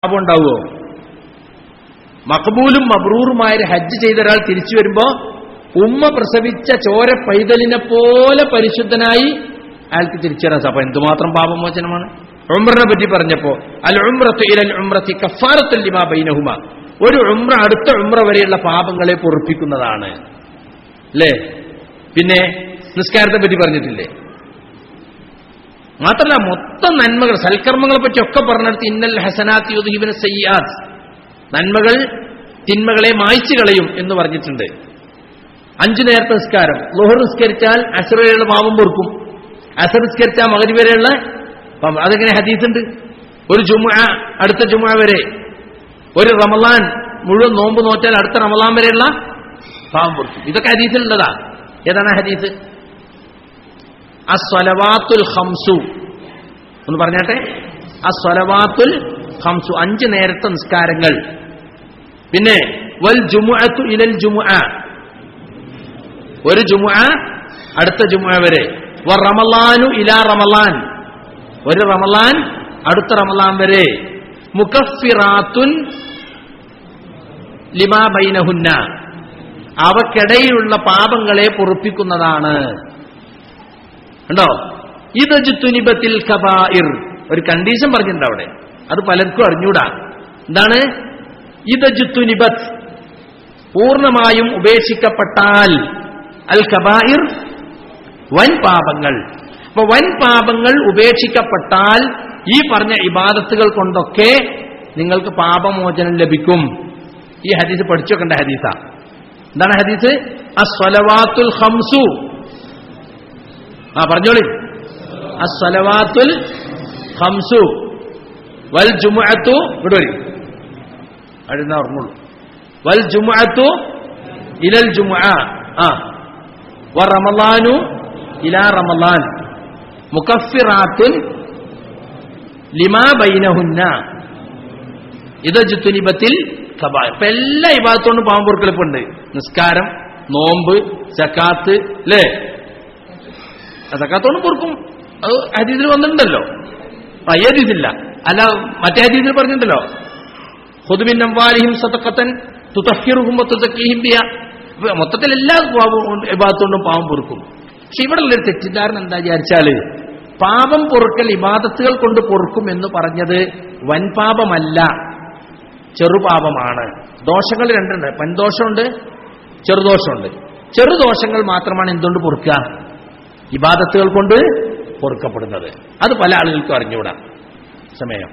പാപം ഉണ്ടാവുമോ മഖബൂലും മബ്രൂറുമായ ഒരു ഹജ്ജ് ചെയ്ത ഒരാൾ തിരിച്ചു വരുമ്പോ ഉമ്മ പ്രസവിച്ച ചോര പൈതലിനെ പോലെ പരിശുദ്ധനായി അയാൾക്ക് തിരിച്ചു വരാൻ അപ്പൊ എന്തുമാത്രം പാപമോചനമാണ് ഉംറനെ പറ്റി പറഞ്ഞപ്പോ അൽ ഉംറത്ത് ഇലൽ ഉംറത്തി കഫാറത്തുൽ ലിമാ ബൈനഹുമ ഒരു ഉംറ അടുത്ത ഉംറ വരെയുള്ള പാപങ്ങളെ പൊറുപ്പിക്കുന്നതാണ് അല്ലേ പിന്നെ നിസ്കാരത്തെ പറ്റി പറഞ്ഞിട്ടില്ലേ മാത്രമല്ല മൊത്തം നന്മകൾ സൽക്കർമ്മങ്ങളെ പറ്റി ഒക്കെ പറഞ്ഞിടത്ത് ഇന്നൽ ഹസനാത്ത് യുദ്ഹീബിന സയ്യാത്ത് നന്മകൾ തിന്മകളെ മായ്ച്ചു കളയും എന്ന് പറഞ്ഞിട്ടുണ്ട് അഞ്ചു നേരത്തെ നിസ്കാരം ലോഹർ നിസ്കരിച്ചാൽ അസർ വരെയുള്ള പാപം പൊറുക്കും അസർ നിസ്കരിച്ചാൽ മകരി വരെയുള്ള പാപം അതെങ്ങനെ ഹദീസുണ്ട് ഒരു ജുമ അടുത്ത ജുമ വരെ ഒരു റമലാൻ മുഴുവൻ നോമ്പ് നോറ്റാൽ അടുത്ത റമലാൻ വരെയുള്ള പാപം പൊറുക്കും ഇതൊക്കെ ഹദീസിലുള്ളതാ ഏതാണ് ആ ഹദീസ് അസ്വലവാത്തുൽ ഹംസു ഒന്ന് പറഞ്ഞാട്ടെ അസ്വലവാത്തുൽ ഹംസു അഞ്ച് നേരത്തെ നിസ്കാരങ്ങൾ പിന്നെ വൽ ജുമുഅത്തു ഇലൽ ജുമുഅ ഒരു ജുമുഅ അടുത്ത ജുമുഅ വരെ വ റമലാനു ഇലാ റമലാൻ ഒരു റമലാൻ അടുത്ത റമലാൻ വരെ മുഖഫിറാത്തുൻ ലിമാ ബൈനഹുന്ന അവക്കിടയിലുള്ള പാപങ്ങളെ പൊറുപ്പിക്കുന്നതാണ് ഉണ്ടോ ഇതജുത്തുനിബത്തിൽ കബായിർ ഒരു കണ്ടീഷൻ പറഞ്ഞിട്ടുണ്ട് അവിടെ അത് പലർക്കും അറിഞ്ഞൂടാ എന്താണ് ഇതജുത്തുനിബത്ത് പൂർണ്ണമായും ഉപേക്ഷിക്കപ്പെട്ടാൽ അൽ കബായിർ വൻ പാപങ്ങൾ അപ്പൊ വൻ പാപങ്ങൾ ഉപേക്ഷിക്കപ്പെട്ടാൽ ഈ പറഞ്ഞ ഇബാദത്തുകൾ കൊണ്ടൊക്കെ നിങ്ങൾക്ക് പാപമോചനം ലഭിക്കും ഈ ഹദീസ് പഠിച്ചോക്കേണ്ട ഹദീസ എന്താണ് ഹദീസ് അസ്വലവാത്തുൽ ഹംസു ആ പറഞ്ഞോളി അസ്വലവാത്തുൽ ഹംസു വൽ ജുമുഅത്തു ഇവിടെ വരും അഴുന്ന ഓർമ്മുള്ളൂ വൽ ജുമുഅത്തു ഇലൽ ജുമുഅ ആ വ റമളാനു ഇലാ റമളാൻ മുകഫിറാത്തുൻ ലിമാ ബൈനഹുന്ന ഇതജുത്തുനിബത്തിൽ കബായ ഇപ്പൊ എല്ലാ ഇബാദത്തോണ്ടും പാവം പൊറുക്കലിപ്പുണ്ട് നിസ്കാരം നോമ്പ് സക്കാത്ത് അല്ലേ സക്കാത്തോണ്ടും പൊറുക്കും അത് ഹദീസിൽ വന്നിട്ടുണ്ടല്ലോ ആ ഈ ഹദീസില്ല അല്ല മറ്റേ ഹദീസിൽ പറഞ്ഞിട്ടുണ്ടല്ലോ ഹുദുബിൻ അംവാലിഹിം സതക്കത്തൻ തുതഹിറുഹും തുതക്കീഹിം ബിയ അപ്പൊ മൊത്തത്തിൽ എല്ലാ ഇബാദത്തോണ്ടും പാവം പൊറുക്കും പക്ഷെ ഇവിടെ ഉള്ളൊരു തെറ്റിദ്ധാരണ എന്താ വിചാരിച്ചാല് പാപം പൊറുക്കൽ ഇബാദത്തുകൾ കൊണ്ട് പൊറുക്കും എന്ന് പറഞ്ഞത് വൻപാപമല്ല ചെറുപാപമാണ് ദോഷങ്ങൾ രണ്ടുണ്ട് വൻദോഷമുണ്ട് ചെറുദോഷമുണ്ട് ചെറുദോഷങ്ങൾ മാത്രമാണ് എന്തുകൊണ്ട് പൊറുക്കുക ഇബാദത്തുകൾ കൊണ്ട് പൊറുക്കപ്പെടുന്നത് അത് പല ആളുകൾക്കും അറിഞ്ഞുകൂടാ സമയം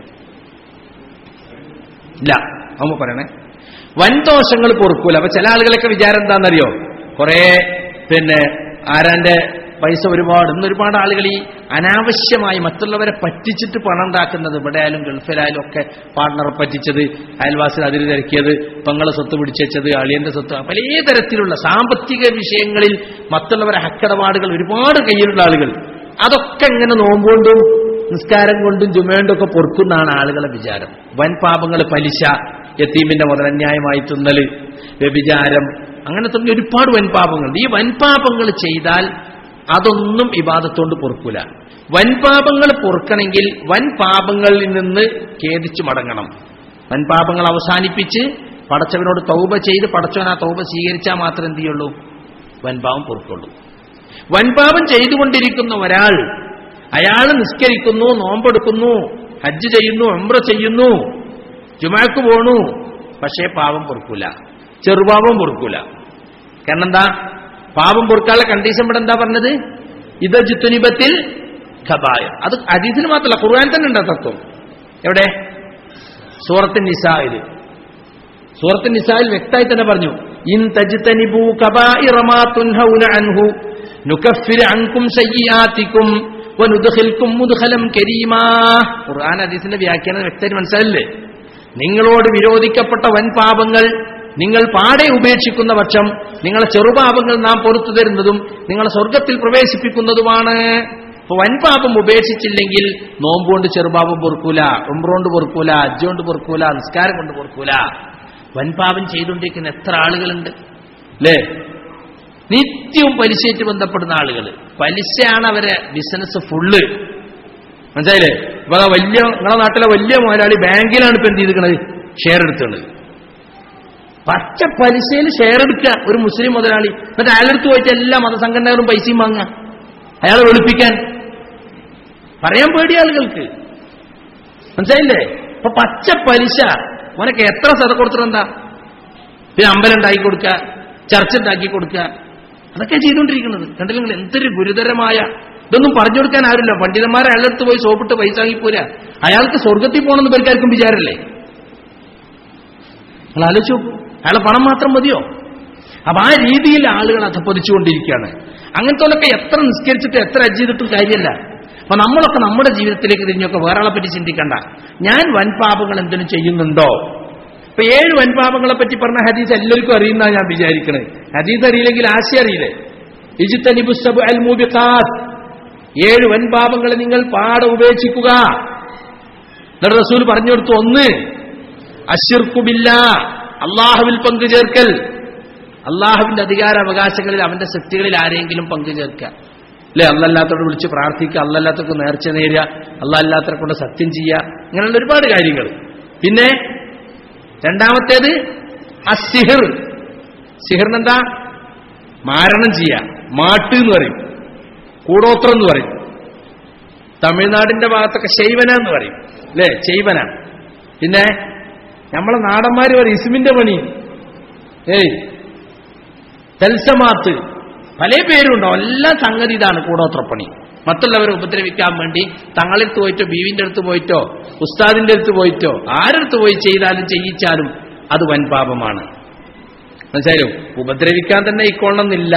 ഇല്ല അമ്മ പറയണേ വൻദോഷങ്ങൾ പൊറുക്കൂല അപ്പൊ ചില ആളുകളൊക്കെ വിചാരം എന്താണെന്നറിയോ കുറെ പിന്നെ ആരാന്റെ പൈസ ഒരുപാട് ഇന്ന് ഒരുപാട് ആളുകൾ ഈ അനാവശ്യമായി മറ്റുള്ളവരെ പറ്റിച്ചിട്ട് പണം ഉണ്ടാക്കുന്നത് ഇവിടെ ആയാലും ഗൾഫിലായാലും ഒക്കെ പാർട്ണറെ പറ്റിച്ചത് അയൽവാസികൾ അതിൽ തിരക്കിയത് പെങ്ങളെ സ്വത്ത് പിടിച്ചത് അളിയന്റെ സ്വത്ത് പല തരത്തിലുള്ള സാമ്പത്തിക വിഷയങ്ങളിൽ മറ്റുള്ളവരെ ഹക്കടപാടുകൾ ഒരുപാട് കയ്യിലുള്ള ആളുകൾ അതൊക്കെ ഇങ്ങനെ നോമ്പുകൊണ്ടും നിസ്കാരം കൊണ്ടും ജുമേണ്ടും ഒക്കെ പൊറുക്കുന്നതാണ് ആളുകളെ വിചാരം വൻ പാപങ്ങൾ പലിശ യത്തീമിന്റെ മുതലന്യായമായി തിന്നല് വ്യഭിചാരം അങ്ങനെ തുടങ്ങി ഒരുപാട് വൻപാപങ്ങളുണ്ട് ഈ വൻപാപങ്ങൾ ചെയ്താൽ അതൊന്നും ഇബാദത്തോണ്ട് പൊറുക്കൂല വൻപാപങ്ങൾ പൊറുക്കണമെങ്കിൽ വൻ പാപങ്ങളിൽ നിന്ന് ഖേദിച്ചു മടങ്ങണം വൻപാപങ്ങൾ അവസാനിപ്പിച്ച് പടച്ചവനോട് തൗബ ചെയ്ത് പടച്ചവൻ ആ തൗബ സ്വീകരിച്ചാൽ മാത്രം എന്ത് ചെയ്യുള്ളൂ വൻപാപം പൊറുക്കുള്ളൂ വൻപാപം ചെയ്തുകൊണ്ടിരിക്കുന്ന ഒരാൾ അയാൾ നിസ്കരിക്കുന്നു നോമ്പെടുക്കുന്നു ഹജ്ജ് ചെയ്യുന്നു എംബ്ര ചെയ്യുന്നു ജുമാക്ക് പോണു പക്ഷേ പാപം പൊറുക്കൂല ചെറുപാപം പൊറുക്കൂല കാരണം എന്താ പാപം പൊറുക്കാനുള്ള കണ്ടീഷൻ ഇവിടെ എന്താ പറഞ്ഞത് ഇത് ജിത്തുനിബത്തിൽ ഖബായ അത് അജീസിന് മാത്രമല്ല ഖുർആൻ തന്നെ ഉണ്ട് ആ തത്വം എവിടെ സൂറത്തിൻ നിസായിൽ സൂറത്തിൻ നിസായിൽ വ്യക്തമായി തന്നെ പറഞ്ഞു ഇൻ തജ്തനിബു കബായിറ മാ തുൻഹൗന അൻഹു നുകഫിർ അൻകും സയ്യിആതികും വനുദ്ഖിൽകും മുദ്ഖലം കരീമാ ഖുർആൻ ഹദീസിന്റെ വ്യാഖ്യാനം വ്യക്തമായി മനസ്സിലായില്ലേ നിങ്ങളോട് വിരോധിക്കപ്പെട്ട വൻ പാപങ്ങൾ നിങ്ങൾ പാടെ ഉപേക്ഷിക്കുന്ന പക്ഷം നിങ്ങളെ ചെറുപാപങ്ങൾ നാം പൊറത്തു തരുന്നതും നിങ്ങളെ സ്വർഗത്തിൽ പ്രവേശിപ്പിക്കുന്നതുമാണ് ഇപ്പൊ വൻപാപം ഉപേക്ഷിച്ചില്ലെങ്കിൽ നോമ്പുകൊണ്ട് ചെറുപാപം പൊറുക്കൂല ഉംറോണ്ട് പൊറുക്കൂല അജ്ജോണ്ട് പൊറുക്കൂല നിസ്കാരം കൊണ്ട് പൊറുക്കൂല വൻപാപം ചെയ്തുകൊണ്ടിരിക്കുന്ന എത്ര ആളുകളുണ്ട് അല്ലേ നിത്യവും പലിശയായിട്ട് ബന്ധപ്പെടുന്ന ആളുകൾ പലിശയാണ് അവരെ ബിസിനസ് ഫുള്ള് മനസ്സിലായില്ലേ ഇപ്പൊ അതാ വലിയ നിങ്ങളെ നാട്ടിലെ വലിയ മുതലാളി ബാങ്കിലാണ് ഇപ്പൊ എന്ത് ചെയ്തിരിക്കണത് ഷെയർ എടുത്തുള്ളത് പച്ച പലിശയിൽ ഷെയർ എടുക്കുക ഒരു മുസ്ലിം മുതലാളി എന്നിട്ട് അയാളെടുത്ത് പോയിട്ട് എല്ലാ മതസംഘടനകളും പൈസയും വാങ്ങുക അയാളെ വെളുപ്പിക്കാൻ പറയാൻ പേടി ആളുകൾക്ക് മനസ്സിലായില്ലേ ഇപ്പൊ പച്ച പലിശ മോനൊക്കെ എത്ര സത കൊടുത്തിട്ടെന്താ പിന്നെ അമ്പലം ഉണ്ടാക്കി കൊടുക്കുക ചർച്ച ഉണ്ടാക്കി കൊടുക്കുക അതൊക്കെ ചെയ്തുകൊണ്ടിരിക്കുന്നത് കണ്ടില്ല നിങ്ങൾ എന്തൊരു ഗുരുതരമായ ഇതൊന്നും പറഞ്ഞു കൊടുക്കാൻ ആരില്ല പണ്ഡിതന്മാരെ അയാളെടുത്ത് പോയി സോപ്പിട്ട് പൈസ വാങ്ങിപ്പോരാ അയാൾക്ക് സ്വർഗത്തിൽ പോകണമെന്ന് പേർക്കാർക്കും വിചാരല്ലേ നിങ്ങൾ ആലോചിച്ച് നോക്കൂ അയാളെ പണം മാത്രം മതിയോ അപ്പൊ ആ രീതിയിൽ ആളുകൾ അധപ്പതിച്ചുകൊണ്ടിരിക്കുകയാണ് അങ്ങനത്തെ എത്ര നിസ്കരിച്ചിട്ട് എത്ര അജ് ചെയ്തിട്ടും കാര്യമല്ല അപ്പൊ നമ്മളൊക്കെ നമ്മുടെ ജീവിതത്തിലേക്ക് തിരിഞ്ഞൊക്കെ വേറെ ആളെ പറ്റി ചിന്തിക്കണ്ട ഞാൻ വൻപാപങ്ങൾ എന്തെങ്കിലും ചെയ്യുന്നുണ്ടോ ഇപ്പൊ ഏഴ് വൻപാപങ്ങളെ പറ്റി പറഞ്ഞ ഹദീസ് എല്ലാവർക്കും അറിയുന്ന ഞാൻ വിചാരിക്കണേ ഹദീസ് അറിയില്ലെങ്കിൽ ആശയം അറിയില്ലേ ഇജിത്തനിബുസബ് അൽ മൂബിഖാത്ത് ഏഴ് വൻപാപങ്ങൾ നിങ്ങൾ പാടെ ഉപേക്ഷിക്കുക എന്നിട്ട് റസൂൽ പറഞ്ഞു കൊടുത്തു ഒന്ന് അഷിർക്കുമില്ല അള്ളാഹുവിൽ പങ്കു ചേർക്കൽ അള്ളാഹുവിന്റെ അധികാരാവകാശങ്ങളിൽ അവന്റെ ശക്തികളിൽ ആരെങ്കിലും പങ്കു ചേർക്കുക അല്ലെ അല്ലല്ലാത്തോട് വിളിച്ച് പ്രാർത്ഥിക്കുക അല്ലല്ലാത്തവർക്ക് നേർച്ച നേരുക അല്ലല്ലാത്തവരെ കൊണ്ട് സത്യം ചെയ്യുക ഇങ്ങനെയുള്ള ഒരുപാട് കാര്യങ്ങൾ പിന്നെ രണ്ടാമത്തേത് അസിഹിർ സിഹിറിനെന്താ മാരണം ചെയ്യുക മാട്ട് എന്ന് പറയും കൂടോത്രം എന്ന് പറയും തമിഴ്നാടിന്റെ ഭാഗത്തൊക്കെ ശൈവന എന്ന് പറയും അല്ലേ ശൈവന പിന്നെ നമ്മളെ നാടന്മാര് പറയും ഇസ്മിന്റെ പണി ഏയ് തൽസമാത്ത് പല പേരുണ്ടോ എല്ലാ സംഗതി ഇതാണ് കൂടോത്രപ്പണി മറ്റുള്ളവരെ ഉപദ്രവിക്കാൻ വേണ്ടി തങ്ങളടുത്ത് പോയിട്ടോ ബീവിന്റെ അടുത്ത് പോയിട്ടോ ഉസ്താദിന്റെ അടുത്ത് പോയിട്ടോ ആരടുത്ത് പോയി ചെയ്താലും ചെയ്യിച്ചാലും അത് വൻപാപമാണ് മനസ്സിലായോ ഉപദ്രവിക്കാൻ തന്നെ ഇക്കൊള്ളണമെന്നില്ല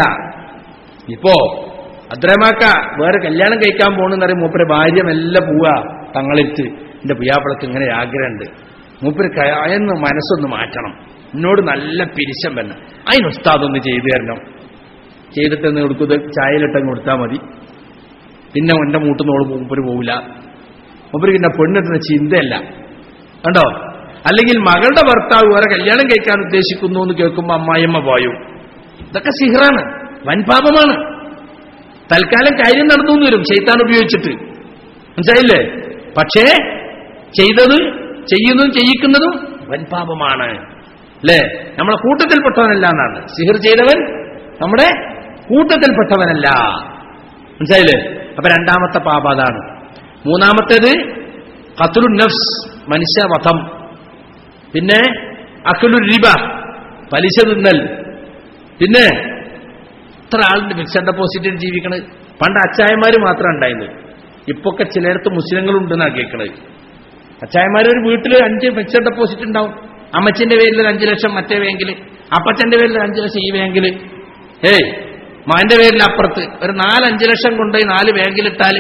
ഇപ്പോ അദ്രമാക്ക വേറെ കല്യാണം കഴിക്കാൻ പോകണമെന്ന് പറയും മൂപ്പര് ഭാര്യ മെല്ലെ പോവാ തങ്ങളെടുത്ത് എന്റെ പുയ്യാപ്പിളക്ക് ഇങ്ങനെ ഒരു ആഗ്രഹമുണ്ട് മൂപ്പര് കയന്ന് മനസ്സൊന്ന് മാറ്റണം എന്നോട് നല്ല പിരിശം വരണം അതിന് ഉസ്താദൊന്ന് ചെയ്തു തരണം ചെയ്തിട്ടെന്ന് കൊടുക്കുന്നത് ചായയിലിട്ടങ്ങ് കൊടുത്താൽ മതി പിന്നെ എന്റെ മൂട്ടുന്നോട് മൂപ്പര് പോവില്ല മൂപ്പർക്ക് പിന്നെ പെണ്ണിട്ടുന്ന ചിന്തയല്ല കണ്ടോ അല്ലെങ്കിൽ മകളുടെ ഭർത്താവ് വേറെ കല്യാണം കഴിക്കാൻ ഉദ്ദേശിക്കുന്നു എന്ന് കേൾക്കുമ്പോൾ അമ്മായിയമ്മ പോയോ ഇതൊക്കെ സിഹറാണ് വൻപാപമാണ് തൽക്കാലം കാര്യം നടന്നു എന്ന് വരും ചെയ്ത്താൻ ഉപയോഗിച്ചിട്ട് മനസ്സിലായില്ലേ പക്ഷേ ചെയ്തത് ചെയ്യുന്നതും ചെയ്യിക്കുന്നതും വൻപാപമാണ് അല്ലേ നമ്മളെ കൂട്ടത്തിൽപ്പെട്ടവനല്ല എന്നാണ് സിഹിർ ചെയ്തവൻ നമ്മുടെ കൂട്ടത്തിൽപ്പെട്ടവനല്ല മനസ്സിലായില്ലേ അപ്പൊ രണ്ടാമത്തെ പാപം അതാണ് മൂന്നാമത്തേത് ഖത്തുലു നഫ്സ് മനുഷ്യവധം പിന്നെ അഖുലു റിബ പലിശ തിന്നൽ പിന്നെ എത്ര ആളുണ്ട് ഫിക്സഡ് ഡെപ്പോസിറ്റിൽ ജീവിക്കണത് പണ്ട് അച്ചായന്മാര് മാത്രം ഉണ്ടായിരുന്നു ഇപ്പൊക്കെ ചിലയിടത്ത് മുസ്ലിങ്ങളുണ്ടെന്നാണ് കേൾക്കണത് അച്ചായന്മാർ ഒരു വീട്ടിൽ അഞ്ച് ഫിക്സഡ് ഡെപ്പോസിറ്റ് ഉണ്ടാവും അമ്മച്ചിന്റെ പേരിൽ ഒരു അഞ്ചു ലക്ഷം മറ്റേ ബാങ്കിൽ അപ്പച്ചന്റെ പേരിൽ ഒരു അഞ്ചു ലക്ഷം ഈ ബാങ്കിൽ ഏയ് മാന്റെ പേരിൽ അപ്പുറത്ത് ഒരു നാല് അഞ്ചു ലക്ഷം കൊണ്ടുപോയി നാല് ബാങ്കിലിട്ടാൽ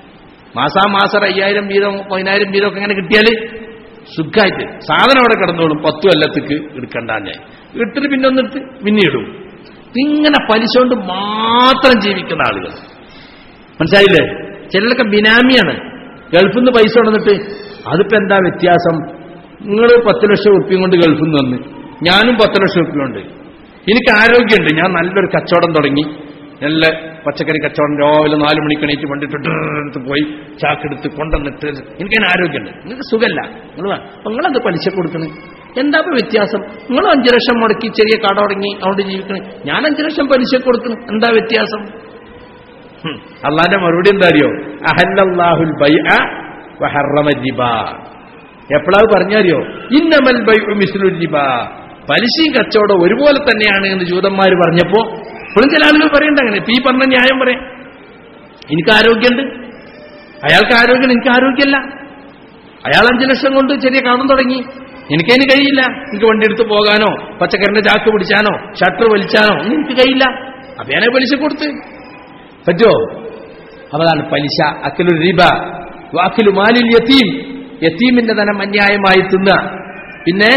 മാസാമാസം അയ്യായിരം വീതം പതിനായിരം വീതം ഒക്കെ ഇങ്ങനെ കിട്ടിയാൽ സുഖമായിട്ട് സാധനം അവിടെ കിടന്നോളും പത്തു കൊല്ലത്തേക്ക് എടുക്കണ്ട ഞാൻ ഇട്ടിട്ട് പിന്നെ ഒന്നിട്ട് പിന്നെ ഇടും ഇങ്ങനെ പലിശ കൊണ്ട് മാത്രം ജീവിക്കുന്ന ആളുകൾ മനസ്സിലായില്ലേ ചിലരൊക്കെ ബിനാമിയാണ് ഗൾഫിൽ നിന്ന് പൈസ കൊണ്ടിട്ട് അതിപ്പോ എന്താ വ്യത്യാസം നിങ്ങൾ പത്ത് ലക്ഷം ഉറുപ്പ്യം കൊണ്ട് ഗൾഫിൽ നിന്ന് വന്ന് ഞാനും പത്ത് ലക്ഷം ഉറുപ്പ്യം ഉണ്ട് എനിക്ക് ആരോഗ്യമുണ്ട് ഞാൻ നല്ലൊരു കച്ചവടം തുടങ്ങി നല്ല പച്ചക്കറി കച്ചവടം രാവിലെ നാല് മണിക്ക് എണീറ്റ് വണ്ടിട്ട് എടുത്ത് പോയി ചാക്കെടുത്ത് കൊണ്ടുവന്നിട്ട് എനിക്കതിന് ആരോഗ്യമുണ്ട് നിങ്ങൾക്ക് സുഖമല്ല നിങ്ങൾ അപ്പൊ നിങ്ങളത് പലിശ കൊടുക്കണേ എന്താ ഇപ്പൊ വ്യത്യാസം നിങ്ങൾ അഞ്ചു ലക്ഷം മുടക്കി ചെറിയ കട തുടങ്ങി അവിടെ ജീവിക്കണേ ഞാൻ അഞ്ചു ലക്ഷം പലിശ കൊടുക്കണം എന്താ വ്യത്യാസം ഹും, അള്ളാന്റെ മറുപടി എന്താ അറിയോ അഹല്ലാഹുൽ ബൈഅ വഹറമ രിബ എപ്പോഴാ പറഞ്ഞറിയോ ഇന്നമൽ ബൈഉ മിസ്ലുൽ രിബ പലിശയും കച്ചവടം ഒരുപോലെ തന്നെയാണ് എന്ന് ജൂതന്മാർ പറഞ്ഞപ്പോ ഇപ്പോഴും ചില ആളുകൾ പറയണ്ട അങ്ങനെ ഇപ്പൊ ഈ പറഞ്ഞ ന്യായം പറയാം എനിക്ക് ആരോഗ്യമുണ്ട് അയാൾക്ക് ആരോഗ്യം എനിക്ക് ആരോഗ്യമല്ല അയാൾ അഞ്ചു ലക്ഷം കൊണ്ട് ചെറിയ കാണാൻ തുടങ്ങി എനിക്കതിന് കഴിയില്ല എനിക്ക് വണ്ടി എടുത്ത് പോകാനോ പച്ചക്കറിന്റെ ചാക്ക് പിടിച്ചാനോ ഷട്ടർ വലിച്ചാനോ ഒന്നും എനിക്ക് കഴിയില്ല അപ്പൊ ഞാനെ പലിശ കൊടുത്ത് പറ്റോ അതാണ് പലിശ അക്കലു റിബ വാക്കിലു മാലിൽ യത്തീം യത്തീമിന്റെ ധനം അന്യായമായി തിന്ന പിന്നെ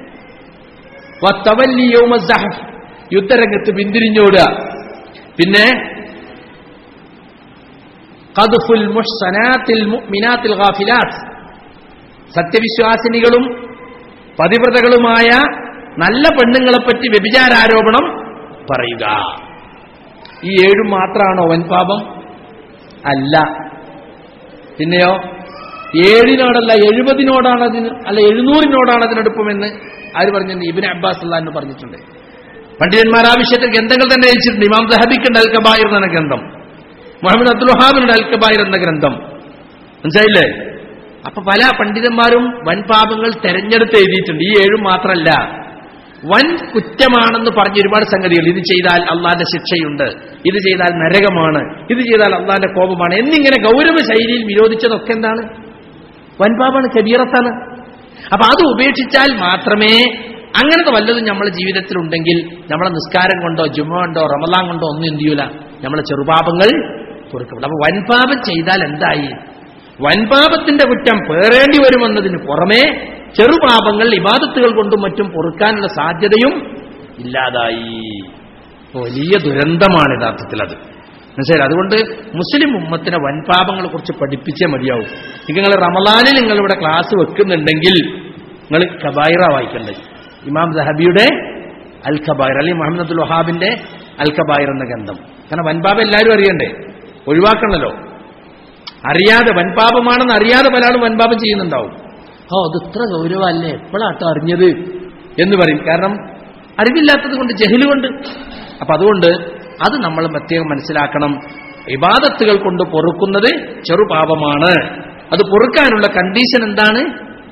വത്തവല്ലി യൗമ സഹഫ് യുദ്ധരംഗത്ത് പിന്തിരിഞ്ഞോടുക പിന്നെ ഖദ്ഫുൽ മുഹ്സനാത്തിൽ മുഅ്മിനാത്തിൽ ഗാഫിലാത്ത് സത്യവിശ്വാസിനികളും പതിവ്രതകളുമായ നല്ല പെണ്ണുങ്ങളെപ്പറ്റി വ്യഭിചാരാരോപണം പറയുക ഈ ഏഴും മാത്രമാണോ വൻപാപം അല്ല പിന്നെയോ ഏഴിനോടല്ല എഴുപതിനോടാണ് അതിന് അല്ല എഴുന്നൂറിനോടാണ് അതിനടുപ്പമെന്ന് ആര് പറഞ്ഞു ഇബിൻ അബ്ബാസ് അള്ളഹാന്ന് പറഞ്ഞിട്ടുണ്ട് പണ്ഡിതന്മാർ ആ വിഷയത്തിൽ ഗ്രന്ഥങ്ങൾ തന്നെ രചിച്ചിട്ടുണ്ട് ഇമാം ദഹബിക്കുണ്ട് അൽ കബായിർ എന്ന ഗ്രന്ഥം മുഹമ്മദ് അബ്ദുൽ വഹാബിനുണ്ട് അൽ കബായിർ എന്ന ഗ്രന്ഥം മനസ്സിലായില്ലേ അപ്പൊ പല പണ്ഡിതന്മാരും വൻപാപങ്ങൾ തെരഞ്ഞെടുത്ത് എഴുതിയിട്ടുണ്ട് ഈ ഏഴും മാത്രമല്ല വൻ കുറ്റമാണെന്ന് പറഞ്ഞ ഒരുപാട് സംഗതികൾ ഇത് ചെയ്താൽ അള്ളാന്റെ ശിക്ഷയുണ്ട് ഇത് ചെയ്താൽ നരകമാണ് ഇത് ചെയ്താൽ അള്ളാന്റെ കോപമാണ് എന്നിങ്ങനെ ഗൗരവ ശൈലിയിൽ വിരോധിച്ചതൊക്കെ എന്താണ് വൻപാപാണ് കബീറത്താണ് അപ്പൊ അത് ഉപേക്ഷിച്ചാൽ മാത്രമേ അങ്ങനത്തെ വല്ലതും നമ്മുടെ ജീവിതത്തിൽ ഉണ്ടെങ്കിൽ നമ്മളെ നിസ്കാരം കൊണ്ടോ ജുമ കൊണ്ടോ റമലാൻ കൊണ്ടോ ഒന്നും എന്ത് ചെയ്യൂല നമ്മളെ ചെറുപാപങ്ങൾ പൊറുക്കപ്പെടും അപ്പൊ വൻപാപം ചെയ്താൽ എന്തായി വൻപാപത്തിന്റെ കുറ്റം പേറേണ്ടി വരുമെന്നതിന് പുറമെ ചെറുപാപങ്ങൾ ഇബാദത്തുകൾ കൊണ്ടും മറ്റും പൊറുക്കാനുള്ള സാധ്യതയും ഇല്ലാതായി വലിയ ദുരന്തമാണ് യഥാർത്ഥത്തിൽ അത് മനസ്സിലായി അതുകൊണ്ട് മുസ്ലിം ഉമ്മത്തിനെ വൻപാപങ്ങളെ കുറിച്ച് പഠിപ്പിച്ചേ മതിയാവും നിങ്ങൾ റമലാനിൽ നിങ്ങൾ ഇവിടെ ക്ലാസ് വെക്കുന്നുണ്ടെങ്കിൽ നിങ്ങൾ കബായിറ വായിക്കേണ്ടത് ഇമാം ദഹബിയുടെ അൽ കബായിർ അല്ലെങ്കിൽ മുഹമ്മദ് അബ്ദുൽ വഹാബിന്റെ അൽ കബായിർ എന്ന ഗ്രന്ഥം കാരണം വൻപാപം എല്ലാവരും അറിയണ്ടേ ഒഴിവാക്കണമല്ലോ അറിയാതെ വൻപാപമാണെന്ന് അറിയാതെ പല ആളും വൻപാപം ചെയ്യുന്നുണ്ടാവും ഓ അത് ഇത്ര ഗൗരവമല്ലേ എപ്പോഴാട്ടോ അറിഞ്ഞത് എന്ന് പറയും കാരണം അറിവില്ലാത്തത് കൊണ്ട് ജഹില് കൊണ്ട് അപ്പൊ അതുകൊണ്ട് അത് നമ്മൾ പ്രത്യേകം മനസ്സിലാക്കണം ഇബാദത്തുകൾ കൊണ്ട് പൊറുക്കുന്നത് ചെറുപാപമാണ് അത് പൊറുക്കാനുള്ള കണ്ടീഷൻ എന്താണ്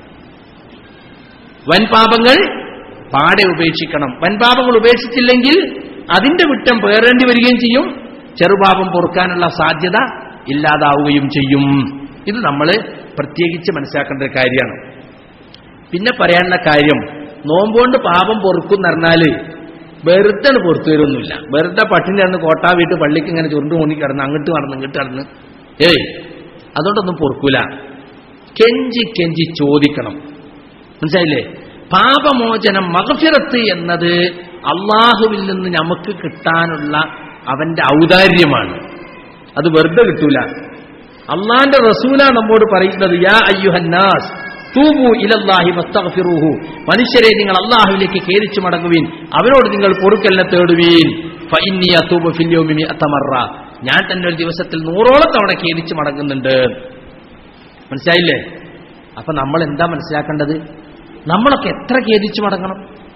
വൻപാപങ്ങൾ പാടെ ഉപേക്ഷിക്കണം വൻപാപങ്ങൾ ഉപേക്ഷിച്ചില്ലെങ്കിൽ അതിന്റെ കുറ്റം പേറേണ്ടി വരികയും ചെയ്യും ചെറുപാപം പൊറുക്കാനുള്ള സാധ്യത ഇല്ലാതാവുകയും ചെയ്യും ഇത് നമ്മൾ പ്രത്യേകിച്ച് മനസ്സിലാക്കേണ്ട ഒരു കാര്യമാണ് പിന്നെ പറയാനുള്ള കാര്യം നോമ്പുകൊണ്ട് പാപം പൊറുക്കും പറഞ്ഞാല് വെറുതെ പുറത്തു വരുമൊന്നുമില്ല വെറുതെ പട്ടിണി നടന്ന് കോട്ടാ വീട്ട് പള്ളിക്ക് ഇങ്ങനെ ചുരുണ്ടു മൂന്നി കിടന്ന് അങ്ങോട്ട് നടന്ന് ഇങ്ങോട്ട് നടന്ന് ഏയ് അതുകൊണ്ടൊന്നും പൊറുക്കൂല കെഞ്ചി കെഞ്ചി ചോദിക്കണം മനസ്സിലായില്ലേ പാപമോചനം മകഫിറത്ത് എന്നത് അള്ളാഹുവിൽ നിന്ന് നമുക്ക് കിട്ടാനുള്ള അവന്റെ ഔദാര്യമാണ് അത് വെറുതെ കിട്ടൂല അള്ളാന്റെ റസൂല നമ്മോട് പറയുന്നത് യാ അയ്യുഹന്നാസ് തൂബു ഇലല്ലാഹി വസ്തഗ്ഫിറൂഹു മനുഷ്യരെ നിങ്ങൾ അള്ളാഹുവിലേക്ക് കേരിച്ചു മടങ്ങുവീൻ അവരോട് നിങ്ങൾ പൊറുക്കല്ല തേടുവീൻ ഫഇന്നി അതൂബു ഫിൽ യൗമി മിഅത മറ ഞാൻ തന്നെ ഒരു ദിവസത്തിൽ നൂറോളം തവണ കേരിച്ചു മടങ്ങുന്നുണ്ട് മനസ്സിലായില്ലേ അപ്പൊ നമ്മൾ എന്താ മനസ്സിലാക്കേണ്ടത് നമ്മളൊക്കെ എത്ര ഖേദിച്ചു മടങ്ങണം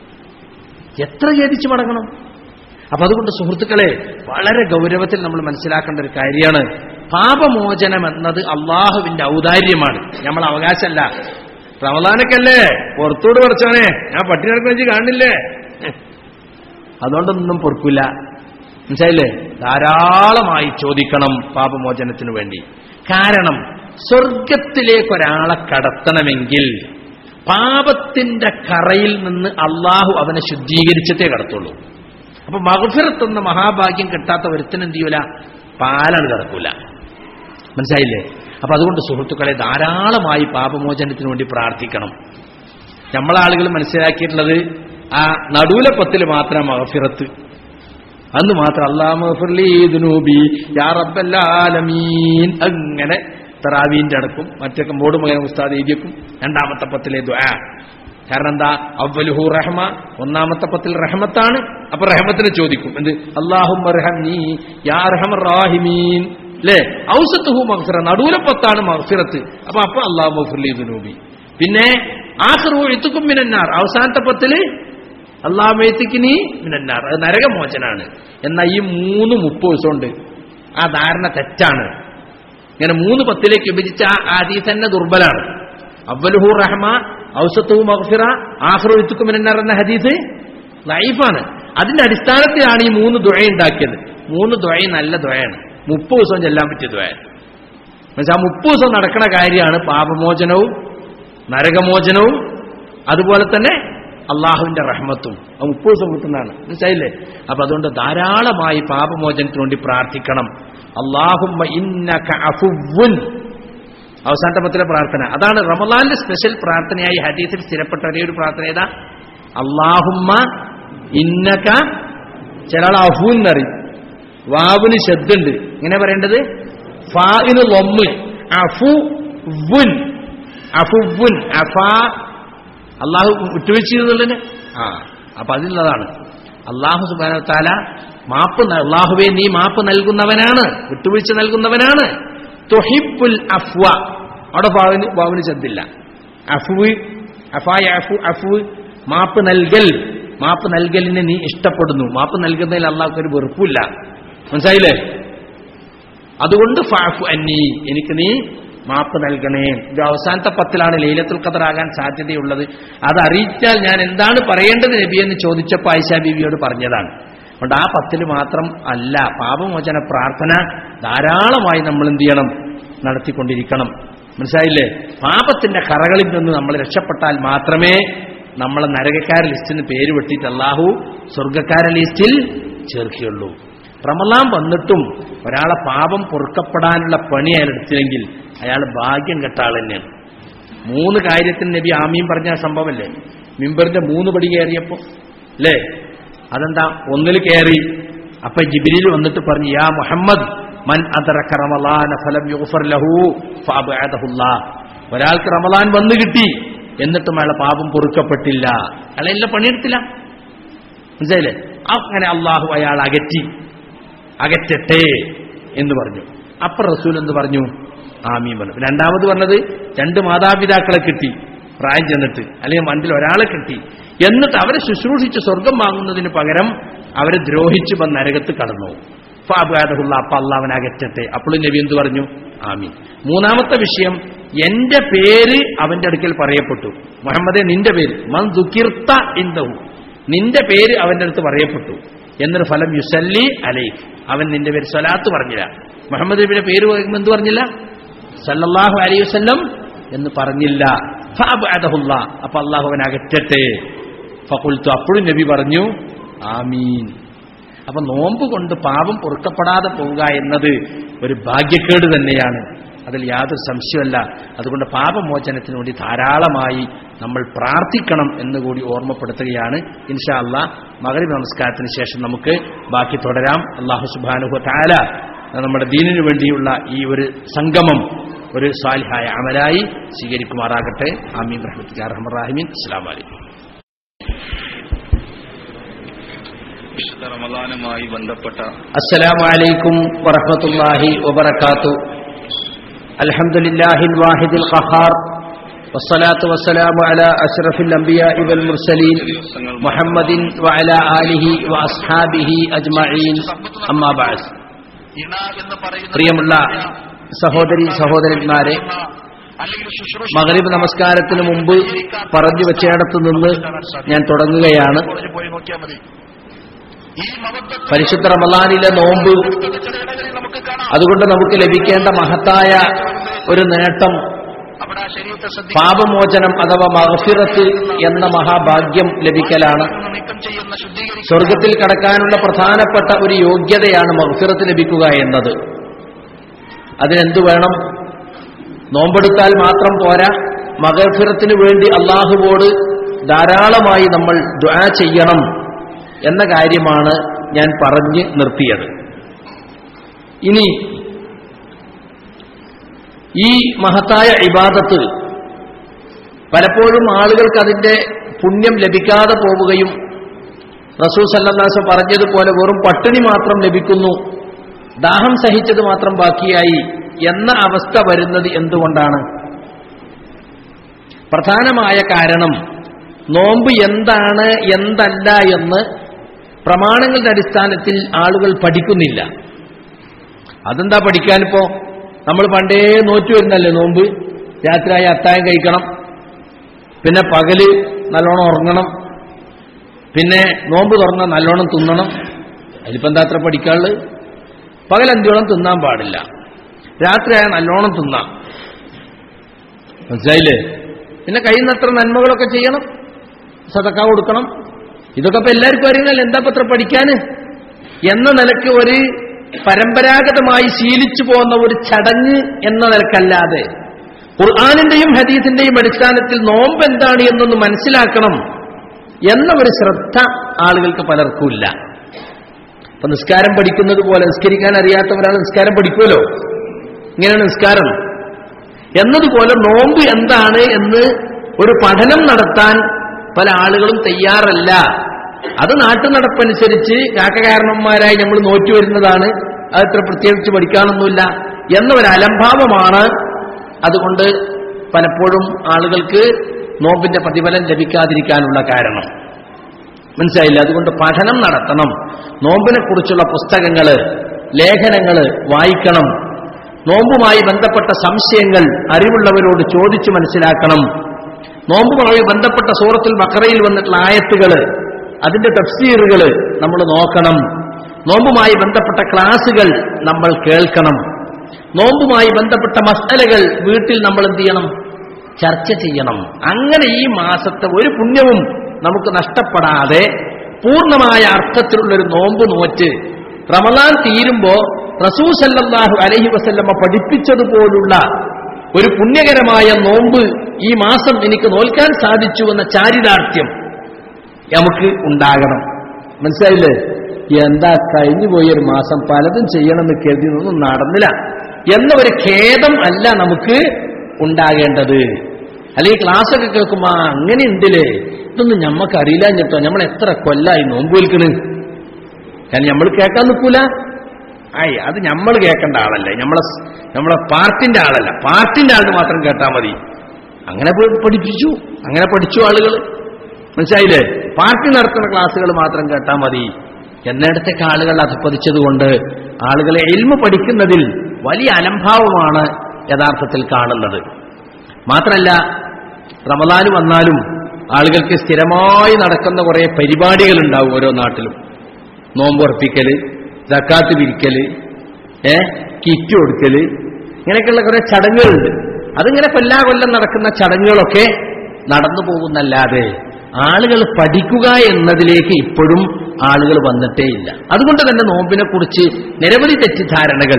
എത്ര ഖേദിച്ചു മടങ്ങണം അപ്പൊ അതുകൊണ്ട് സുഹൃത്തുക്കളെ വളരെ ഗൗരവത്തിൽ നമ്മൾ മനസ്സിലാക്കേണ്ട ഒരു കാര്യമാണ് പാപമോചനം എന്നത് അള്ളാഹുവിന്റെ ഔദാര്യമാണ് നമ്മൾ അവകാശമല്ല റമദാനൊക്കെ അല്ലേ പുറത്തോട് കുറച്ചോനെ ഞാൻ പട്ടിണി നടക്കുന്ന വെച്ച് കാണില്ലേ അതുകൊണ്ടൊന്നും പൊറുക്കില്ല മനസ്സിലായില്ലേ ധാരാളമായി ചോദിക്കണം പാപമോചനത്തിനു വേണ്ടി കാരണം സ്വർഗത്തിലേക്ക് ഒരാളെ കടത്തണമെങ്കിൽ പാപത്തിന്റെ കറയിൽ നിന്ന് അള്ളാഹു അവനെ ശുദ്ധീകരിച്ചിട്ടേ കടത്തുള്ളൂ അപ്പൊ മഹഫിറത്ത് എന്ന മഹാഭാഗ്യം കിട്ടാത്ത ഒരുത്തനും എന്ത് ചെയ്യൂല പാലാണ് കിടക്കൂല മനസ്സിലായില്ലേ അപ്പൊ അതുകൊണ്ട് സുഹൃത്തുക്കളെ ധാരാളമായി പാപമോചനത്തിന് വേണ്ടി പ്രാർത്ഥിക്കണം നമ്മളാളുകൾ മനസ്സിലാക്കിയിട്ടുള്ളത് ആ നടുവിലപ്പത്തിൽ മാത്രം മഹഫിറത്ത് അന്ന് മാത്രം അള്ളാഹുബി യാ റബ്ബല്ലാലമീൻ അങ്ങനെ തറാവീന്റെ അടക്കും മറ്റൊക്കെ മോട് മകൻ ഉസ്താദ് എഴുതിയേക്കും രണ്ടാമത്തെ പത്തിലെ ദ്വാ കാരണം എന്താ അവലുഹു റഹ്മ ഒന്നാമത്തെ പത്തിൽ റഹ്മത്താണ് അപ്പൊ റഹ്മത്തിനെ ചോദിക്കും എന്ത് അള്ളാഹു യാ റഹമർ റാഹിമീൻ അല്ലേ ഔസത്തുഹു മഹ്ഫിറ നടുവിലെ പത്താണ് മഹ്ഫിറത്ത് അപ്പൊ അപ്പൊ അള്ളാഹു മഹ്ഫിർലി ദുനൂബി പിന്നെ ആഖിറു എത്തുക്കും മിനന്നാർ അവസാനത്തെ പത്തില് അള്ളാഹു എത്തിക്കിനി മിനന്നാർ അത് നരകമോചനാണ് എന്നാൽ ഈ മൂന്ന് മുപ്പത് ദിവസമുണ്ട് ആ ധാരണ തെറ്റാണ് ഇങ്ങനെ മൂന്ന് പത്തിലേക്ക് വിഭജിച്ച ആ ആദീസ് തന്നെ ദുർബലാണ് അവലുഹു റഹ്മ ഔസത്തു മഹ്ഫിറ ആഹ്റു ഇത്തുക്കും മിനന്നാർ എന്ന ഹദീസ് ലൈഫാണ് അതിന്റെ അടിസ്ഥാനത്തിലാണ് ഈ മൂന്ന് ദുഴ ഉണ്ടാക്കിയത് മൂന്ന് ദുഴ നല്ല ദുഴയാണ് മുപ്പത് ദിവസം ചെല്ലാൻ പറ്റിയ ദുഴയാണ് എന്നുവെച്ചാൽ മുപ്പത് ദിവസം നടക്കുന്ന കാര്യമാണ് പാപമോചനവും നരകമോചനവും അതുപോലെ തന്നെ അള്ളാഹുവിന്റെ റഹ്മത്തും അത് മുപ്പത് ദിവസം കിട്ടുന്നതാണ് മനസ്സിലായില്ലേ അപ്പൊ അതുകൊണ്ട് ധാരാളമായി പാപമോചനത്തിന് വേണ്ടി പ്രാർത്ഥിക്കണം അള്ളാഹുമ്മ ഇന്നക അഫുവുൻ അവസാനത്തെ പത്തിലെ പ്രാർത്ഥന അതാണ് റമദാനിന്റെ സ്പെഷ്യൽ പ്രാർത്ഥനയായി ഹദീസിൽ സ്ഥിരപ്പെട്ട ഒരേ ഒരു പ്രാർത്ഥന ഏതാ അള്ളാഹുമ്മ ഇന്നക ചില ആൾ അഫു എന്നറിയും വാവിന് ശബ്ദുണ്ട് ഇങ്ങനെ പറയേണ്ടത് ഫാവിന് ലൊമ്മ് അഫു വുൻ അഫുവുൻ അഫാ അള്ളാഹു വിട്ടുവീഴ്ച ചെയ്തുള്ളതിന് ആ അപ്പൊ അതിലുള്ളതാണ് അള്ളാഹു സുബാന താല മാപ്പ് ന- അള്ളാഹുവെ നീ മാപ്പ് നൽകുന്നവനാണ് വിട്ടുവീഴ്ച നൽകുന്നവനാണ് തുഹിബുൽ അഫ്വ അവിടെ പാവിന് പാവിന് ചെന്നില്ല അഫ്വ് അഫായ അഫു അഫ്വ് മാപ്പ് നൽകൽ മാപ്പ് നൽകലിനെ നീ ഇഷ്ടപ്പെടുന്നു മാപ്പ് നൽകുന്നതിൽ അള്ളാഹ്ക്ക് ഒരു വെറുപ്പില്ല മനസ്സിലായില്ലേ അതുകൊണ്ട് ഫാഫു അന്നി എനിക്ക് നീ മാപ്പ് നൽകണേ ഇത് അവസാനത്തെ പത്തിലാണ് ലൈലത്തുൽ ഖദറാകാൻ സാധ്യതയുള്ളത് അത് അറിയിച്ചാൽ ഞാൻ എന്താണ് പറയേണ്ടത് നബി എന്ന് ചോദിച്ചപ്പോൾ ആയിഷ ബീവിയോട് പറഞ്ഞതാണ് അതുകൊണ്ട് ആ പത്തിൽ മാത്രം അല്ല പാപമോചന പ്രാർത്ഥന ധാരാളമായി നമ്മൾ എന്ത് ചെയ്യണം നടത്തിക്കൊണ്ടിരിക്കണം മനസ്സിലായില്ലേ പാപത്തിന്റെ കറകളിൽ നിന്ന് നമ്മൾ രക്ഷപ്പെട്ടാൽ മാത്രമേ നമ്മളെ നരകക്കാര ലിസ്റ്റിന് പേര് വെട്ടിയിട്ട് അള്ളാഹു സ്വർഗക്കാര ലിസ്റ്റിൽ ചേർക്കുകയുള്ളൂ റമലാൻ വന്നിട്ടും ഒരാളെ പാപം പൊറുക്കപ്പെടാനുള്ള പണി അയാൾ എടുത്തില്ലെങ്കിൽ അയാൾ ഭാഗ്യം കെട്ട ആൾ തന്നെയാണ് മൂന്ന് കാര്യത്തിന് നബി ആമീൻ പറഞ്ഞ സംഭവമല്ലേ മിമ്പറിന്റെ മൂന്ന് പടി കയറിയപ്പോ അല്ലേ അതെന്താ ഒന്നിൽ കയറി അപ്പൊ ജിബിരിൽ വന്നിട്ട് പറഞ്ഞു യാ മുഹമ്മദ് മൻ അദറക റമളാന ഫലം യുഗ്ഫർ ലഹു ഫഅബഅദഹുല്ലാ ഒരാൾക്ക് റമളാൻ വന്നു കിട്ടി എന്നിട്ടും അയാളെ പാപം പൊറുക്കപ്പെട്ടില്ല അയാളെ എല്ലാം പണിയെടുത്തില്ല മനസ്സിലായില്ലേ അങ്ങനെ അള്ളാഹു അയാൾ അകറ്റി അകറ്റട്ടെ എന്ന് പറഞ്ഞു അപ്പൊ റസൂൽ എന്ന് പറഞ്ഞു ആമീൻ പറഞ്ഞു രണ്ടാമത് പറഞ്ഞത് രണ്ട് മാതാപിതാക്കളെ കിട്ടി പ്രായം ചെന്നിട്ട് അല്ലെങ്കിൽ മണ്ടിൽ ഒരാളെ കിട്ടി എന്നിട്ട് അവരെ ശുശ്രൂഷിച്ച് സ്വർഗം വാങ്ങുന്നതിന് പകരം അവരെ ദ്രോഹിച്ചു വന്ന് നരകത്ത് കടന്നു ഫാബാദഹുള്ള അപ്പ അള്ളാവൻ അകറ്റട്ടെ അപ്പോഴും നബി എന്ത് പറഞ്ഞു ആമീൻ മൂന്നാമത്തെ വിഷയം എന്റെ പേര് അവന്റെ അടുക്കൽ പറയപ്പെട്ടു മുഹമ്മദെ നിന്റെ പേര് മൻ ദുഃഖിർത്ത ഇന്ദഹു നിന്റെ പേര് അവന്റെ അടുത്ത് പറയപ്പെട്ടു എന്നൊരു ഫലം യുസല്ലി അലൈഖ് അവൻ നിന്റെ പേര് സ്വലാത്ത് പറഞ്ഞില്ല മുഹമ്മദ് നബിയുടെ പേര് പറയുമ്പോൾ എന്ത് പറഞ്ഞില്ല സല്ലല്ലാഹു അലൈഹി വസല്ലം എന്ന് പറഞ്ഞില്ല ഫഅബഅദഹുല്ലാ അപ്പൊ അള്ളാഹു അവൻ അകറ്റട്ടെ ഫഖുൽത്തു അപ്പോഴും നബി പറഞ്ഞു ആമീൻ അപ്പൊ നോമ്പ് കൊണ്ട് പാപം പൊറുക്കപ്പെടാതെ പോവുക എന്നത് ഒരു ഭാഗ്യക്കേട് തന്നെയാണ് അതിൽ യാതൊരു സംശയമല്ല അതുകൊണ്ട് പാപമോചനത്തിന് വേണ്ടി ധാരാളമായി നമ്മൾ പ്രാർത്ഥിക്കണം എന്നുകൂടി ഓർമ്മപ്പെടുത്തുകയാണ് ഇൻഷാ അള്ളാ മകരീബ് നമസ്കാരത്തിന് ശേഷം നമുക്ക് ബാക്കി തുടരാം അള്ളാഹു സുബാനുഹു താല നമ്മുടെ ദീനിനു വേണ്ടിയുള്ള ഈ ഒരു സംഗമം ഒരു സാലിഹായ അമലായി സ്വീകരിക്കുമാറാകട്ടെ ആമീൻ റഹ്മത്ത് റഹ്മറാഹിമീൻ അസ്സാം വലൈക്കും വിശുദ്ധ റമദാനുമായി ബന്ധപ്പെട്ട السلام عليكم ورحمة الله وبركاته الحمد لله الواحد القهار والصلاة والسلام على أشرف الأنبياء والمرسلين محمد وعلى آله وأصحابه أجمعين أما بعد ഇണ എന്ന് പറയുന്ന പ്രിയമുള്ള സഹോദരി സഹോദരന്മാരെ അല്ലെങ്കിൽ ശുശ്രൂഷ മകരീബ് നമസ്കാരത്തിന് മുമ്പ് പറഞ്ഞു വെച്ചയിടത്ത് നിന്ന് ഞാൻ തുടങ്ങുകയാണ് കോളേജിൽ പോയി നോക്കിയാൽ മതി ഈ മഹത്വത്തെ പരിശുദ്ധ റമലാനിലെ നോമ്പ് ചില ഇടങ്ങളിൽ നമുക്ക് കാണാം അതുകൊണ്ട് നമുക്ക് ലഭിക്കേണ്ട മഹത്തായ ഒരു നേട്ടം അവിടെ ആ ശരീരത്തെ ശ്രദ്ധിക്കുക പാപമോചനം അഥവാ മഹഫിറത്ത് എന്ന മഹാഭാഗ്യം ലഭിക്കലാണ് നീക്കം ചെയ്യുന്ന ശുദ്ധീകരിക്കുന്ന സ്വർഗത്തിൽ കടക്കാനുള്ള പ്രധാനപ്പെട്ട ഒരു യോഗ്യതയാണ് മഹഫിറത്ത് ലഭിക്കുക എന്നത് അതിനെന്തു വേണം നോമ്പെടുത്താൽ മാത്രം പോരാ മഹഫിറത്തിന് വേണ്ടി അള്ളാഹുവോട് ധാരാളമായി നമ്മൾ ദ്വാ ചെയ്യണം എന്ന കാര്യമാണ് ഞാൻ പറഞ്ഞ് നിർത്തിയത് ഇനി ഈ മഹത്തായ ഇബാദത്ത് പലപ്പോഴും ആളുകൾക്ക് അതിന്റെ പുണ്യം ലഭിക്കാതെ പോവുകയും റസൂൽ സല്ലാസ് പറഞ്ഞതുപോലെ വെറും പട്ടിണി മാത്രം ലഭിക്കുന്നു ദാഹം സഹിച്ചത് മാത്രം ബാക്കിയായി എന്ന അവസ്ഥ വരുന്നത് എന്തുകൊണ്ടാണ് പ്രധാനമായ കാരണം നോമ്പ് എന്താണ് എന്തല്ല എന്ന് പ്രമാണങ്ങളുടെ അടിസ്ഥാനത്തിൽ ആളുകൾ പഠിക്കുന്നില്ല അതെന്താ പഠിക്കാനിപ്പോ നമ്മൾ പണ്ടേ നോറ്റു വരുന്നല്ലേ നോമ്പ് രാത്രിയായി അത്തായം കഴിക്കണം പിന്നെ പകല് നല്ലോണം ഉറങ്ങണം പിന്നെ നോമ്പ് തുറന്നാൽ നല്ലോണം തിന്നണം അതിലിപ്പോൾ എന്താ അത്ര പഠിക്കാനുള്ളത് പകൽ അന്ത്യോളം തിന്നാൻ പാടില്ല രാത്രിയായ നല്ലോണം തിന്നാം മനസ്സിലായില്ലേ പിന്നെ കഴിയുന്നത്ര നന്മകളൊക്കെ ചെയ്യണം സതക്ക കൊടുക്കണം ഇതൊക്കെ ഇപ്പൊ എല്ലാവർക്കും അറിയുന്നല്ലോ എന്താ പത്ര പഠിക്കാന് എന്ന നിലയ്ക്ക് ഒരു പരമ്പരാഗതമായി ശീലിച്ചു പോകുന്ന ഒരു ചടങ്ങ് എന്ന നിലക്കല്ലാതെ ഖുർആാനിന്റെയും ഹദീസിന്റെയും അടിസ്ഥാനത്തിൽ നോമ്പ് എന്താണ് എന്നൊന്ന് മനസ്സിലാക്കണം എന്ന ഒരു ശ്രദ്ധ ആളുകൾക്ക് പലർക്കും ഇല്ല ഇപ്പൊ നിസ്കാരം പഠിക്കുന്നത് പോലെ നിസ്കരിക്കാൻ അറിയാത്തവരാണ് നിസ്കാരം പഠിക്കുമല്ലോ ഇങ്ങനെയാണ് നിസ്കാരം എന്നതുപോലെ നോമ്പ് എന്താണ് എന്ന് ഒരു പഠനം നടത്താൻ പല ആളുകളും തയ്യാറല്ല അത് നാട്ടു നടപ്പനുസരിച്ച് കാക്കകാരണന്മാരായി നമ്മൾ നോറ്റു വരുന്നതാണ് അത് ഇത്ര പ്രത്യേകിച്ച് പഠിക്കാനൊന്നുമില്ല എന്ന ഒരു അലംഭാവമാണ് അതുകൊണ്ട് പലപ്പോഴും ആളുകൾക്ക് നോമ്പിന്റെ പ്രതിഫലം ലഭിക്കാതിരിക്കാനുള്ള കാരണം മനസ്സിലായില്ല അതുകൊണ്ട് പഠനം നടത്തണം നോമ്പിനെ കുറിച്ചുള്ള പുസ്തകങ്ങള് ലേഖനങ്ങള് വായിക്കണം നോമ്പുമായി ബന്ധപ്പെട്ട സംശയങ്ങൾ അറിവുള്ളവരോട് ചോദിച്ചു മനസ്സിലാക്കണം നോമ്പുമായി ബന്ധപ്പെട്ട സൂറത്തുൽ ബക്കറയിൽ വന്നിട്ടുള്ള ആയത്തുകള് അതിന്റെ തഫ്സീറുകള് നമ്മൾ നോക്കണം നോമ്പുമായി ബന്ധപ്പെട്ട ക്ലാസുകൾ നമ്മൾ കേൾക്കണം നോമ്പുമായി ബന്ധപ്പെട്ട മസലകൾ വീട്ടിൽ നമ്മൾ എന്ത് ചെയ്യണം ചർച്ച ചെയ്യണം അങ്ങനെ ഈ മാസത്തെ ഒരു പുണ്യവും നമുക്ക് നഷ്ടപ്പെടാതെ പൂർണ്ണമായ അർത്ഥത്തിലുള്ളൊരു നോമ്പ് നോറ്റ് റമദാൻ തീരുമ്പോ റസൂ സല്ലല്ലാഹു അലൈഹി വസല്ലമ്മ പഠിപ്പിച്ചതുപോലുള്ള ഒരു പുണ്യകരമായ നോമ്പ് ഈ മാസം എനിക്ക് നോൽക്കാൻ സാധിച്ചു എന്ന ചാരിതാർത്ഥ്യം നമുക്ക് ഉണ്ടാകണം മനസ്സിലായില്ലേ എന്താ കഴിഞ്ഞു പോയൊരു മാസം പലതും ചെയ്യണമെന്ന് കരുതിയൊന്നും നടന്നില്ല എന്ന ഒരു ഖേദം അല്ല നമുക്ക് ഉണ്ടാകേണ്ടത് അല്ലെങ്കിൽ ക്ലാസ്സൊക്കെ കേൾക്കുമ്പോ ആ, അങ്ങനെ ഉണ്ടല്ലേ ഇതൊന്നും ഞമ്മക്ക് അറിയില്ല ഞെട്ടോ നമ്മൾ എത്ര കൊല്ലായി നോമ്പ് വിൽക്കണ് കാരണം നമ്മൾ കേൾക്കാൻ നിൽക്കൂല ആയി അത് നമ്മൾ കേൾക്കേണ്ട ആളല്ലേ നമ്മളെ സ്- നമ്മളെ പാർട്ടിന്റെ ആളല്ല പാർട്ടിന്റെ ആളിന് മാത്രം കേട്ടാൽ മതി അങ്ങനെ പോയി പഠിപ്പിച്ചു അങ്ങനെ പഠിച്ചു ആളുകൾ മനസ്സിലായില്ലേ പാർട്ടി നടത്തുന്ന ക്ലാസ്സുകൾ മാത്രം കേട്ടാൽ മതി എന്നിടത്തേക്ക് ആളുകൾ അധപ്പതിച്ചതുകൊണ്ട് ആളുകളെ എൽമ പഠിക്കുന്നതിൽ വലിയ അലംഭാവമാണ് യഥാർത്ഥത്തിൽ കാണുന്നത് മാത്രമല്ല റമദാന് വന്നാലും ആളുകൾക്ക് സ്ഥിരമായി നടക്കുന്ന കുറെ പരിപാടികൾ ഉണ്ടാവും ഓരോ നാട്ടിലും നോമ്പുറപ്പിക്കല് ജക്കാത്ത് പിരിക്കല് ഏ കിറ്റ് കൊടുക്കല് ഇങ്ങനെയൊക്കെയുള്ള കുറെ ചടങ്ങുകളുണ്ട് അതിങ്ങനെ കൊല്ലാ കൊല്ലം നടക്കുന്ന ചടങ്ങുകളൊക്കെ നടന്നു പോകുന്നല്ലാതെ ആളുകൾ പഠിക്കുക എന്നതിലേക്ക് ഇപ്പോഴും ആളുകൾ വന്നിട്ടേ ഇല്ല അതുകൊണ്ട് തന്നെ നോമ്പിനെ കുറിച്ച് നിരവധി തെറ്റിദ്ധാരണകൾ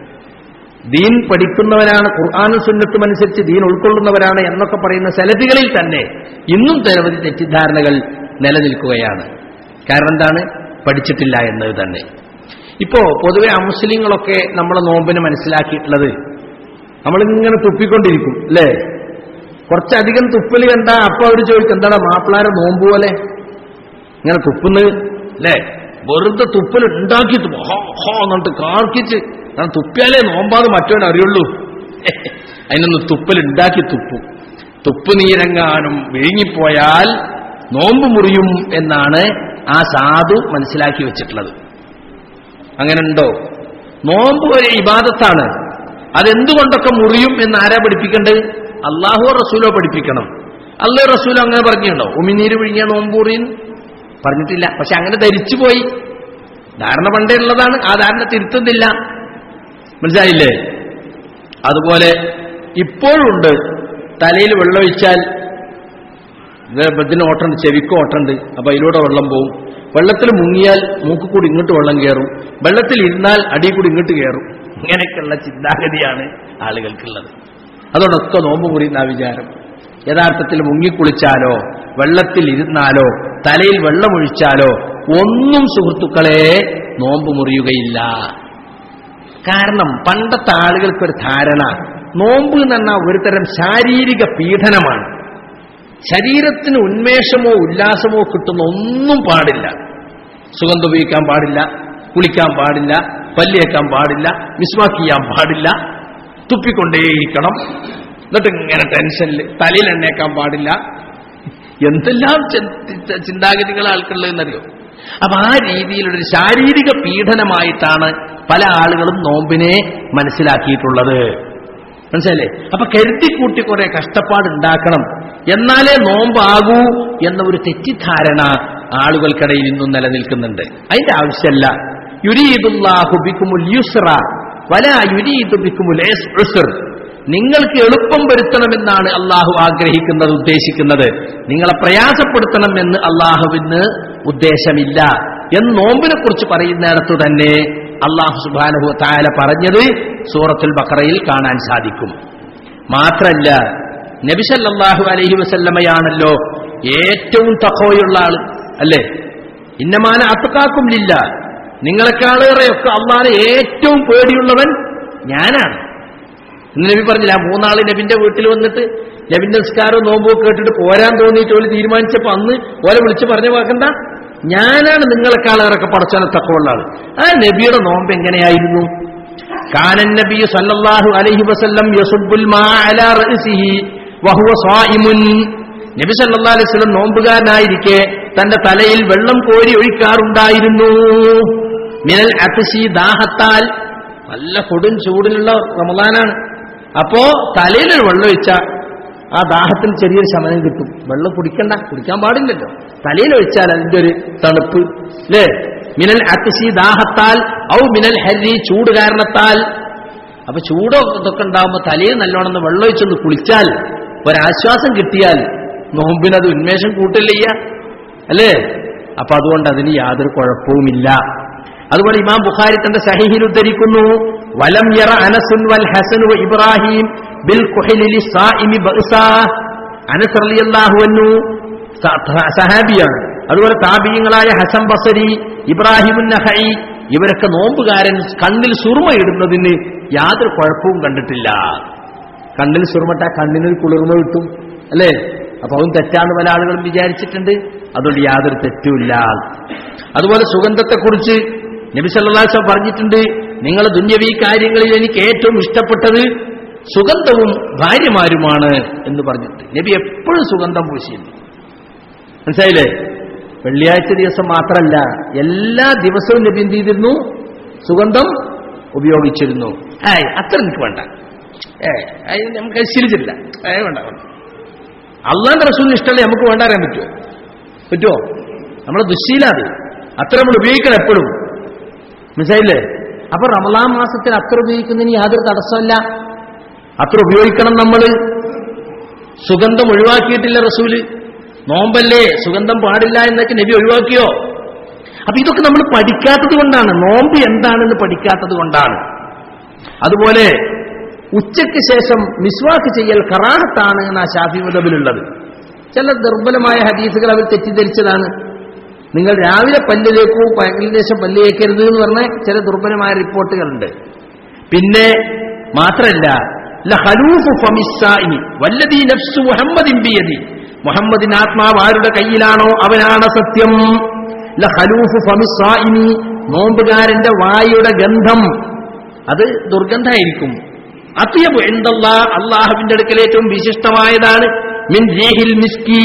ദീൻ പഠിക്കുന്നവരാണ് ഖുർആാനും സുന്നത്തും അനുസരിച്ച് ദീൻ ഉൾക്കൊള്ളുന്നവരാണ് എന്നൊക്കെ പറയുന്ന സെലഫികളിൽ തന്നെ ഇന്നും നിരവധി തെറ്റിദ്ധാരണകൾ നിലനിൽക്കുകയാണ് കാരണം എന്താണ് പഠിച്ചിട്ടില്ല എന്നത് തന്നെ ഇപ്പോ പൊതുവെ അമുസ്ലിങ്ങളൊക്കെ നമ്മളെ നോമ്പിന് മനസ്സിലാക്കിയിട്ടുള്ളത് നമ്മളിങ്ങനെ തുപ്പിക്കൊണ്ടിരിക്കും അല്ലേ കുറച്ചധികം തുപ്പല് കണ്ട അപ്പൊ അവർ ചോദിക്കും എന്താണ് മാപ്പിളാരെ നോമ്പ് പോലെ ഇങ്ങനെ തുപ്പുന്നത് അല്ലേ വെറുതെ തുപ്പൽ ഉണ്ടാക്കി തുപ്പും. ഹോ ഹോ എന്നിട്ട് കാർക്കിച്ച് കാരണം തുപ്പിയാലേ നോമ്പാതെ മറ്റവൻ അറിയുള്ളൂ അതിനൊന്ന് തുപ്പൽ ഉണ്ടാക്കി തുപ്പും തുപ്പ് നീരങ്ങാനും വിഴുങ്ങിപ്പോയാൽ നോമ്പ് മുറിയും എന്നാണ് ആ സാധു മനസ്സിലാക്കി വെച്ചിട്ടുള്ളത് അങ്ങനെ ഉണ്ടോ നോമ്പ് ഒരു ഇബാദത്താണ് അതെന്തുകൊണ്ടൊക്കെ മുറിയും എന്ന് ആരാ പഠിപ്പിക്കേണ്ടത് അള്ളാഹു റസൂലോ പഠിപ്പിക്കണം അള്ളാഹു റസൂലോ അങ്ങനെ പറഞ്ഞിട്ടുണ്ടോ ഉമിനീര് വിഴിഞ്ഞ നോമ്പ് മുറിയും പറഞ്ഞിട്ടില്ല പക്ഷെ അങ്ങനെ ധരിച്ചുപോയി ധാരണ പണ്ടേ ഉള്ളതാണ് ആ ധാരണ തിരുത്തുന്നില്ല മനസ്സിലായില്ലേ അതുപോലെ ഇപ്പോഴുണ്ട് തലയിൽ വെള്ളമൊഴിച്ചാൽ ഇതിന് ഓട്ടമുണ്ട് ചെവിക്ക് ഓട്ടമുണ്ട് അപ്പൊ അതിലൂടെ വെള്ളം പോവും വെള്ളത്തിൽ മുങ്ങിയാൽ മൂക്ക് കൂടി ഇങ്ങോട്ട് വെള്ളം കയറും വെള്ളത്തിൽ ഇരുന്നാൽ അടി കൂടി ഇങ്ങോട്ട് കയറും ഇങ്ങനെയൊക്കെയുള്ള ചിന്താഗതിയാണ് ആളുകൾക്കുള്ളത് അതുകൊണ്ടൊക്കെ നോമ്പ് മുറിയുന്ന ആ വിചാരം യഥാർത്ഥത്തിൽ മുങ്ങിക്കുളിച്ചാലോ വെള്ളത്തിൽ ഇരുന്നാലോ തലയിൽ വെള്ളമൊഴിച്ചാലോ ഒന്നും സുഹൃത്തുക്കളെ നോമ്പ് മുറിയുകയില്ല കാരണം പണ്ടത്തെ ആളുകൾക്കൊരു ധാരണ നോമ്പ് എന്ന് പറഞ്ഞാൽ ഒരു തരം ശാരീരിക പീഡനമാണ് ശരീരത്തിന് ഉന്മേഷമോ ഉല്ലാസമോ കിട്ടുന്ന ഒന്നും പാടില്ല സുഗന്ധം ഉപയോഗിക്കാൻ പാടില്ല കുളിക്കാൻ പാടില്ല പല്ലിയേക്കാൻ പാടില്ല മിസ്വാക്ക് ചെയ്യാൻ പാടില്ല തുപ്പിക്കൊണ്ടേയിരിക്കണം എന്നിട്ട് ഇങ്ങനെ ടെൻഷനിൽ തലയിൽ എണ്ണേക്കാൻ പാടില്ല എന്തെല്ലാം ചി- ചിന്താഗതികൾ ആൾക്കുള്ളതെന്നറിയോ അപ്പൊ ആ രീതിയിലൊരു ശാരീരിക പീഡനമായിട്ടാണ് പല ആളുകളും നോമ്പിനെ മനസ്സിലാക്കിയിട്ടുള്ളത് മനസ്സിലല്ലേ അപ്പൊ കരുതിക്കൂട്ടി കുറെ കഷ്ടപ്പാടുണ്ടാക്കണം എന്നാലേ നോമ്പാകൂ എന്ന ഒരു തെറ്റിദ്ധാരണ ആളുകൾക്കിടയിൽ ഇന്നും നിലനിൽക്കുന്നുണ്ട് അതിന്റെ ആവശ്യമല്ല യുരീദുല്ലാഹു ബിക്കുമുൽ യുസ്ര വല യുരീദു ബിക്കുമുൽ ഉസ്ർ നിങ്ങൾക്ക് എളുപ്പം വരുത്തണമെന്നാണ് അള്ളാഹു ആഗ്രഹിക്കുന്നത് ഉദ്ദേശിക്കുന്നത് നിങ്ങളെ പ്രയാസപ്പെടുത്തണം എന്ന് അള്ളാഹുവിന് ഉദ്ദേശമില്ല എന്ന് നോമ്പിനെ കുറിച്ച് പറയുന്നിടത്ത് തന്നെ അള്ളാഹു സുബാനഹു താല പറഞ്ഞത് സൂറത്തുൽ ബക്കറയിൽ കാണാൻ സാധിക്കും മാത്രല്ല നബിസല്ലാഹു അലൈഹി വസല്ലമയാണല്ലോ ഏറ്റവും തക്കോയുള്ള ആള് അല്ലേ ഇന്നമാന അത്തക്കാക്കുമില്ല നിങ്ങളെക്കാളേറെയൊക്കെ അള്ളാഹെ ഏറ്റവും പേടിയുള്ളവൻ ഞാനാണ് ഇന്ന് നബി പറഞ്ഞില്ല ആ മൂന്നാള് നബിന്റെ വീട്ടിൽ വന്നിട്ട് നബിന്റെ നിസ്കാരവും നോമ്പും കേട്ടിട്ട് പോരാൻ തോന്നിയിട്ട് ഓല് തീരുമാനിച്ചപ്പോ അന്ന് ഓലെ വിളിച്ച് പറഞ്ഞു വാക്കണ്ട ഞാനാണ് നിങ്ങളെക്കാളേറൊക്കെ പടച്ചാനെ തക്കമുള്ള ആള് ആ നബിയുടെ നോമ്പ് എങ്ങനെയായിരുന്നു കാനൻ നബി സല്ലല്ലാഹു അലൈഹി വസല്ലം യസുബ്ബുൽ മാ അലാ റഅസിഹി വഹുവ സായിമുൻ നബി സല്ലല്ലാഹു അലൈഹി വസല്ലം നോമ്പുകാരനായിരിക്കെ തന്റെ തലയിൽ വെള്ളം കോരി ഒഴിക്കാറുണ്ടായിരുന്നു മിനൽ അത്ശി ദാഹത്താൽ നല്ല കൊടും ചൂടിലുള്ള റമദാനാണ് അപ്പോ തലയിൽ ഒരു വെള്ളം ഒഴിച്ച ആ ദാഹത്തിന് ചെറിയൊരു ശമനം കിട്ടും വെള്ളം കുടിക്കണ്ട കുടിക്കാൻ പാടില്ലല്ലോ തലയിൽ ഒഴിച്ചാൽ അതിന്റെ ഒരു തണുപ്പ് അല്ലേ മിനൽ അത്ശി ദാഹത്താൽ ഔ മിനൽ ഹരി ചൂട് കാരണത്താൽ അപ്പൊ ചൂടോ ഇതൊക്കെ ഉണ്ടാകുമ്പോൾ തലയിൽ നല്ലോണം ഒന്ന് വെള്ളം ഒഴിച്ചൊന്ന് കുളിച്ചാൽ ഒരാശ്വാസം കിട്ടിയാൽ നോമ്പിനത് ഉന്മേഷം കൂട്ടില്ല ചെയ്യുക. അല്ലേ അപ്പൊ അതുകൊണ്ട് അതിന് യാതൊരു കുഴപ്പവുമില്ല അതുപോലെ ഇമാം ബുഖാരി തന്റെ സഹിഹിൽ ഉദ്ധരിക്കുന്നു വലം യറ അനസുൻ വൽ ഹസൻ വ ഇബ്രാഹിം ബിൽ കുഹലിലി സായിമി ബഅസാ അനസ് റളിയല്ലാഹു അൻഹു സ- ത- സഹാബിയാണ് അതുപോലെ താബിയങ്ങളായ ഹസൻ ബസരി ഇബ്രാഹിമുൻ നഹൈ ഇവരൊക്കെ നോമ്പുകാരൻ കണ്ണിൽ സുറുമ ഇടുന്നതിന് യാതൊരു കുഴപ്പവും കണ്ടിട്ടില്ല കണ്ണിൽ സുറുമട്ട കണ്ണിനൊരു കുളിർമ കിട്ടും അല്ലേ അപ്പൊ അതും തെറ്റാന്ന് പല ആളുകളും വിചാരിച്ചിട്ടുണ്ട് അതുകൊണ്ട് യാതൊരു തെറ്റുമില്ല അതുപോലെ സുഗന്ധത്തെക്കുറിച്ച് നബി സല്ലാസം പറഞ്ഞിട്ടുണ്ട് നിങ്ങൾ ദുന്യവി കാര്യങ്ങളിൽ എനിക്ക് ഏറ്റവും ഇഷ്ടപ്പെട്ടത് സുഗന്ധവും ഭാര്യമാരുമാണ് എന്ന് പറഞ്ഞിട്ട് നബി എപ്പോഴും സുഗന്ധം പൂശിയിരുന്നു മനസ്സിലായില്ലേ വെള്ളിയാഴ്ച ദിവസം മാത്രമല്ല എല്ലാ ദിവസവും നബി എന്ത് ചെയ്തിരുന്നു സുഗന്ധം ഉപയോഗിച്ചിരുന്നു ഏയ് അത്ര എനിക്ക് വേണ്ട ഏ അത് നമുക്ക് ശീലിച്ചില്ല ഏ വേണ്ട വേണ്ട അള്ളാന്റെ റസൂലിന് ഇഷ്ടമല്ലേ നമുക്ക് വേണ്ട അറിയാൻ പറ്റുമോ പറ്റുമോ നമ്മളെ ദുശീല അത് അത്ര നമ്മൾ ഉപയോഗിക്കണം എപ്പോഴും മനസ്സിലായില്ലേ അപ്പൊ റമലാൻ മാസത്തിൽ അത്ര ഉപയോഗിക്കുന്നതിന് യാതൊരു തടസ്സമല്ല അത്ര ഉപയോഗിക്കണം നമ്മൾ സുഗന്ധം ഒഴിവാക്കിയിട്ടില്ല റസൂല് നോമ്പല്ലേ സുഗന്ധം പാടില്ല എന്നൊക്കെ നബി ഒഴിവാക്കിയോ അപ്പൊ ഇതൊക്കെ നമ്മൾ പഠിക്കാത്തത് കൊണ്ടാണ് നോമ്പ് എന്താണെന്ന് പഠിക്കാത്തത് കൊണ്ടാണ് അതുപോലെ ഉച്ചയ്ക്ക് ശേഷം മിസ്വാക്ക് ചെയ്യൽ കറാഹത്താണ് എന്ന ഷാഫി മുതബിലുള്ളത് ചില ദുർബലമായ ഹദീസുകൾ അവർ തെറ്റിദ്ധരിച്ചതാണ് നിങ്ങൾ രാവിലെ പല്ലിലേക്കോ പകലിന് ശേഷം പല്ല് തേക്കരുത് എന്ന് പറഞ്ഞ ചില ദുർബലമായ റിപ്പോർട്ടുകളുണ്ട് പിന്നെ മാത്രല്ല ലഹലൂഫു ഫമിസ്സായിനി വല്ലദീ നഫ്സു മുഹമ്മദിൻ ബിയദി മുഹമ്മദിൻ ആത്മാവ് ആരുടെ കയ്യിലാണോ അവനാണ് സത്യം ലഹലൂഫു ഫമിസ്സായിനി നോമ്പുകാരന്റെ വായുടെ ഗന്ധം അത് ദുർഗന്ധമായിരിക്കും അത്യബ് എന്തല്ലാ അള്ളാഹുവിന്റെ അടുക്കൽ ഏറ്റവും വിശിഷ്ടമായതാണ് മിൻ ജേഹിൽ മിസ്കി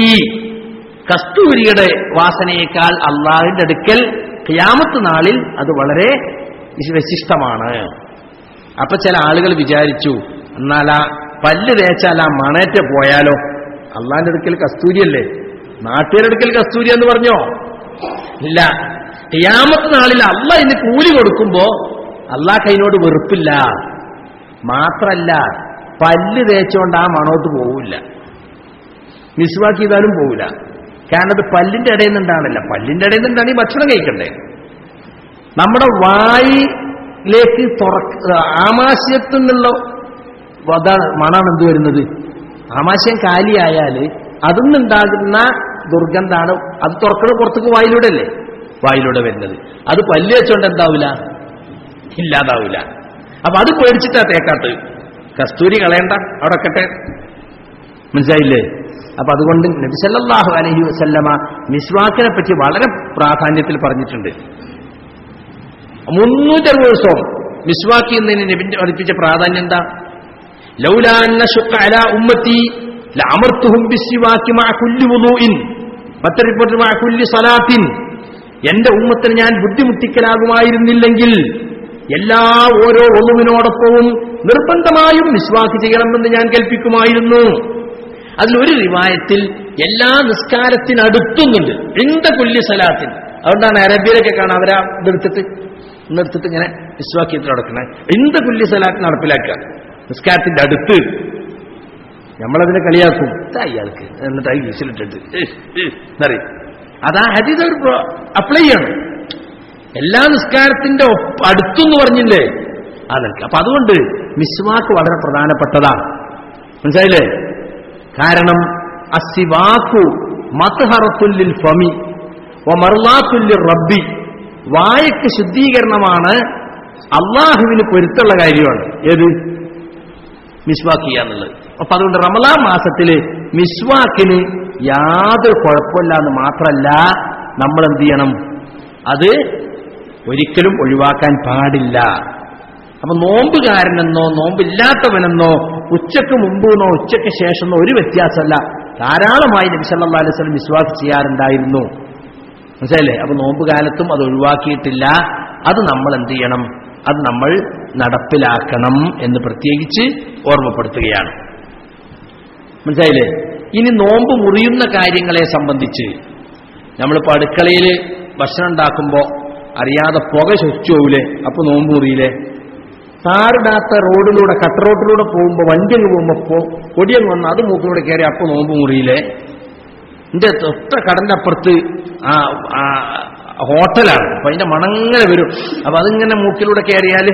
കസ്തൂരിയുടെ വാസനയേക്കാൾ അള്ളാഹുവിന്റെ അടുക്കൽ ഖിയാമത്ത് നാളിൽ അത് വളരെ വിശ- വിശിഷ്ടമാണ് അപ്പൊ ചില ആളുകൾ വിചാരിച്ചു എന്നാൽ ആ പല്ല് തേച്ചാൽ ആ മണേറ്റ പോയാലോ അള്ളാന്റെ അടുക്കൽ കസ്തൂരിയല്ലേ നാട്ടുകാരുടെ അടുക്കൽ കസ്തൂരി എന്ന് പറഞ്ഞോ ഇല്ല ഖിയാമത്ത് നാളിൽ അള്ള ഇന്ന് കൂലി കൊടുക്കുമ്പോ അള്ളാഹ് അതിനോട് വെറുപ്പില്ല മാത്രല്ല പല്ല് തേച്ചുകൊണ്ട് ആ മണോട്ട് പോവില്ല മിസ്വാക്ക് ചെയ്താലും പോവില്ല കാരണം അത് പല്ലിന്റെ ഇടയിൽ നിന്നുണ്ടാണല്ല പല്ലിന്റെ ഇടയിൽ നിന്നാണ് ഈ ഭക്ഷണം കഴിക്കണ്ടേ നമ്മുടെ വായിലേക്ക് തുറക്ക ആമാശയത്തിൽ നിന്നുള്ള അതാണ് മണാണ് എന്ത് വരുന്നത് ആമാശയം കാലിയായാൽ അതിൽ നിന്നുണ്ടാകുന്ന ദുർഗന്ധാണ് അത് തുറക്കുന്നത് പുറത്തേക്ക് വായിലൂടെ അല്ലേ വായിലൂടെ വരുന്നത് അത് പല്ല് വെച്ചോണ്ട് എന്താവില്ല ഇല്ലാതാവില്ല അപ്പൊ അത് പേടിച്ചിട്ടാ തേക്കാത്ത് കസ്തൂരി കളയണ്ട അവിടെ കട്ടെ മനസ്സിലായില്ലേ അപ്പൊ അതുകൊണ്ട് നബിസല്ലാഹു അലഹി വസല്ലമ മിസ്വാക്കിനെ പറ്റി വളരെ പ്രാധാന്യത്തിൽ പറഞ്ഞിട്ടുണ്ട് മുന്നൂറ്ററുപത് ദിവസവും മിസ്വാക്കി എന്നതിന് നബിന്റെ പഠിപ്പിച്ച പ്രാധാന്യം എന്താ ലൗലാന്ന ശുക്ക അല ഉമ്മത്തി ലഅമർത്തുഹും ബിസ്സിവാക്കി മഅ കുല്ലി വുളൂഇൻ മറ്റൊരു റിപ്പോർട്ട് മഅ കുല്ലി സലാത്തിൻ എന്റെ ഉമ്മത്തിന് ഞാൻ ബുദ്ധിമുട്ടിക്കലാകുമായിരുന്നില്ലെങ്കിൽ എല്ലാ ഓരോ ഒന്നുവിനോടൊപ്പവും നിർബന്ധമായും മിസ്വാക്ക് ചെയ്യണമെന്ന് ഞാൻ കൽപ്പിക്കുമായിരുന്നു അതിലൊരു റിവായത്തിൽ എല്ലാ നിസ്കാരത്തിനടുത്തുന്നുണ്ട് എന്ത കുല്യ സലാത്തിൻ അതുകൊണ്ടാണ് അറബിയിലൊക്കെ കാണാം അവരാ ഇതെടുത്തിട്ട് ഇന്നെടുത്തിട്ട് ഇങ്ങനെ വിശ്വാക്കിയത്തിൽ നടക്കണേ എന്ത് കുല്യ സലാത്ത് നടപ്പിലാക്കുക നിസ്കാരത്തിന്റെ അടുത്ത് നമ്മളതിനെ കളിയാക്കും ഇതാ ഇയാൾക്ക് എന്നിട്ട് ആ ഗീസിലിട്ടിട്ട് എന്നറിയും അതാ ഹദീസ് അവർ അപ്ലൈ ചെയ്യണം എല്ലാ നിസ്കാരത്തിന്റെ ഒപ്പ- അടുത്തെന്ന് പറഞ്ഞില്ലേ ആ നിൽക്കുക അപ്പൊ അതുകൊണ്ട് മിസ്വാക്ക് വളരെ പ്രധാനപ്പെട്ടതാണ് മനസ്സിലായില്ലേ കാരണം അസിവാക്കു മത്ഹറത്തുല്ലിൽ ഫമി മറുലാത്തുല്ലിൽ റബ്ബി വായക്ക് ശുദ്ധീകരണമാണ് അള്ളാഹുവിന് പൊരുത്തുള്ള കാര്യമാണ് ഏത് മിസ്വാക്ക് ചെയ്യാന്നുള്ളത് അപ്പൊ അതുകൊണ്ട് റമലാൻ മാസത്തില് മിസ്വാക്കിന് യാതൊരു കുഴപ്പമില്ല എന്ന് മാത്രമല്ല നമ്മൾ എന്ത് ചെയ്യണം അത് ഒരിക്കലും ഒഴിവാക്കാൻ പാടില്ല അപ്പൊ നോമ്പുകാരനെന്നോ നോമ്പില്ലാത്തവനെന്നോ ഉച്ചക്ക് മുമ്പെന്നോ ഉച്ചയ്ക്ക് ശേഷമെന്നോ ഒരു വ്യത്യാസമല്ല ധാരാളമായി നബി സല്ലല്ലാഹു അലൈഹി വസല്ലം വിശ്വാസം ചെയ്യാറുണ്ടായിരുന്നു മനസ്സിലായില്ലേ അപ്പൊ നോമ്പുകാലത്തും അത് ഒഴിവാക്കിയിട്ടില്ല അത് നമ്മൾ എന്ത് ചെയ്യണം അത് നമ്മൾ നടപ്പിലാക്കണം എന്ന് പ്രത്യേകിച്ച് ഓർമ്മപ്പെടുത്തുകയാണ് മനസ്സിലായില്ലേ ഇനി നോമ്പ് മുറിയുന്ന കാര്യങ്ങളെ സംബന്ധിച്ച് നമ്മളിപ്പോൾ അടുക്കളയിൽ ഭക്ഷണം ഉണ്ടാക്കുമ്പോൾ അറിയാതെ പുക ശ്വസിച്ചു പോകൂലേ അപ്പൊ നോമ്പ് മുറിയില്ലേ താറിടാത്ത റോഡിലൂടെ കട്ട റോഡിലൂടെ പോകുമ്പോൾ വണ്ടി അങ്ങ് പോകുമ്പോൾ കൊടിയങ്ങ് വന്ന് അത് മൂക്കിലൂടെ കയറി അപ്പൊ നോമ്പ് മുറിയില്ലേ എന്റെ തൊട്ട കടന്റെ അപ്പുറത്ത് ആ ആ ഹോട്ടലാണ് അപ്പൊ അതിന്റെ മണങ്ങനെ വരും അപ്പൊ അതിങ്ങനെ മൂക്കിലൂടെ കയറിയാല്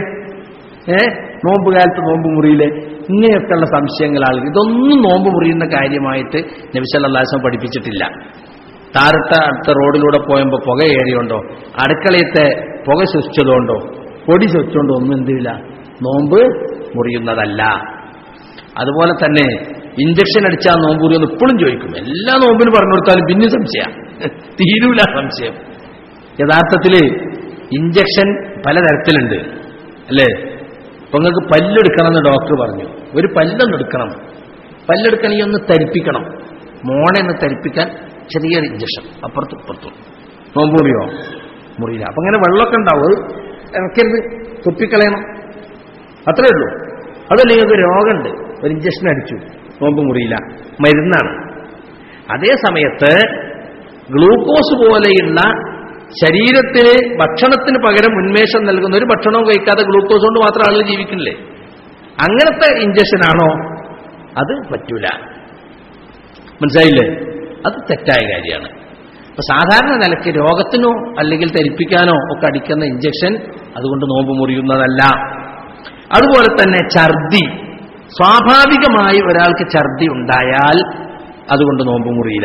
ഏ നോമ്പ് കാലത്ത് നോമ്പ് മുറിയിലെ ഇങ്ങനെയൊക്കെയുള്ള സംശയങ്ങൾ ആളുകൾ ഇതൊന്നും നോമ്പ് മുറിയുന്ന കാര്യമായിട്ട് നബിസല്ലാസം പഠിപ്പിച്ചിട്ടില്ല താരത്തെ അടുത്ത റോഡിലൂടെ പോയപ്പോൾ പുക ഏറിയുണ്ടോ അടുക്കളയത്തെ പുക ശ്വസിച്ചതുകൊണ്ടോ പൊടി ശ്വസിച്ചുകൊണ്ടോ ഒന്നും എന്തില്ല നോമ്പ് മുറിയുന്നതല്ല അതുപോലെ തന്നെ ഇഞ്ചക്ഷൻ അടിച്ചാൽ നോമ്പ് മുറിയെന്ന് ഇപ്പോഴും ചോദിക്കും എല്ലാ നോമ്പിനും പറഞ്ഞു കൊടുത്താലും പിന്നെ സംശയ തീരൂല സംശയം യഥാർത്ഥത്തില് ഇഞ്ചക്ഷൻ പലതരത്തിലുണ്ട് അല്ലേ അപ്പൊ നിങ്ങൾക്ക് പല്ലെടുക്കണമെന്ന് ഡോക്ടർ പറഞ്ഞു ഒരു പല്ലൊന്ന് എടുക്കണം പല്ലെടുക്കണമെങ്കിൽ ഒന്ന് തരിപ്പിക്കണം മോണെ ഒന്ന് തരിപ്പിക്കാൻ ചെറിയൊരു ഇഞ്ചക്ഷൻ അപ്പുറത്തും ഇപ്പുറത്തും നോമ്പ് മുറിയോ മുറിയില്ല അപ്പൊ അങ്ങനെ വെള്ളമൊക്കെ ഉണ്ടാവും അത് ഇറക്കരുത് തുപ്പിക്കളയണം അത്രേ ഉള്ളൂ അതല്ല നിങ്ങൾക്ക് രോഗമുണ്ട് ഒരു ഇഞ്ചക്ഷൻ അടിച്ചു നോമ്പ് മുറിയില്ല മരുന്നാണ് അതേ സമയത്ത് ഗ്ലൂക്കോസ് പോലെയുള്ള ശരീരത്തിന് ഭക്ഷണത്തിന് പകരം ഉന്മേഷം നൽകുന്ന ഒരു ഭക്ഷണവും കഴിക്കാതെ ഗ്ലൂക്കോസ് കൊണ്ട് മാത്രം ആളുകൾ ജീവിക്കില്ലേ അങ്ങനത്തെ ഇഞ്ചക്ഷൻ ആണോ അത് പറ്റൂല മനസ്സിലായില്ലേ അത് തെറ്റായ കാര്യമാണ് അപ്പൊ സാധാരണ നിലയ്ക്ക് രോഗത്തിനോ അല്ലെങ്കിൽ ധരിപ്പിക്കാനോ ഒക്കെ അടിക്കുന്ന ഇഞ്ചക്ഷൻ അതുകൊണ്ട് നോമ്പ് മുറിയുന്നതല്ല അതുപോലെ തന്നെ ഛർദി സ്വാഭാവികമായി ഒരാൾക്ക് ഛർദി ഉണ്ടായാൽ അതുകൊണ്ട് നോമ്പ് മുറിയില്ല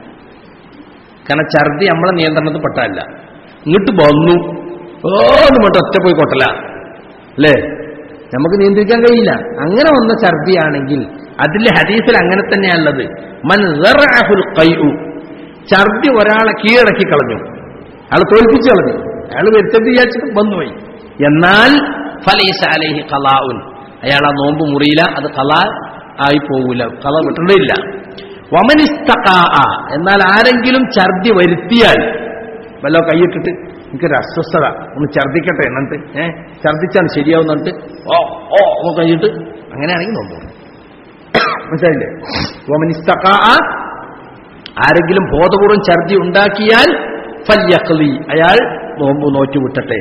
കാരണം ഛർദി നമ്മളെ നിയന്ത്രണത്തിൽ പെട്ടതല്ല ഇങ്ങോട്ട് വന്നു ഓന്ന് മട്ട് ഒറ്റ പോയി കൊട്ടല അല്ലേ നമുക്ക് നിയന്ത്രിക്കാൻ കഴിയില്ല അങ്ങനെ വന്ന ഛർദിയാണെങ്കിൽ അതിലെ ഹദീസിൽ അങ്ങനെ തന്നെയാണുള്ളത് മൻ ദറഅഹുൽ ഖൈഉ ഛർദി ഒരാളെ കീഴടക്കി കളഞ്ഞു അയാൾ തോൽപ്പിച്ചു കളഞ്ഞു അയാൾ വരുത്തത് വിചാരിച്ചിട്ട് വന്നുപോയി എന്നാൽ ഫലൈസ അലൈഹി ഖലാഉൻ അയാൾ ആ നോമ്പ് മുറിയില്ല അത് ഖലാ ആയി പോകൂല കള വിട്ടിട്ടില്ല വമനിസ്തകാ എന്നാൽ ആരെങ്കിലും ഛർദി വരുത്തിയാൽ വല്ലോ കൈയിട്ടിട്ട് എനിക്കൊരു അസ്വസ്ഥത ഒന്ന് ഛർദിക്കട്ടെ എന്നിട്ട് ഏഹ് ഛർദിച്ചാൽ ശരിയാവും എന്നിട്ട് ഓ ഓ ഒന്ന് കൈയിട്ട് അങ്ങനെയാണെങ്കിൽ നോമ്പ് മുറിയും. മനസ്സിലായില്ലേ വമനിസ്തകാ ആരെങ്കിലും ബോധപൂർവം ഛർദി ഉണ്ടാക്കിയാൽ ഫല്യഖ്ലി അയാൾ നോമ്പ് നോറ്റു വിട്ടട്ടെ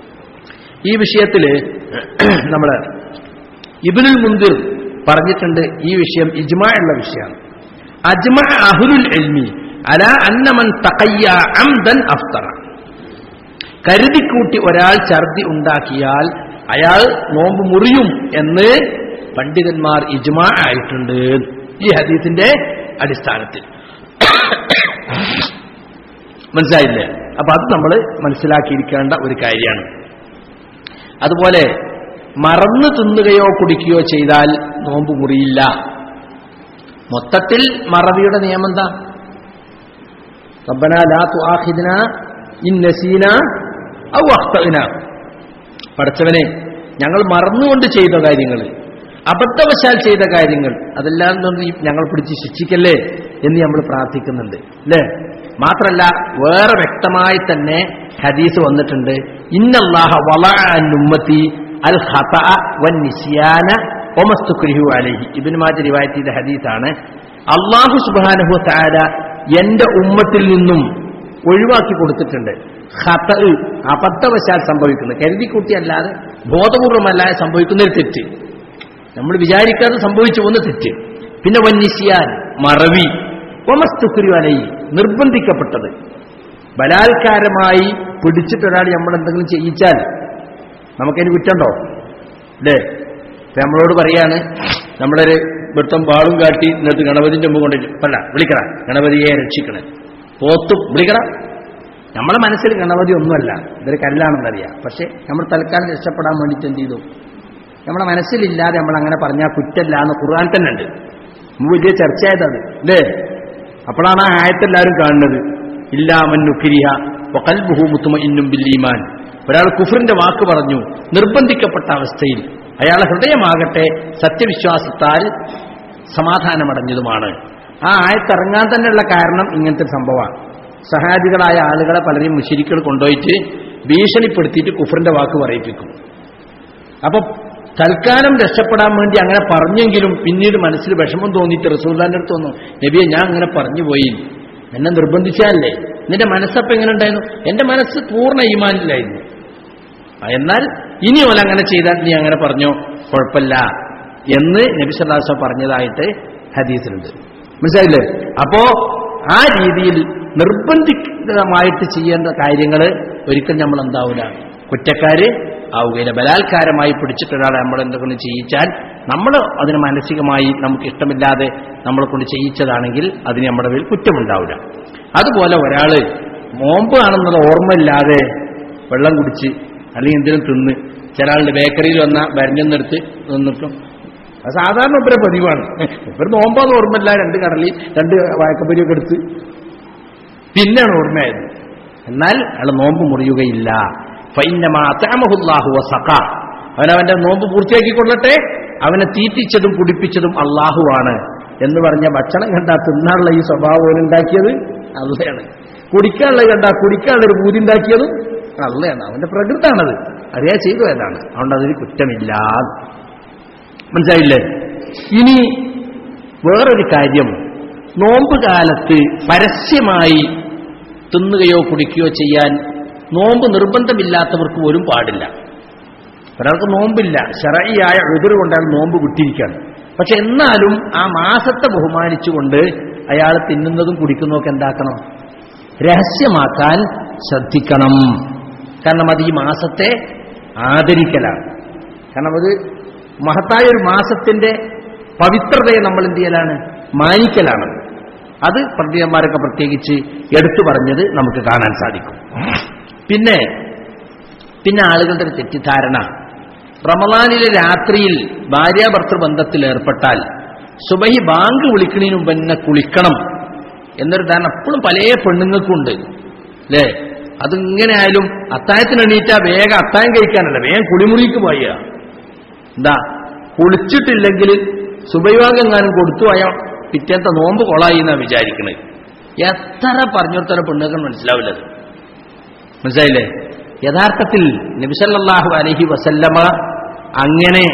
ഈ വിഷയത്തിൽ നമ്മൾ ഇബിനുൽ മുന്തിർ പറഞ്ഞിട്ടുണ്ട് ഈ വിഷയം ഇജ്മാ ഉള്ള വിഷയമാണ് അജ്മ അഹുലുൽ എൽമി അല അന്നമൻ തകയ്യ അംദൻ അഫ്തറ കരുതിക്കൂട്ടി ഒരാൾ ഛർദി ഉണ്ടാക്കിയാൽ അയാൾ നോമ്പ് മുറിയും എന്ന് പണ്ഡിതന്മാർ ഇജ്മാ ആയിട്ടുണ്ട് ഈ ഹദീസിന്റെ അടിസ്ഥാനത്തിൽ മനസ്സിലായില്ലേ അപ്പൊ അത് നമ്മൾ മനസ്സിലാക്കിയിരിക്കേണ്ട ഒരു കാര്യമാണ് അതുപോലെ മറന്നു തിന്നുകയോ കുടിക്കുകയോ ചെയ്താൽ നോമ്പ് മുറിയില്ല മൊത്തത്തിൽ മറവിയുടെ നിയമം എന്താ റബ്ബന ലാ തുആഖിദ്ന ഇൻ നസീന ഔ അഖ്തഅന പടച്ചവനെ ഞങ്ങൾ മറന്നുകൊണ്ട് ചെയ്ത കാര്യങ്ങൾ അബദ്ധവശാൽ ചെയ്ത കാര്യങ്ങൾ അതെല്ലാം കൊണ്ട് ഈ ഞങ്ങൾ പിടിച്ച് ശിക്ഷിക്കല്ലേ എന്ന് നമ്മൾ പ്രാർത്ഥിക്കുന്നുണ്ട് അല്ലേ മാത്രല്ല വേറെ വ്യക്തമായി തന്നെ ഹദീസ് വന്നിട്ടുണ്ട് ഇന്നല്ലാഹ വളഅന്നുമ്മത്തി അൽ ഖതഅ വൻ നിസ്യാന ഒമസ്തുക്രിഹു അലൈഹി ഇബ്നു മാജ റിവായത്ത് ചെയ്ത ഹദീസാണ് അള്ളാഹു സുബ്ഹാനഹു തആല എന്റെ ഉമ്മത്തിൽ നിന്നും ഒഴിവാക്കി കൊടുത്തിട്ടുണ്ട് ഖത അബദ്ധവശാൽ സംഭവിക്കുന്നത് കരുതിക്കൂട്ടിയല്ലാതെ ബോധപൂർവമല്ലാതെ സംഭവിക്കുന്ന ഒരു തെറ്റ് നമ്മൾ വിചാരിക്കാതെ സംഭവിച്ചു പോകുന്ന തെറ്റ് പിന്നെ വന്യസിയാൻ മറവി ഒമസ്തുക്രി അലൈ നിർബന്ധിക്കപ്പെട്ടത് ബലാത്കാരമായി പിടിച്ചിട്ടൊരാൾ നമ്മളെന്തെങ്കിലും ചെയ്യിച്ചാൽ നമുക്കതിന് കുറ്റമുണ്ടോ അല്ലേ ഇപ്പൊ നമ്മളോട് പറയാണ് നമ്മളൊരു വൃത്തം വാളും കാട്ടി എന്നിട്ട് ഗണപതിന്റെ മുമ്പ് കൊണ്ട് അല്ല വിളിക്കണ ഗണപതിയെ രക്ഷിക്കണേ പോത്തും വിളിക്കണ നമ്മളെ മനസ്സിൽ ഗണപതി ഒന്നുമല്ല ഇതൊരു കല്ലാണെന്നറിയാം പക്ഷെ നമ്മൾ തൽക്കാലം രക്ഷപ്പെടാൻ വേണ്ടിയിട്ട് എന്ത് ചെയ്തു നമ്മുടെ മനസ്സിലില്ലാതെ നമ്മൾ അങ്ങനെ പറഞ്ഞാൽ കുറ്റല്ല എന്ന് ഖുർആൻ തന്നെ ഉണ്ട് മുമ്പ് വലിയ ചർച്ചയായതത് അല്ലേ അപ്പോഴാണ് ആ ആയത്തെല്ലാവരും കാണുന്നത് ഇല്ലാമന്നുക്കിരിയ വഖൽബുഹു മുത്തുമഇന്നും ബില്ലീമാൻ ഒരാൾ കുഫറിന്റെ വാക്ക് പറഞ്ഞു നിർബന്ധിക്കപ്പെട്ട അവസ്ഥയിൽ അയാളെ ഹൃദയമാകട്ടെ സത്യവിശ്വാസത്താൽ സമാധാനമടഞ്ഞതുമാണ് ആ ആയത്തിറങ്ങാൻ തന്നെയുള്ള കാരണം ഇങ്ങനത്തെ ഒരു സംഭവമാണ് സഹാബികളായ ആളുകളെ പലരെയും മുഷിരിക്കൾ കൊണ്ടുപോയിട്ട് ഭീഷണിപ്പെടുത്തിയിട്ട് കുഫറിന്റെ വാക്ക് പറയിപ്പിക്കും അപ്പൊ തൽക്കാലം രക്ഷപ്പെടാൻ വേണ്ടി അങ്ങനെ പറഞ്ഞെങ്കിലും പിന്നീട് മനസ്സിൽ വിഷമം തോന്നിയിട്ട് റസൂൽദാന്റെ അടുത്ത് വന്നു നബിയെ ഞാൻ അങ്ങനെ പറഞ്ഞു പോയി എന്നെ നിർബന്ധിച്ചാലേ നിന്റെ മനസ്സപ്പം എങ്ങനെ ഉണ്ടായിരുന്നു എന്റെ മനസ്സ് പൂർണ്ണ ഈമാനിലായിരുന്നു ആ, എന്നാൽ ഇനി ഓല അങ്ങനെ ചെയ്താൽ നീ അങ്ങനെ പറഞ്ഞോ കുഴപ്പമില്ല എന്ന് നബി സല്ലാസ് പറഞ്ഞതായിട്ട് ഹദീസിലുണ്ട് മനസ്സിലായില്ലേ അപ്പോ ആ രീതിയിൽ നിർബന്ധിതമായിട്ട് ചെയ്യേണ്ട കാര്യങ്ങൾ ഒരിക്കലും നമ്മൾ എന്താവൂല കുറ്റക്കാര് ആവുകയില്ല ബലാത്കാരമായി പിടിച്ചിട്ട് ഒരാളെ നമ്മൾ എന്തെങ്കിലും ചെയ്യിച്ചാൽ നമ്മൾ അതിന് മാനസികമായി നമുക്ക് ഇഷ്ടമില്ലാതെ നമ്മളെ കൊണ്ട് ചെയ്യിച്ചതാണെങ്കിൽ അതിന് നമ്മുടെ മേൽ കുറ്റമുണ്ടാവില്ല അതുപോലെ ഒരാള് നോമ്പ് ആണെന്നുള്ള ഓർമ്മയില്ലാതെ വെള്ളം കുടിച്ച് അല്ലെങ്കിൽ എന്തെങ്കിലും തിന്ന് ചില ആളുടെ ബേക്കറിയിൽ വന്ന ഭരഞ്ഞെന്നെടുത്ത് നിന്നിട്ടും അത് സാധാരണ ഇവരെ പതിവാണ് ഇവർ നോമ്പാന്ന് ഓർമ്മയില്ല രണ്ട് കടലി രണ്ട് വായക്കപ്പൊരിയൊക്കെ എടുത്ത് പിന്നെയാണ് ഓർമ്മയായത് എന്നാൽ അയാൾ നോമ്പ് മുറിയുകയില്ല ഫൈനമാഹുല്ലാഹു സഖ അവനവന്റെ നോമ്പ് പൂർത്തിയാക്കിക്കൊള്ളട്ടെ അവനെ തീറ്റിച്ചതും കുടിപ്പിച്ചതും അള്ളാഹുവാണ് എന്ന് പറഞ്ഞ ഭക്ഷണം കണ്ടാ തിന്നാനുള്ള ഈ സ്വഭാവം ഓനുണ്ടാക്കിയത് അള്ളയാണ് കുടിക്കാനുള്ളത് കണ്ടാ കുടിക്കാനുള്ള ഒരു ബൂതി ഉണ്ടാക്കിയതും അള്ളയാണ് അവന്റെ പ്രകൃതാണത് അറിയാ ചെയ്തു ഏതാണ് അതുകൊണ്ട് അതിന് കുറ്റമില്ല മനസ്സിലായില്ലേ ഇനി വേറൊരു കാര്യം നോമ്പ് കാലത്ത് പരസ്യമായി തിന്നുകയോ കുടിക്കുകയോ ചെയ്യാൻ നോമ്പ് നിർബന്ധമില്ലാത്തവർക്ക് പോലും പാടില്ല ഒരാൾക്ക് നോമ്പില്ല ശറയായ എതിർ കൊണ്ടാൽ നോമ്പ് വിട്ടിരിക്കുകയാണ് പക്ഷെ എന്നാലും ആ മാസത്തെ ബഹുമാനിച്ചുകൊണ്ട് അയാൾ തിന്നുന്നതും കുടിക്കുന്നതൊക്കെ എന്താക്കണം രഹസ്യമാക്കാൻ ശ്രദ്ധിക്കണം കാരണം അത് ഈ മാസത്തെ ആദരിക്കലാണ് കാരണം അത് മഹത്തായ ഒരു മാസത്തിന്റെ പവിത്രതയെ നമ്മൾ എന്ത് ചെയ്യലാണ് മാനിക്കലാണ് അത് പണ്ഡിതന്മാരൊക്കെ പ്രത്യേകിച്ച് എടുത്തു പറഞ്ഞത് നമുക്ക് കാണാൻ സാധിക്കും പിന്നെ പിന്നെ ആളുകളുടെ ഒരു തെറ്റിദ്ധാരണ റമദാനിലെ രാത്രിയിൽ ഭാര്യാഭർത്തൃ ബന്ധത്തിൽ ഏർപ്പെട്ടാൽ സുബഹി ബാങ്ക് വിളിക്കണതിന് മുമ്പ് തന്നെ കുളിക്കണം എന്നൊരു ധാരണ എപ്പോഴും പല പെണ്ണുങ്ങൾക്കുണ്ട് അല്ലേ അതിങ്ങനെ ആയാലും അത്തായത്തിന് എണീറ്റാ വേഗം അത്തായം കഴിക്കാനല്ല വേഗം കുളിമുറിക്ക് പോയ എന്താ കുളിച്ചിട്ടില്ലെങ്കിൽ സുബൈവാഗെങ്ങാനും കൊടുത്തു അയാൾ പിറ്റേത്തെ നോമ്പ് കൊളായി എന്നാ വിചാരിക്കണത് എത്ര പറഞ്ഞോർത്തര പെണ്ണുകൾ മനസ്സിലാവില്ലത് മനസ്സിലായില്ലേ യഥാർത്ഥത്തിൽ നബിസല്ലാഹു അലഹി വസല്ലമ അങ്ങനെ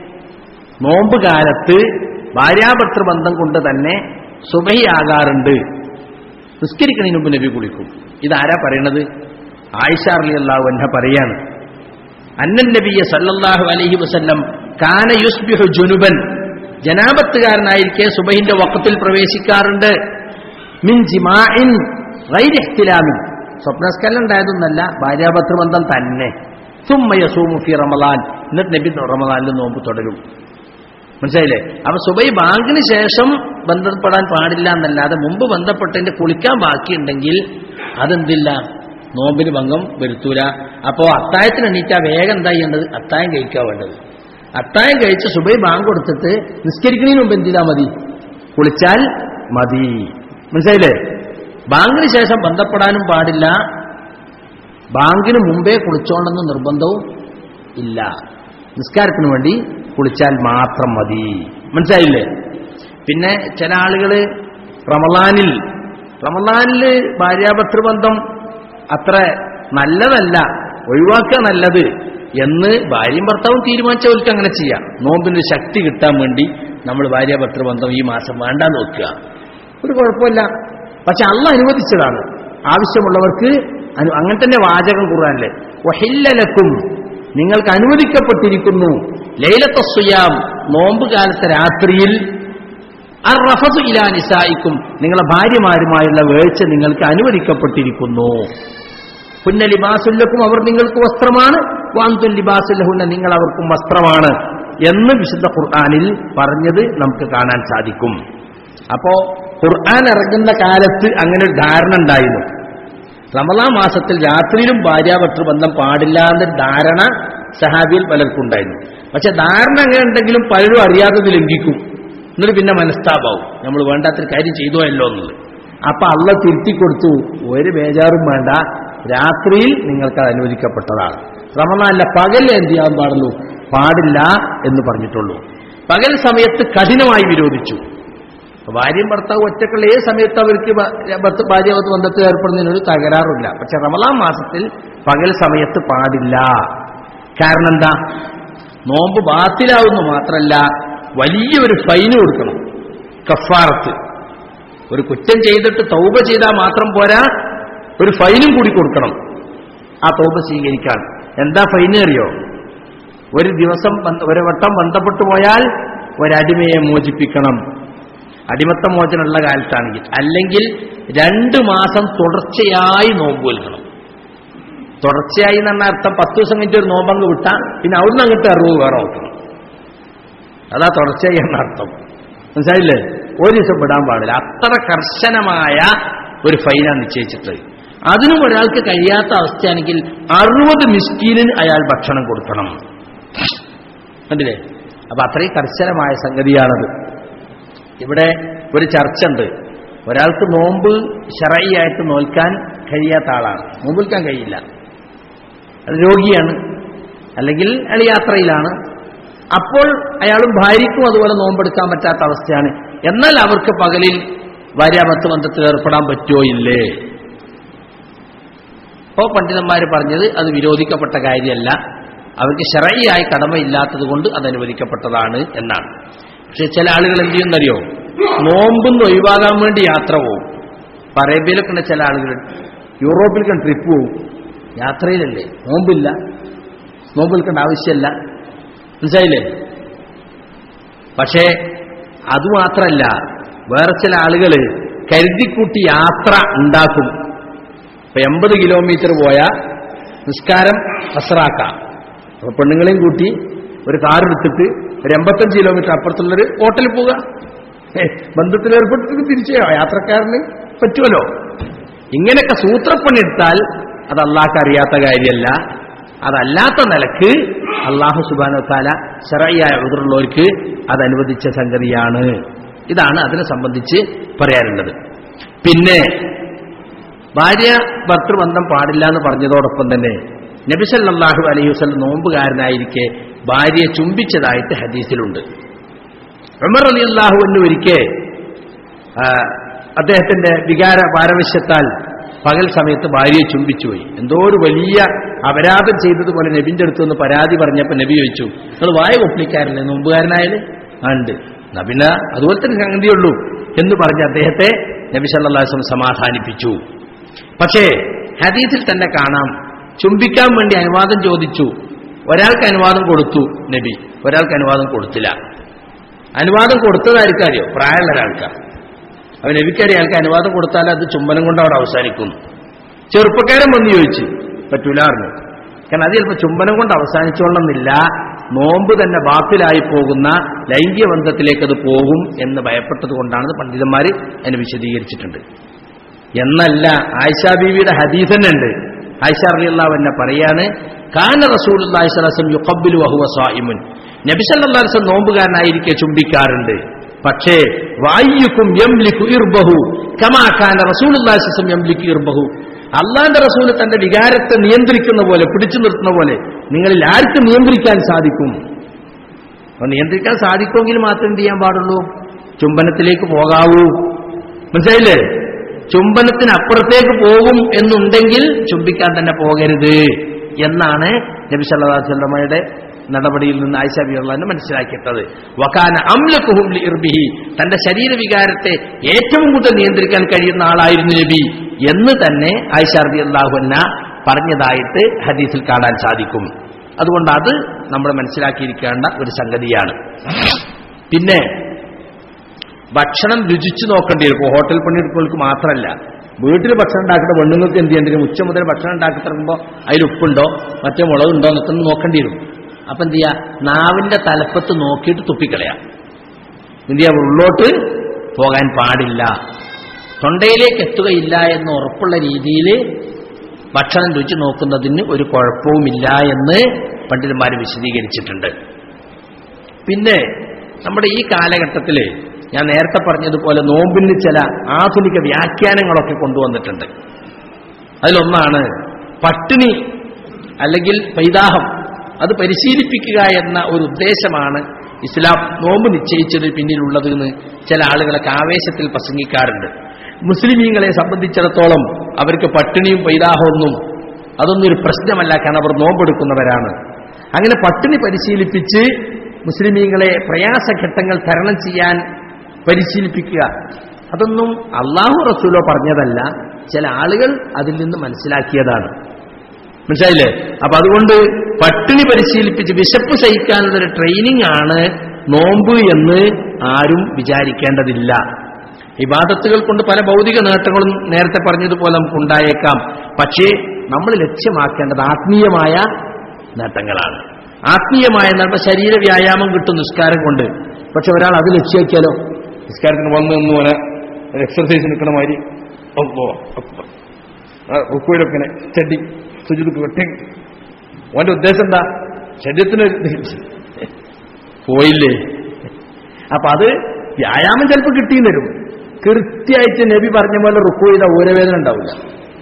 നോമ്പ് കാലത്ത് ഭാര്യാഭർത്തൃ ബന്ധം കൊണ്ട് തന്നെ സുബഹിയാകാറുണ്ട് നിസ്കരിക്കണതിന് മുമ്പ് നബി കുളിക്കും ഇതാരാ പറയണത് ആയിഷ അലി അള്ളാഹു എന്നെ പറയാണ് അന്നൻ നബിയെ സല്ലല്ലാഹു അലൈഹി വസല്ലം കാന യുസ്ബിഹു ജുനുബൻ ജനാപത്തുകാരനായിരിക്കെ സുബഹിന്റെ വക്കത്തിൽ പ്രവേശിക്കാറുണ്ട് മിൻ ജിമാഇൻ ഗൈരി ഇഖ്തിലാമിൻ സ്വപ്നസ്കലം ഉണ്ടായതൊന്നല്ല ഭാര്യാഭർത്തൃ ബന്ധം തന്നെ സുമ്മ യസൂമു ഫി റമദാൻ എന്നിട്ട് നബി റമദാനിൽ നോമ്പ് തുടരും മനസ്സിലായില്ലേ അപ്പൊ സുബൈ ബാങ്കിന് ശേഷം ബന്ധപ്പെടാൻ പാടില്ല എന്നല്ലാതെ മുമ്പ് ബന്ധപ്പെട്ടതിന്റെ കുളിക്കാൻ ബാക്കിയുണ്ടെങ്കിൽ അതെന്തില്ല നോമ്പിന് ഭംഗം വരുത്തൂല അപ്പോ അത്തായത്തിന് എണീറ്റാ വേഗം എന്താ ചെയ്യേണ്ടത് അത്തായം കഴിക്കാൻ വേണ്ടത് അത്തായം കഴിച്ച് സുബൈ ബാങ്ക് കൊടുത്തിട്ട് നിസ്കരിക്കുന്നതിന് മുമ്പ് എന്ത് ചെയ്താൽ മതി കുളിച്ചാൽ മതി മനസ്സിലായില്ലേ ബാങ്കിന് ശേഷം ബന്ധപ്പെടാനും പാടില്ല ബാങ്കിന് മുമ്പേ കുളിച്ചോണ്ടെന്ന് നിർബന്ധവും ഇല്ല നിസ്കാരത്തിന് വേണ്ടി കുളിച്ചാൽ മാത്രം മതി മനസ്സിലായില്ലേ പിന്നെ ചില ആളുകൾ റമദാനിൽ റമദാനിൽ ഭാര്യാഭർത്തൃബന്ധം അത്ര നല്ലതല്ല ഒഴിവാക്കുക നല്ലത് എന്ന് ഭാര്യയും ഭർത്താവും തീരുമാനിച്ചവർക്ക് അങ്ങനെ ചെയ്യാം നോമ്പിന് ശക്തി കിട്ടാൻ വേണ്ടി നമ്മൾ ഭാര്യാഭർത്തൃബന്ധം ഈ മാസം വേണ്ട നോക്കുക ഒരു കുഴപ്പമില്ല പക്ഷെ അള്ള അനുവദിച്ചതാണ് ആവശ്യമുള്ളവർക്ക് അനു- അങ്ങനെ തന്നെ വാചകം ഖുർആനിലെ വഹില്ലലക്കും നിങ്ങൾക്ക് അനുവദിക്കപ്പെട്ടിരിക്കുന്നു ലൈലത്തസ്സുയാം നോമ്പ് കാലത്തെ രാത്രിയിൽ അറഫസു ഇലാ നിസായിക്കും നിങ്ങളെ ഭാര്യമാരുമായുള്ള വേഴ്ച നിങ്ങൾക്ക് അനുവദിക്കപ്പെട്ടിരിക്കുന്നു പുന്ന ലിബാസുല്ലക്കും അവർ നിങ്ങൾക്ക് വസ്ത്രമാണ് വാന്തുൽ ലിബാസുല്ലഹുന്ന നിങ്ങൾ അവർക്കും വസ്ത്രമാണ് എന്ന് വിശുദ്ധ ഖുർആാനിൽ പറഞ്ഞത് നമുക്ക് കാണാൻ സാധിക്കും അപ്പോ ഖുർആൻ ഇറങ്ങുന്ന കാലത്ത് അങ്ങനെ ഒരു ധാരണ ഉണ്ടായിരുന്നു റമദാൻ മാസത്തിൽ രാത്രിയിലും ഭാര്യാഭർത്തൃ ബന്ധം പാടില്ല എന്നൊരു ധാരണ സഹാബിയിൽ പലർക്കും ഉണ്ടായിരുന്നു പക്ഷെ ധാരണ അങ്ങനെ ഉണ്ടെങ്കിലും പലരും അറിയാത്തത് ലംഘിക്കും എന്നിട്ട് പിന്നെ മനസ്താപാവും നമ്മൾ വേണ്ടാത്തൊരു കാര്യം ചെയ്തോ അല്ലോ എന്നുള്ളത് അപ്പൊ അള്ള തിരുത്തി കൊടുത്തു ഒരു ബേജാറും വേണ്ട രാത്രിയിൽ നിങ്ങൾക്ക് അത് അനുവദിക്കപ്പെട്ടതാണ് റമദാനിലെ പകൽ എന്ത് ചെയ്യാൻ പാടുള്ളൂ പാടില്ല എന്ന് പറഞ്ഞിട്ടുള്ളൂ പകൽ സമയത്ത് കഠിനമായി വിരോധിച്ചു അപ്പൊ ഭാര്യയും ഭർത്താവും ഒറ്റക്കുള്ള ഏത് സമയത്ത് അവർക്ക് ഭ- ഭർത്ത- ഭാര്യാവത്ത് ബന്ധത്തിൽ ഏർപ്പെടുന്നതിനൊരു തകരാറില്ല പക്ഷെ റമദാൻ മാസത്തിൽ പകൽ സമയത്ത് പാടില്ല കാരണം എന്താ നോമ്പ് ബാത്തിലാവുന്നു മാത്രമല്ല വലിയൊരു ഫൈന് കൊടുക്കണം കഫാറത്ത് ഒരു കുറ്റം ചെയ്തിട്ട് തൗബ ചെയ്താൽ മാത്രം പോരാ ഒരു ഫൈനും കൂടി കൊടുക്കണം ആ തൗബ സ്വീകരിക്കാൻ എന്താ ഫൈന് അറിയോ ഒരു ദിവസം ബന്ധ- ഒരു വട്ടം ബന്ധപ്പെട്ടു പോയാൽ ഒരടിമയെ മോചിപ്പിക്കണം അടിമത്ത മോചനമുള്ള കാലത്താണെങ്കിൽ അല്ലെങ്കിൽ രണ്ട് മാസം തുടർച്ചയായി നോമ്പ് വിൽക്കണം തുടർച്ചയായി എന്ന് പറഞ്ഞ അർത്ഥം പത്ത് ദിവസം കഴിഞ്ഞിട്ട് ഒരു നോമ്പങ്ങ് വിട്ടാൽ പിന്നെ അവിടുന്ന് അങ്ങോട്ട് അറിവ് വേറെ നോക്കണം അതാ തുടർച്ചയായി എന്ന അർത്ഥം മനസ്സിലായില്ലേ ഒരു ദിവസം വിടാൻ പാടില്ല അത്ര കർശനമായ ഒരു ഫൈനാണ് നിശ്ചയിച്ചിട്ട് അതിനും ഒരാൾക്ക് കഴിയാത്ത അവസ്ഥയാണെങ്കിൽ അറുപത് മിസ്കീനിന് അയാൾ ഭക്ഷണം കൊടുക്കണം കണ്ടില്ലേ അപ്പൊ അത്രയും കർശനമായ സംഗതിയാണത് ഇവിടെ ഒരു ചർച്ച ഉണ്ട് ഒരാൾക്ക് നോമ്പ് ഷറയായിട്ട് നോൽക്കാൻ കഴിയാത്ത ആളാണ് നോമ്പ് നിൽക്കാൻ കഴിയില്ല അത് രോഗിയാണ് അല്ലെങ്കിൽ അയാൾ യാത്രയിലാണ് അപ്പോൾ അയാളും ഭാര്യയ്ക്കും അതുപോലെ നോമ്പെടുക്കാൻ പറ്റാത്ത അവസ്ഥയാണ് എന്നാൽ അവർക്ക് പകലിൽ ഭാര്യാഭർത്ത ബന്ധത്തിൽ ഏർപ്പെടാൻ പറ്റുമോ ഇല്ലേ അപ്പോൾ പണ്ഡിതന്മാർ പറഞ്ഞത് അത് വിരോധിക്കപ്പെട്ട കാര്യമല്ല അവർക്ക് ശരയായി കടമയില്ലാത്തത് കൊണ്ട് അത് അനുവദിക്കപ്പെട്ടതാണ് എന്നാണ് പക്ഷെ ചില ആളുകൾ എന്ത് ചെയ്യുന്നറിയോ നോമ്പെന്ന് ഒഴിവാകാൻ വേണ്ടി യാത്ര പോകും ഇപ്പൊ അറേബ്യയിലൊക്കെ ഉണ്ട് ചില ആളുകൾ യൂറോപ്പിലേക്ക് ട്രിപ്പ് പോകും യാത്രയിലല്ലേ നോമ്പില്ല നോമ്പ് നിൽക്കേണ്ട ആവശ്യമല്ല മനസ്സിലായില്ലേ പക്ഷേ അതുമാത്രമല്ല വേറെ ചില ആളുകൾ കരുതിക്കൂട്ടി യാത്ര ഉണ്ടാക്കും ഇപ്പൊ എൺപത് കിലോമീറ്റർ പോയാൽ നിസ്കാരം അസറാക്കാം അപ്പൊ പെണ്ണുങ്ങളെയും കൂട്ടി ഒരു കാർ എടുത്തിട്ട് ഒരു എൺപത്തഞ്ച് കിലോമീറ്റർ അപ്പുറത്തുള്ളൊരു ഹോട്ടലിൽ പോവുക ഏ, ബന്ധത്തിൽ ഏർപ്പെട്ടിട്ട് തിരിച്ചു യാത്രക്കാരന് പറ്റുമല്ലോ ഇങ്ങനെയൊക്കെ സൂത്രപ്പണി എടുത്താൽ അത് അള്ളാഹ്ക്ക് അറിയാത്ത കാര്യമല്ല അതല്ലാത്ത നിലക്ക് അള്ളാഹു സുബാന താല ശറയായ ഉതിർള്ളവർക്ക് അത് അനുവദിച്ച സംഗതിയാണ് ഇതാണ് അതിനെ സംബന്ധിച്ച് പറയാനുള്ളത് പിന്നെ ഭാര്യ ഭർത്തൃബന്ധം പാടില്ല എന്ന് പറഞ്ഞതോടൊപ്പം തന്നെ നബിസല്ലാഹു അലൈഹി വസ്ലം നോമ്പുകാരനായിരിക്കെ ഭാര്യയെ ചുംബിച്ചതായിട്ട് ഹദീസിലുണ്ട് ഉമർ അലി അള്ളാഹു എന്ന് ഒരിക്കെ ആ, അദ്ദേഹത്തിന്റെ വികാര പാരവശ്യത്താൽ പകൽ സമയത്ത് ഭാര്യയെ ചുംബിച്ചുപോയി എന്തോ ഒരു വലിയ അപരാധം ചെയ്തതുപോലെ നബിന്റെ അടുത്ത് നിന്ന് പരാതി പറഞ്ഞപ്പോൾ നബി ചോദിച്ചു നിങ്ങൾ വായ ഒപ്പിക്കാറില്ലേ നോമ്പുകാരനായാലും ആ ഉണ്ട് എന്നാ പിന്നെ അതുപോലെ തന്നെ സംഗതിയുള്ളൂ എന്ന് പറഞ്ഞ് അദ്ദേഹത്തെ നബി സല്ലാസ്ലം സമാധാനിപ്പിച്ചു പക്ഷേ ഹദീസിൽ തന്നെ കാണാം ചുംബിക്കാൻ വേണ്ടി അനുവാദം ചോദിച്ചു ഒരാൾക്ക് അനുവാദം കൊടുത്തു നബി ഒരാൾക്ക് അനുവാദം കൊടുത്തില്ല അനുവാദം കൊടുത്തതായിരിക്കും അറിയോ പ്രായമുള്ള ഒരാൾക്കാണ് അവൻ നബിക്കറിയാം അയാൾക്ക് അനുവാദം കൊടുത്താൽ അത് ചുംബനം കൊണ്ട് അവിടെ അവസാനിക്കും ചെറുപ്പക്കാരൻ വന്ന് ചോദിച്ചു പറ്റൂല അറിഞ്ഞു കാരണം അത് ചിലപ്പോൾ ചുംബനം കൊണ്ട് അവസാനിച്ചോളണമെന്നില്ല നോമ്പ് തന്നെ ബാത്തിലായി പോകുന്ന ലൈംഗിക ബന്ധത്തിലേക്ക് അത് പോകും എന്ന് ഭയപ്പെട്ടത് കൊണ്ടാണ് പണ്ഡിതന്മാർ അതിനെ വിശദീകരിച്ചിട്ടുണ്ട് എന്നല്ല ആയിഷ ബീവിയുടെ ഹദീസ് തന്നെ ഉണ്ട് ആയിഷ അറിയാവ് എന്നെ പറയാണ് കാന റസൂൽ യുഖബ്ബിലു വഹുവ സായിമുൻ നബി സല്ലല്ലാഹു അലൈഹി വസല്ലം നോമ്പുകാരനായിരിക്കെ ചുംബിക്കാറുണ്ട് പക്ഷേ വായ്യുക്കും യംലിക്കു ഇർബഹു കമാ കാന റസൂലുള്ളാഹി സ്വല്ലല്ലാഹു അലൈഹി വസല്ലം യംലിക്കു ഇർബഹു അള്ളാന്റെ റസൂൽ തന്റെ വികാരത്തെ നിയന്ത്രിക്കുന്ന പോലെ പിടിച്ചു നിർത്തുന്ന പോലെ നിങ്ങളിൽ ആർക്ക് നിയന്ത്രിക്കാൻ സാധിക്കും അപ്പൊ നിയന്ത്രിക്കാൻ സാധിക്കുമെങ്കിൽ മാത്രം എന്ത് ചെയ്യാൻ പാടുള്ളൂ ചുംബനത്തിലേക്ക് പോകാവൂ മനസ്സിലായില്ലേ ചുംബനത്തിനപ്പുറത്തേക്ക് പോകും എന്നുണ്ടെങ്കിൽ ചുംബിക്കാൻ തന്നെ പോകരുത് എന്നാണ് നബി സല്ലല്ലാഹു അലൈഹി വസല്ലമയുടെ നടപടിയിൽ നിന്ന് ആയിഷ ബിഅള്ളാഹിനെ മനസ്സിലാക്കിയിട്ടത് വകാന അംലകുഹും ലിഇർബിഹി തന്റെ ശരീരവികാരത്തെ ഏറ്റവും കൂടുതൽ നിയന്ത്രിക്കാൻ കഴിയുന്ന ആളായിരുന്നു നബി എന്ന് തന്നെ ആയിഷ റളിയല്ലാഹു അൻഹ പറഞ്ഞതായിട്ട് ഹദീസിൽ കാണാൻ സാധിക്കും അതുകൊണ്ട് അത് നമ്മൾ മനസ്സിലാക്കിയിരിക്കേണ്ട ഒരു സംഗതിയാണ് പിന്നെ ഭക്ഷണം രുചിച്ചു നോക്കേണ്ടി വരും ഇപ്പോൾ ഹോട്ടൽ പണിയെടുക്കുന്നവർക്ക് മാത്രമല്ല വീട്ടിൽ ഭക്ഷണം ഉണ്ടാക്കുന്ന പെണ്ണുങ്ങൾക്ക് എന്ത് ചെയ്യേണ്ടി വരും ഉച്ച മുതൽ ഭക്ഷണം ഉണ്ടാക്കി തുടങ്ങുമ്പോൾ അതിൽ ഉപ്പുണ്ടോ മറ്റേ മുളകുണ്ടോ എന്നൊക്കെ ഒന്ന് നോക്കേണ്ടി വരും അപ്പൊ എന്ത് ചെയ്യാ നാവിന്റെ തലപ്പത്ത് നോക്കിയിട്ട് തുപ്പിക്കളയാം എന്ത് ചെയ്യാ ഉള്ളോട്ട് പോകാൻ പാടില്ല തൊണ്ടയിലേക്ക് എത്തുകയില്ല എന്ന് ഉറപ്പുള്ള രീതിയിൽ ഭക്ഷണം രുചി നോക്കുന്നതിന് ഒരു കുഴപ്പവുമില്ല എന്ന് പണ്ഡിതന്മാർ വിശദീകരിച്ചിട്ടുണ്ട് പിന്നെ നമ്മുടെ ഈ കാലഘട്ടത്തിൽ ഞാൻ നേരത്തെ പറഞ്ഞതുപോലെ നോമ്പിന് ചില ആധുനിക വ്യാഖ്യാനങ്ങളൊക്കെ കൊണ്ടുവന്നിട്ടുണ്ട് അതിലൊന്നാണ് പട്ടിണി അല്ലെങ്കിൽ പൈതാഹം അത് പരിശീലിപ്പിക്കുക എന്ന ഒരു ഉദ്ദേശമാണ് ഇസ്ലാം നോമ്പ് നിശ്ചയിച്ചത് പിന്നിലുള്ളത് എന്ന് ചില ആളുകളൊക്കെ ആവേശത്തിൽ പ്രസംഗിക്കാറുണ്ട് മുസ്ലിമീങ്ങളെ സംബന്ധിച്ചിടത്തോളം അവർക്ക് പട്ടിണിയും പൈതാഹമൊന്നും അതൊന്നും ഒരു പ്രശ്നമല്ല കാരണം അവർ നോമ്പെടുക്കുന്നവരാണ് അങ്ങനെ പട്ടിണി പരിശീലിപ്പിച്ച് മുസ്ലിമീങ്ങളെ പ്രയാസഘട്ടങ്ങൾ തരണം ചെയ്യാൻ പരിശീലിപ്പിക്കുക അതൊന്നും അള്ളാഹു റസൂലോ പറഞ്ഞതല്ല ചില ആളുകൾ അതിൽ നിന്ന് മനസ്സിലാക്കിയതാണ് മനസ്സിലായില്ലേ അപ്പൊ അതുകൊണ്ട് പട്ടിണി പരിശീലിപ്പിച്ച് വിശപ്പ് സഹിക്കാനുള്ള ഒരു ട്രെയിനിങ് ആണ് നോമ്പ് എന്ന് ആരും വിചാരിക്കേണ്ടതില്ല ഇബാദത്തുകൾ കൊണ്ട് പല ഭൗതിക നേട്ടങ്ങളും നേരത്തെ പറഞ്ഞതുപോലെ നമുക്ക് ഉണ്ടായേക്കാം പക്ഷേ നമ്മൾ ലക്ഷ്യമാക്കേണ്ടത് ആത്മീയമായ നേട്ടങ്ങളാണ് ആത്മീയമായ നേട്ടം ശരീര വ്യായാമം കിട്ടും നിസ്കാരം കൊണ്ട് പക്ഷെ ഒരാൾ അത് ലക്ഷ്യമാക്കിയാലോ നിസ്കാരത്തിന് വന്നു നിന്ന് പോലെ ഒരു എക്സർസൈസ് നിൽക്കണ മാതിരി അപ്പോ റുക്കോയിലൊക്കെ ഇങ്ങനെ ചെടി സുജിതൊക്കെ വെട്ടി ഓന്റെ ഉദ്ദേശം എന്താ ശരീരത്തിന് പോയില്ലേ അപ്പൊ അത് വ്യായാമം ചിലപ്പോൾ കിട്ടിയും തരും കൃത്യമായിട്ട് നബി പറഞ്ഞ പോലെ റുക്കു ചെയ്ത ഊരവേദന ഉണ്ടാവില്ല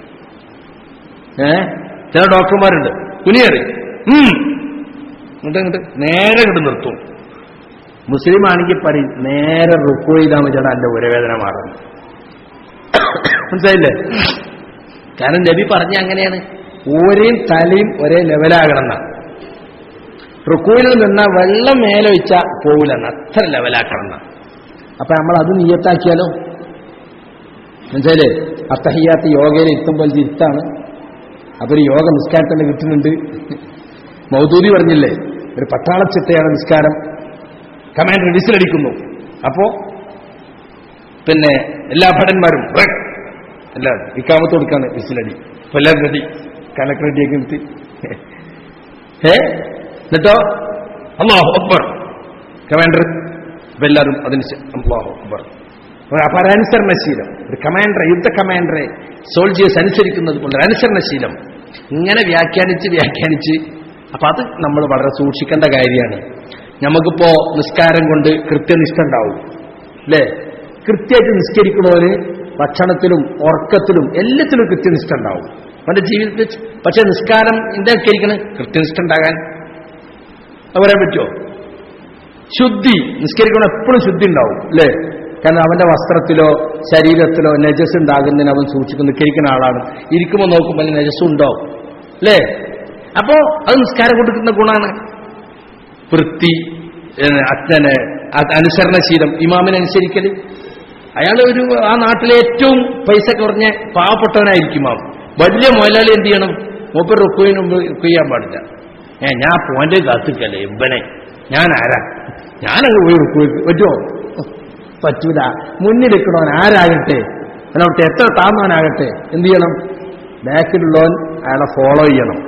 ഏ ചില ഡോക്ടർമാരുണ്ട് കുനിയേറി ഇങ്ങോട്ട് ഇങ്ങോട്ട് നേരെ ഇങ്ങോട്ട് നിർത്തും മുസ്ലിം ആണെങ്കിൽ പറയും നേരെ റുക്കു ചെയ്താൽ മതിയാണ് എന്റെ ഊരവേദന മാറുന്നത് മനസ്സിലായില്ലേ കാരണം നബി പറഞ്ഞ അങ്ങനെയാണ് ഓരേയും തലയും ഒരേ ലെവലാകണം എന്നാ റുക്കുവിൽ നിന്ന വെള്ളം മേലെ വെച്ചാൽ പോകില്ലെന്ന് അത്ര ലെവലാക്കണം എന്നാ അപ്പൊ നമ്മൾ അത് നീയത്താക്കിയാലോ മനസ്സിലായില്ലേ അത്തഹിയാത്ത് യോഗയിൽ എത്തുമ്പോൾ ഇരുത്താണ് അതൊരു യോഗ നിസ്കാരം തന്നെ കിട്ടുന്നുണ്ട് മൗദൂദി പറഞ്ഞില്ലേ ഒരു പട്ടാളച്ചിട്ടയാണ് നിസ്കാരം കമാൻഡർ വിസിലടിക്കുന്നു അപ്പോ പിന്നെ എല്ലാ ഭടന്മാരും ബ്രേക്ക് എല്ലാവരും ഇക്കാമത്ത് കൊടുക്കാണ് വിസിലടി അപ്പൊ എല്ലാവരും റെഡി കലക്ക് റെഡിയാക്കി നിർത്തി ഏ എന്നിട്ടോ അള്ളാഹു അക്ബർ കമാൻഡർ അപ്പൊ എല്ലാവരും അതിന് ശേ- അള്ളാഹു അക്ബർ അപ്പൊ ഒരു അനുസരണശീലം ഒരു കമാൻഡറെ യുദ്ധ കമാൻഡറെ സോൾജിയേഴ്സ് അനുസരിക്കുന്നത് കൊണ്ട് ഒരു അനുസരണശീലം ഇങ്ങനെ വ്യാഖ്യാനിച്ച് വ്യാഖ്യാനിച്ച് അപ്പൊ അത് നമ്മൾ വളരെ സൂക്ഷിക്കേണ്ട കാര്യമാണ് നമുക്കിപ്പോ നിസ്കാരം കൊണ്ട് കൃത്യനിഷ്ഠ ഉണ്ടാവും അല്ലേ കൃത്യമായിട്ട് നിസ്കരിക്കണവന് ഭക്ഷണത്തിലും ഉറക്കത്തിലും എല്ലാത്തിലും കൃത്യനിഷ്ഠ ഉണ്ടാവും അവന്റെ ജീവിതത്തിൽ പക്ഷെ നിസ്കാരം എന്തായിരിക്കണ് കൃത്യനിഷ്ഠ ഉണ്ടാകാൻ അത് പറയാൻ പറ്റുമോ ശുദ്ധി നിസ്കരിക്കണം എപ്പോഴും ശുദ്ധി ഉണ്ടാവും അല്ലേ കാരണം അവന്റെ വസ്ത്രത്തിലോ ശരീരത്തിലോ നജസ് ഉണ്ടാകുന്നതിന് അവൻ സൂക്ഷിക്കുന്നു നിസ്കരിക്കുന്ന ആളാണ് ഇരിക്കുമ്പോൾ നോക്കുമ്പോൾ അതിന് നജസ്സും ഉണ്ടാവും അല്ലേ അപ്പോ അത് നിസ്കാരം കൊടുക്കുന്ന ഗുണമാണ് വൃത്തി ഏഹ്, അച്ഛന് അ- അനുസരണശീലം ഇമാമിനനുസരിക്കല് അയാൾ ഒരു ആ നാട്ടിലെ ഏറ്റവും പൈസ കുറഞ്ഞ പാവപ്പെട്ടവനായിരിക്കും ഇമാം വലിയ മുതലാളി എന്ത് ചെയ്യണം മൂപ്പർ റുക്കുവിന് മുമ്പ് റുക്കു ചെയ്യാൻ പാടില്ല ഏ ഞാൻ പോന്റെ കാത്തിക്കല്ലേ ഇവനെ ഞാൻ ആരാ ഞാനങ്ങ് പോയി റുക്കു പറ്റുമോ പറ്റൂല മുന്നിലിരിക്കണവൻ ആരാകട്ടെ അവിടുത്തെ എത്ര താന്നവനാകട്ടെ എന്ത് ചെയ്യണം ബാക്കിലുള്ളവൻ അയാളെ ഫോളോ ചെയ്യണം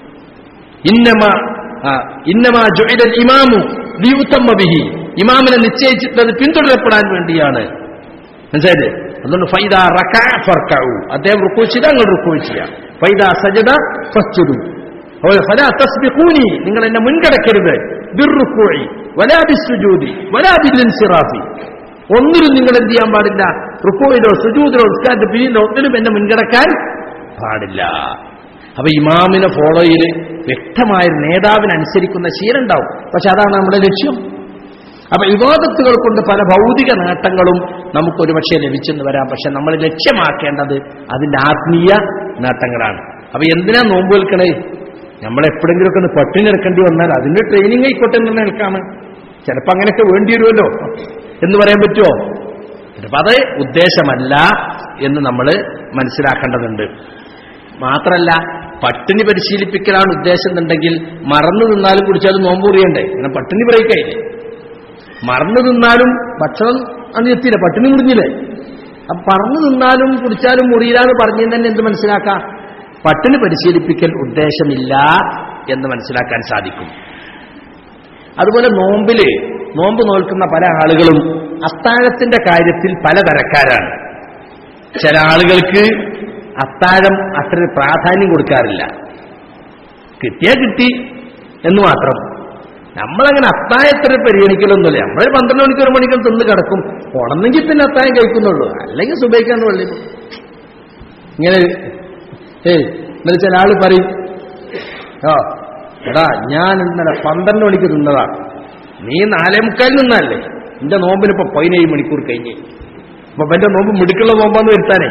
ഇന്നമ ആ, ഇന്നമ ജുഇലൽ ഇമാമു ലിയുത്തമ്മ ബിഹി ഇമാമിനെ നിശ്ചയിച്ചിട്ടത് പിന്തുടരപ്പെടാൻ വേണ്ടിയാണ് മനസ്സിലായില്ലേ അതുകൊണ്ട് ഫൈദ റക ഫർക്കഉ അദ്ദേഹം റുക്കൂ ചെയ്താൽ നിങ്ങൾ റുക്കൂ ചെയ്യാം ഫൈദ സജദ ഫസ്ജുദു അതുപോലെ ഫലാ തസ്ബിഖൂനി നിങ്ങൾ എന്നെ മുൻകടക്കരുത് ബിർറുക്കൂഇ വലാ ബിസ്സുജൂദി വലാ ബിൽഇൻസിറാഫി ഒന്നിലും നിങ്ങൾ എന്ത് ചെയ്യാൻ പാടില്ല റുക്കോയിലോ സുജൂദിലോ ഉസ്കാന്റെ പിന്നിലോ ഒന്നിലും എന്നെ മുൻകടക്കാൻ പാടില്ല അപ്പൊ ഇമാമിനെ ഫോളോ ചെയ്ത് വ്യക്തമായ ഒരു നേതാവിനനുസരിക്കുന്ന ശീലം ഉണ്ടാവും പക്ഷെ അതാണ് നമ്മുടെ ലക്ഷ്യം അപ്പൊ വിവാദത്തുകൾ കൊണ്ട് പല ഭൗതിക നേട്ടങ്ങളും നമുക്കൊരു പക്ഷേ ലഭിച്ചെന്ന് വരാം പക്ഷെ നമ്മൾ ലക്ഷ്യമാക്കേണ്ടത് അതിന്റെ ആത്മീയ നേട്ടങ്ങളാണ് അപ്പൊ എന്തിനാ നോമ്പ് നിൽക്കണേ നമ്മൾ എപ്പോഴെങ്കിലുമൊക്കെ ഒന്ന് പട്ടിണി എടുക്കേണ്ടി വന്നാൽ അതിന്റെ ട്രെയിനിങ് ആയിക്കോട്ടെ എന്ന് നിൽക്കാണ് ചിലപ്പോൾ അങ്ങനെയൊക്കെ വേണ്ടി വരുമല്ലോ എന്ന് പറയാൻ പറ്റുമോ ചിലപ്പോൾ അത് ഉദ്ദേശമല്ല എന്ന് നമ്മൾ മനസ്സിലാക്കേണ്ടതുണ്ട് മാത്രല്ല പട്ടിണി പരിശീലിപ്പിക്കലാണ് ഉദ്ദേശം എന്നുണ്ടെങ്കിൽ മറന്നു നിന്നാലും കുടിച്ചാലും നോമ്പ് കുറിയണ്ടേ അങ്ങനെ പട്ടിണി ബ്രേക്കായില്ലേ മറന്നു നിന്നാലും ഭക്ഷണം അന്ന് എത്തിയില്ല പട്ടിണി മുറിഞ്ഞില്ലേ അപ്പൊ പറന്നു നിന്നാലും കുടിച്ചാലും മുറിയില്ല എന്ന് പറഞ്ഞതിന് തന്നെ എന്ത് മനസ്സിലാക്കാം പട്ടിണി പരിശീലിപ്പിക്കൽ ഉദ്ദേശമില്ല എന്ന് മനസ്സിലാക്കാൻ സാധിക്കും അതുപോലെ നോമ്പില് നോമ്പ് നോൽക്കുന്ന പല ആളുകളും അത്താഴത്തിന്റെ കാര്യത്തിൽ പലതരക്കാരാണ് ചില ആളുകൾക്ക് അത്താഴം അത്ര പ്രാധാന്യം കൊടുക്കാറില്ല കിട്ടിയാ കിട്ടി എന്ന് മാത്രം നമ്മളങ്ങനെ അത്താഴത്തിന് പരിഗണിക്കലൊന്നുമില്ല നമ്മൾ പന്ത്രണ്ട് മണിക്ക് ഒരു മണിക്കും തിന്ന് കിടക്കും ഉണന്നെങ്കിൽ പിന്നെ അത്താഴം കഴിക്കുന്നുള്ളൂ അല്ലെങ്കിൽ സുബൈക്കാണ്ട് പള്ളി പോകും. ഇങ്ങനെ ഏയ് എന്നിട്ട് ചില ആള് പറയും ആ എടാ ഞാൻ ഇന്നലെ പന്ത്രണ്ട് മണിക്ക് തിന്നതാ നീ നാലേ മുക്കാലിൽ നിന്നല്ലേ എന്റെ നോമ്പിന് ഇപ്പൊ പതിനേഴ് മണിക്കൂർ കഴിഞ്ഞ് അപ്പൊ എന്റെ നോമ്പ് മിടുക്കുള്ള നോമ്പാന്ന് വരുത്താനേ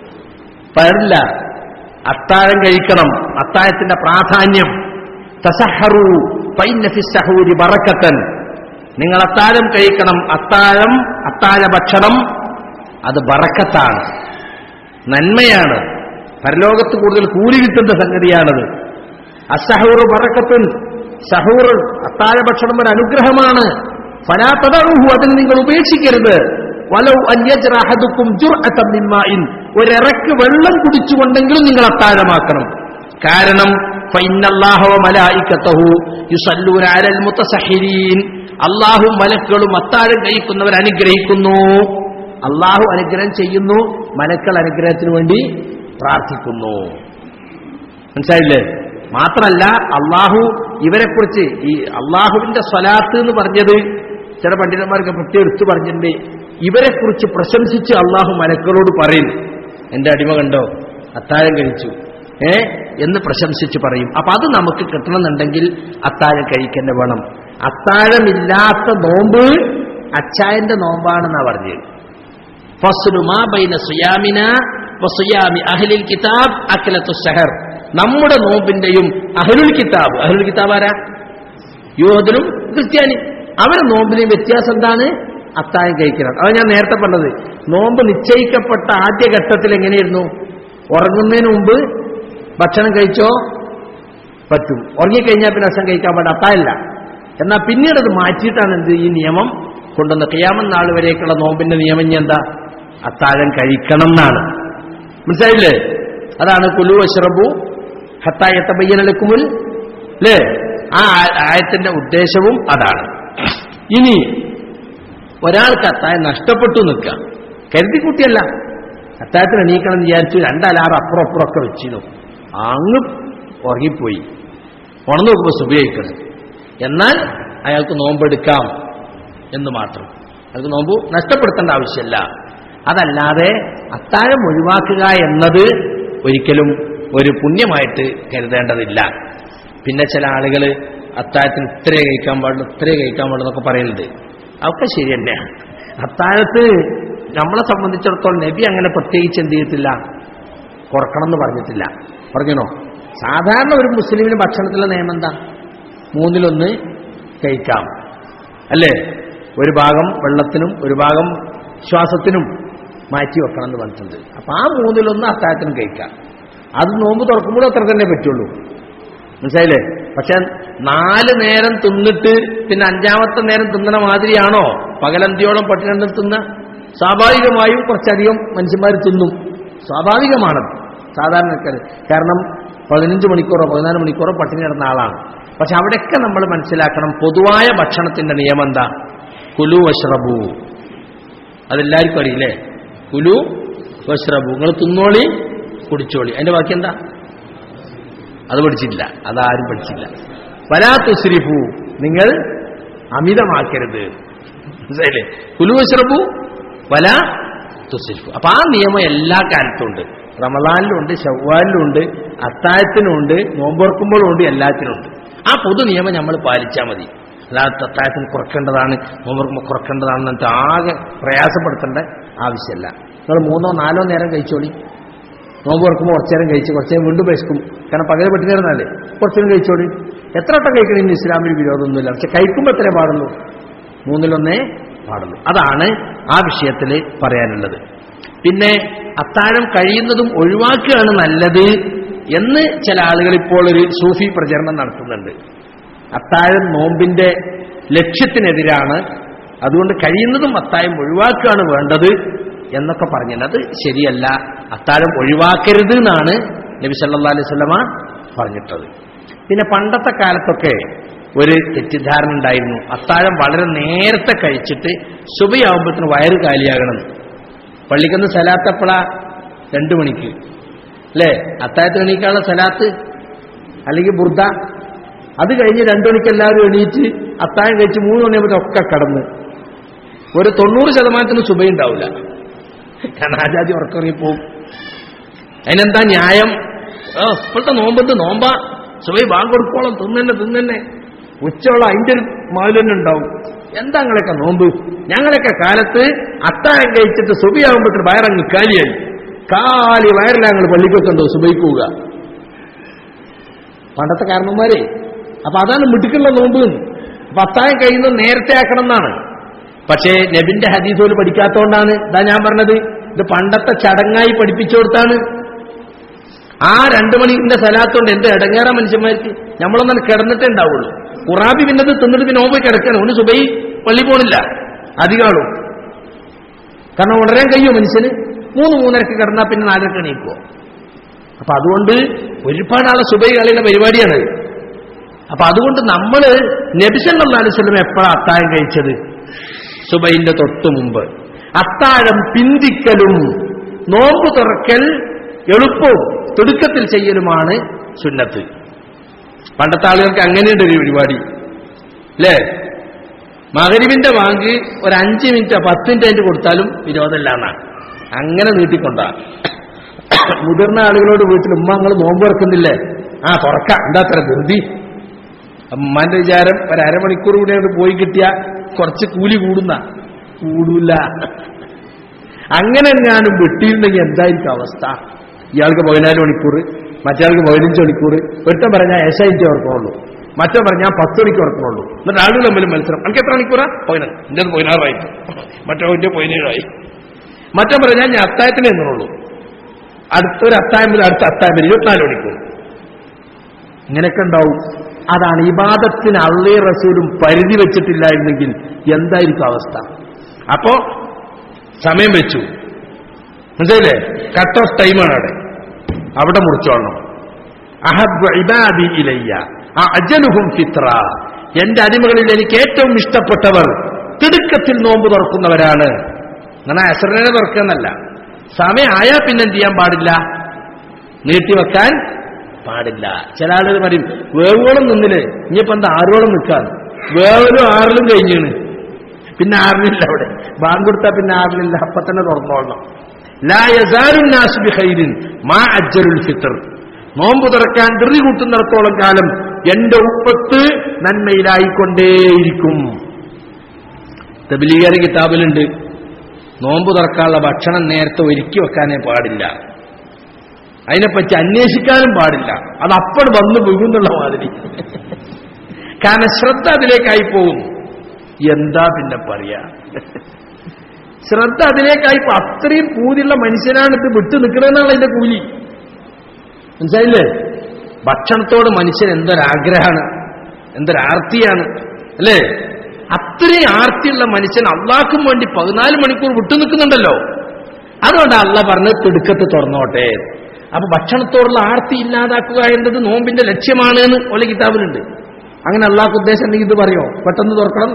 പാടില്ല അത്താഴം കഴിക്കണം അത്താഴത്തിന്റെ പ്രാധാന്യം തസഹറു ഫൈന്ന ഫി സഹൂരി ബറക്കത്തൻ നിങ്ങൾ അത്താഴം കഴിക്കണം അത്താഴം അത്താഴ ഭക്ഷണം അത് ബറക്കത്താണ് നന്മയാണ് പരലോകത്ത് കൂടുതൽ കൂലി കിട്ടുന്ന സംഗതിയാണത് അസഹൂർ ബറക്കത്തുൻ സഹൂർ അത്താഴ ഭക്ഷണം ഒരു അനുഗ്രഹമാണ് ഫലാത്തതറുഹു അതിന് നിങ്ങൾ ഉപേക്ഷിക്കരുത് വലൗ അന്യജറാഹദുക്കും ജുർഅത്തൻ മിൻ മാഇൻ ഒരിറക്ക് വെള്ളം കുടിച്ചുകൊണ്ടെങ്കിലും നിങ്ങൾ അത്താഴമാക്കണം കാരണം ഫൈനല്ലാഹു വ മലായികത്തഹു യുസല്ലൂന അലൽ മുതസഹിരീൻ അല്ലാഹു മലക്കളും അത്താഴം കഴിക്കുന്നവർ അനുഗ്രഹിക്കുന്നു അള്ളാഹു അനുഗ്രഹം ചെയ്യുന്നു മലക്കൾ അനുഗ്രഹത്തിന് വേണ്ടി പ്രാർത്ഥിക്കുന്നു മനസ്സിലായില്ലേ മാത്രല്ല അള്ളാഹു ഇവരെക്കുറിച്ച് ഈ അള്ളാഹുവിന്റെ സ്വലാത്ത് എന്ന് പറഞ്ഞത് ചില പണ്ഡിതന്മാർക്ക് പ്രത്യേകം എടുത്തു പറഞ്ഞിട്ടുണ്ട് ഇവരെക്കുറിച്ച് പ്രശംസിച്ച് അള്ളാഹു മലക്കളോട് പറയും എന്റെ അടിമ കണ്ടോ അത്താഴം കഴിച്ചു ഏ എന്ന് പ്രശംസിച്ച് പറയും അപ്പൊ അത് നമുക്ക് കിട്ടണമെന്നുണ്ടെങ്കിൽ അത്താഴം കഴിക്കന്നെ വേണം അത്താഴമില്ലാത്ത നോമ്പ് അച്ചായന്റെ നോമ്പാണെന്നാ പറഞ്ഞത് ഫസ്ലു മാ ബൈന സുയാമിന വസുയാമി അഹ്ലിൽ കിതാബ് അഖിലത്തു ഷഹർ നമ്മുടെ നോമ്പിന്റെയും അഹ്ലുൽ കിതാബ് അഹ്ലുൽ കിതാബ് ആരാ യൂഹദിനും ക്രിസ്ത്യാനി അവരെ നോമ്പിനെയും വ്യത്യാസം എന്താണ് അത്താഴം കഴിക്കണം അത് ഞാൻ നേരത്തെ പറഞ്ഞത് നോമ്പ് നിശ്ചയിക്കപ്പെട്ട ആദ്യ ഘട്ടത്തിൽ എങ്ങനെയായിരുന്നു ഉറങ്ങുന്നതിന് മുമ്പ് ഭക്ഷണം കഴിച്ചോ പറ്റും ഉറങ്ങിക്കഴിഞ്ഞാൽ പിന്നെ ഭക്ഷണം കഴിക്കാൻ പാടില്ല അത്താഴല്ല എന്നാൽ പിന്നീട് അത് മാറ്റിയിട്ടാണ് എന്ത് ഈ നിയമം കൊണ്ടുവന്ന കിയാമൻ നാൾ വരേക്കുള്ള നോമ്പിന്റെ നിയമം ഇനി എന്താ അത്താഴം കഴിക്കണം എന്നാണ് മനസ്സിലായില്ലേ അതാണ് കുലു അഷ്റബു ഹത്തായത്ത ബയ്യനലക്കുമുൽ അല്ലേ ആ ആ- ആയത്തിന്റെ ഉദ്ദേശവും അതാണ് ഇനി ഒരാൾക്ക് അത്തായം നഷ്ടപ്പെട്ടു നിൽക്കുക കരുതിക്കുട്ടിയല്ല അത്താഴത്തിന് എണീക്കണം എന്ന് വിചാരിച്ചു രണ്ടലാറ് അപ്പുറം അപ്പുറമൊക്കെ വെച്ചിരുന്നു അങ്ങ് ഉറങ്ങിപ്പോയി ഉണർന്നു നോക്കുമ്പോൾ സുബിയിക്കണം എന്നാൽ അയാൾക്ക് നോമ്പെടുക്കാം എന്ന് മാത്രം അയാൾക്ക് നോമ്പ് നഷ്ടപ്പെടുത്തേണ്ട ആവശ്യമില്ല അതല്ലാതെ അത്താഴം ഒഴിവാക്കുക എന്നത് ഒരിക്കലും ഒരു പുണ്യമായിട്ട് കരുതേണ്ടതില്ല പിന്നെ ചില ആളുകൾ അത്താഴത്തിന് ഇത്രേ കഴിക്കാൻ പാടുള്ളൂ ഇത്രേ കഴിക്കാൻ പാടുള്ളൂ എന്നൊക്കെ പറയുന്നുണ്ട് അതൊക്കെ ശരി തന്നെയാണ് അത്താഴത്ത് നമ്മളെ സംബന്ധിച്ചിടത്തോളം നബി അങ്ങനെ പ്രത്യേകിച്ച് എന്ത് ചെയ്തിട്ടില്ല കുറക്കണം എന്ന് പറഞ്ഞിട്ടില്ല പറഞ്ഞോ സാധാരണ ഒരു മുസ്ലിമിന് ഭക്ഷണത്തിലെ നിയമം എന്താ മൂന്നിലൊന്ന് കഴിക്കാം അല്ലേ ഒരു ഭാഗം വെള്ളത്തിനും ഒരു ഭാഗം ശ്വാസത്തിനും മാറ്റി വെക്കണം എന്ന് പറഞ്ഞിട്ടുണ്ട് അപ്പൊ ആ മൂന്നിലൊന്ന് അത്താഴത്തിനും കഴിക്കാം അത് നോമ്പ് തുറക്കുമ്പോൾ അത്ര തന്നെ പറ്റുള്ളൂ മനസ്സിലായില്ലേ പക്ഷെ നാല് നേരം തിന്നിട്ട് പിന്നെ അഞ്ചാമത്തെ നേരം തിന്നണ മാതിരിയാണോ പകലന്തിയോളം പട്ടിണി തിന്ന സ്വാഭാവികമായും കുറച്ചധികം മനുഷ്യന്മാർ തിന്നും സ്വാഭാവികമാണത് സാധാരണക്കാർ കാരണം പതിനഞ്ച് മണിക്കൂറോ പതിനാല് മണിക്കൂറോ പട്ടിണി കിടന്ന ആളാണ് പക്ഷെ അവിടെയൊക്കെ നമ്മൾ മനസ്സിലാക്കണം പൊതുവായ ഭക്ഷണത്തിന്റെ നിയമം എന്താ കുലു വഷ്റബു അതെല്ലാവർക്കും അറിയില്ലേ കുലു വഷ്റബു നിങ്ങൾ തിന്നോളി കുടിച്ചോളി അതിന്റെ ബാക്കി എന്താ അത് പഠിച്ചില്ല അതാരും പഠിച്ചില്ല വലാ തുസ്രിഫു നിങ്ങൾ അമിതമാക്കരുത് മനസ്സിലായില്ലേ കുലുവശ്രബു വല തുസ്രിഫു അപ്പൊ ആ നിയമം എല്ലാ കാലത്തും ഉണ്ട് റമദാനിലുണ്ട് ഷവ്വാലിലുണ്ട് അത്താഴത്തിനുണ്ട് നോമ്പുറക്കുമ്പോഴും ഉണ്ട് എല്ലാത്തിനും ഉണ്ട് ആ പൊതു നിയമം നമ്മൾ പാലിച്ചാൽ മതി അല്ലാതെ അത്താഴത്തിന് കുറക്കേണ്ടതാണ് നോമ്പുറക്കുമ്പോൾ കുറക്കേണ്ടതാണെന്ന് എന്നിട്ട് ആകെ പ്രയാസപ്പെടുത്തേണ്ട ആവശ്യമില്ല നിങ്ങൾ മൂന്നോ നാലോ നേരം കഴിച്ചോളി നോമ്പ് തുറക്കുമ്പോൾ കുറച്ചു നേരം കഴിച്ച് കുറച്ച് നേരം വീണ്ടും വിശക്കും കാരണം പകരം പെട്ടി നേരുന്നല്ലേ കുറച്ചു നേരം കഴിച്ചോളി എത്ര വട്ടം കഴിക്കണം ഇന്ന് ഇസ്ലാമിൽ വിരോധമൊന്നുമില്ല പക്ഷെ കഴിക്കുമ്പോൾ എത്രേ പാടുള്ളൂ മൂന്നിലൊന്നേ പാടുള്ളൂ അതാണ് ആ വിഷയത്തിൽ പറയാനുള്ളത് പിന്നെ അത്താഴം കഴിയുന്നതും ഒഴിവാക്കുകയാണ് നല്ലത് എന്ന് ചില ആളുകൾ ഇപ്പോൾ ഒരു സൂഫി പ്രചരണം നടത്തുന്നുണ്ട് അത്താഴം നോമ്പിന്റെ ലക്ഷ്യത്തിനെതിരാണ് അതുകൊണ്ട് കഴിയുന്നതും അത്താഴം ഒഴിവാക്കുകയാണ് വേണ്ടത് എന്നൊക്കെ പറഞ്ഞത് അത് ശരിയല്ല അത്താഴം ഒഴിവാക്കരുത് എന്നാണ് നബി സല്ലാ അലൈഹി സ്വലമ പറഞ്ഞിട്ടത് പിന്നെ പണ്ടത്തെ കാലത്തൊക്കെ ഒരു തെറ്റിദ്ധാരണ ഉണ്ടായിരുന്നു അത്താഴം വളരെ നേരത്തെ കഴിച്ചിട്ട് ശുഭയാവുമ്പോഴത്തിന് വയറ് കാലിയാകണം പള്ളിക്കൊന്ന് സലാത്തപ്പള രണ്ടു മണിക്ക് അല്ലേ അത്താഴത്തിന് എണീക്കാനുള്ള സലാത്ത് അല്ലെങ്കിൽ ബുർദ അത് കഴിഞ്ഞ് രണ്ടു മണിക്ക് എല്ലാവരും എണീറ്റ് അത്താഴം കഴിച്ച് മൂന്ന് മണിയാകുമ്പോൾ ഒക്കെ കടന്ന് ഒരു തൊണ്ണൂറ് ശതമാനത്തിന് സുബയുണ്ടാവില്ല കാരണം ആചാര്യ ഉറക്കറിപ്പോവും അതിനെന്താ ന്യായം ഓ ഇപ്പോഴത്തെ നോമ്പത്ത് നോമ്പാ സുബൈ ബാങ്ക് കൊടുക്കോളം തിന്നെ തിന്നെ ഉച്ചയോളം അതിന്റെ ഒരു മാതിരി തന്നെ ഉണ്ടാവും എന്താ ഞങ്ങളൊക്കെ നോമ്പ് ഞങ്ങളൊക്കെ കാലത്ത് അത്താഴം കഴിച്ചിട്ട് സുബിയാകുമ്പോഴത്തേന് വയറങ്ങ് കാലിയായി കാലി വയറില ഞങ്ങൾ പള്ളിക്കൊക്കെ സുബൈക്കുക പണ്ടത്തെ കാരണന്മാരെ അപ്പൊ അതാണ് മിടുക്കുള്ള നോമ്പ് അപ്പൊ അത്താഴം കഴിയുന്നത് നേരത്തെ ആക്കണം എന്നാണ് പക്ഷേ നബിന്റെ ഹദീസോല് പഠിക്കാത്തോണ്ടാണ് ഇതാ ഞാൻ പറഞ്ഞത് ഇത് പണ്ടത്തെ ചടങ്ങായി പഠിപ്പിച്ചു കൊടുത്താണ് ആ രണ്ടു മണിന്റെ സ്ഥലത്തുകൊണ്ട് എന്ത് ഇടങ്ങേറ മനുഷ്യന്മാർക്ക് നമ്മളൊന്നും കിടന്നിട്ടേ ഉണ്ടാവുള്ളൂ ഖുറാബി പിന്നത് തിന്നിട്ട് പിന്നെ ഓമ്പ് കിടക്കണം ഒന്ന് സുബൈ പള്ളി പോണില്ല അധികമാളും കാരണം ഉടരാൻ കഴിയുമോ മനുഷ്യന് മൂന്ന് മൂന്നരക്ക് കിടന്നാൽ പിന്നെ നാലരക്ക് എണീക്കുമോ അപ്പൊ അതുകൊണ്ട് ഒരുപാട് ആളെ സുബൈ കളിയുടെ പരിപാടിയാണ് അപ്പൊ അതുകൊണ്ട് നമ്മൾ നബിസല്ലാ അലുവല്ലം എപ്പോഴാണ് അത്താഴം കഴിച്ചത് സുബൈന്റെ തൊട്ടു മുമ്പ് അത്താഴം പിന്തിക്കലും നോമ്പ് തുറക്കൽ എളുപ്പവും തിടുക്കത്തിൽ ചെയ്യലുമാണ് സുന്നത്ത് പണ്ടത്തെ ആളുകൾക്ക് അങ്ങനെയുണ്ട് ഒരു പരിപാടി അല്ലേ മകരിവിന്റെ വാങ്ക് ഒരു അഞ്ച് മിനിറ്റ് പത്ത് മിനിറ്റ് അതിന് കൊടുത്താലും വിരോധമില്ല എന്നാണ് അങ്ങനെ നീട്ടിക്കൊണ്ടാ മുതിർന്ന ആളുകളോട് വീട്ടിൽ ഉമ്മ നിങ്ങൾ നോമ്പ് തുറക്കുന്നില്ലേ ആ തുറക്കാം എന്താ അത്ര ധൃതി ഉമ്മാന്റെ വിചാരം ഒരു അരമണിക്കൂർ കൂടി അങ്ങോട്ട് പോയി കിട്ടിയ കുറച്ച് കൂലി കൂടുന്ന കൂടൂല അങ്ങനെ ഞാനും വെട്ടിയിട്ടുണ്ടെങ്കിൽ എന്തായിരിക്കും അവസ്ഥ ഇയാൾക്ക് പതിനാല് മണിക്കൂർ മറ്റേയാൾക്ക് പതിനഞ്ച് മണിക്കൂർ ഒരുത്തം പറഞ്ഞാൽ ഏശായിഞ്ച് ഓർക്കണുള്ളൂ മറ്റോ പറഞ്ഞാൽ പത്ത് മണിക്ക് ഓർക്കണുള്ളൂ എന്നിട്ട് ആളുകൾ തമ്മിൽ മത്സരം എനിക്ക് എത്ര മണിക്കൂറാ പതിനാറ് എൻ്റെ പതിനാറായി മറ്റോ എൻ്റെ പതിനേഴായി മറ്റോ പറഞ്ഞാൽ ഞാൻ അത്തായത്തിന് എന്നുള്ളൂ അടുത്തൊരു അത്തായം മുതൽ അടുത്ത അത്തായം വരെ ഇരുപത്തിനാല് മണിക്കൂർ ഇങ്ങനെയൊക്കെ ഉണ്ടാവും അതാണ് ഇബാദത്തിന് അള്ളേ റസൂലും പരിധി വെച്ചിട്ടില്ലായിരുന്നെങ്കിൽ എന്തായിരിക്കും അവസ്ഥ അപ്പോ സമയം വെച്ചു മനസ്സിലെ കട്ട് ഓഫ് ടൈമാണ് അവിടെ അവിടെ മുറിച്ചോളണം അഹബ് ഇബാദി ഇലയ്യ അജലുഹും ഫിത്ര എന്റെ അടിമകളിൽ എനിക്ക് ഏറ്റവും ഇഷ്ടപ്പെട്ടവർ തിടുക്കത്തിൽ നോമ്പ് തുറക്കുന്നവരാണ് അങ്ങനെ അസറിനെ തുറക്കുന്നല്ല സമയം ആയാൽ പിന്നെ എന്ത് ചെയ്യാൻ പാടില്ല നീട്ടിവെക്കാൻ പാടില്ല ചില ആളുകൾ പറയും വേവോളം നിന്നില് ഇനിയിപ്പോ എന്താ ആറോളം നിൽക്കാൻ വേവലും ആറിലും കഴിഞ്ഞാണ് പിന്നെ ആറിലില്ല അവിടെ ബാങ്ക് കൊടുത്താൽ പിന്നെ ആറിലില്ല അപ്പൊ തന്നെ തുറന്നോളണം ലാ യസാലുൻ നാസ് ബിഖൈരിൻ മാ അജ്ജലുൽ ഫിത്ർ നോമ്പ് തുറക്കാൻ ധൃതി കൂട്ടുന്നിടത്തോളം കാലം എന്റെ ഉപ്പത്ത് നന്മയിലായിക്കൊണ്ടേയിരിക്കും തബിലീകര കിതാബിലുണ്ട് നോമ്പ് തുറക്കാനുള്ള ഭക്ഷണം നേരത്തെ ഒരുക്കി വെക്കാനേ പാടില്ല അതിനെപ്പറ്റി അന്വേഷിക്കാനും പാടില്ല അത് അപ്പോൾ വന്നു വീഴുന്നുള്ള മാതിരി കാരണം ശ്രദ്ധ അതിലേക്കായി പോകും എന്താ പിന്നെ പറയാ ശ്രദ്ധ അതിലേക്കായി പോ- അത്രയും പൂതിയുള്ള മനുഷ്യനാണ് ഇത് വിട്ടു നിൽക്കണമെന്നാണ് അതിന്റെ കൂലി മനസ്സിലായില്ലേ ഭക്ഷണത്തോട് മനുഷ്യൻ എന്തൊരാഗ്രഹമാണ് എന്തൊരാർത്തിയാണ് അല്ലേ അത്രയും ആർത്തിയുള്ള മനുഷ്യൻ അള്ളാഹ്ക്കും വേണ്ടി പതിനാല് മണിക്കൂർ വിട്ടു നിൽക്കുന്നുണ്ടല്ലോ അതുകൊണ്ട് അള്ള പറഞ്ഞ് തിടുക്കത്ത് തുറന്നോട്ടെ അപ്പൊ ഭക്ഷണത്തോടുള്ള ആർത്തി ഇല്ലാതാക്കുക എന്നത് നോമ്പിന്റെ ലക്ഷ്യമാണ് എന്ന് ഒല കിതാബിലുണ്ട് അങ്ങനെ അള്ളാഹ് ഉദ്ദേശം ഉണ്ടെങ്കിൽ ഇത് പറയോ പെട്ടെന്ന് തുറക്കണം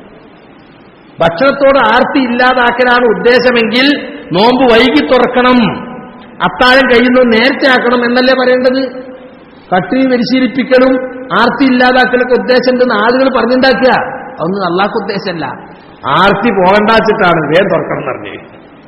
ഭക്ഷണത്തോട് ആർത്തി ഇല്ലാതാക്കലാണ് ഉദ്ദേശമെങ്കിൽ നോമ്പ് വൈകി തുറക്കണം അത്താഴം കഴിയുന്നത് നേരത്തെ ആക്കണം എന്നല്ലേ പറയേണ്ടത് പട്ടിണി പരിശീലിപ്പിക്കലും ആർത്തി ഇല്ലാതാക്കലൊക്കെ ഉദ്ദേശമുണ്ടെന്ന് ആളുകൾ പറഞ്ഞുണ്ടാക്കുക അതൊന്നും അള്ളാഹ് ഉദ്ദേശമല്ല ആർത്തി പോകണ്ടാച്ചിട്ടാണ് വേഗം തുറക്കണം എന്ന് പറഞ്ഞത്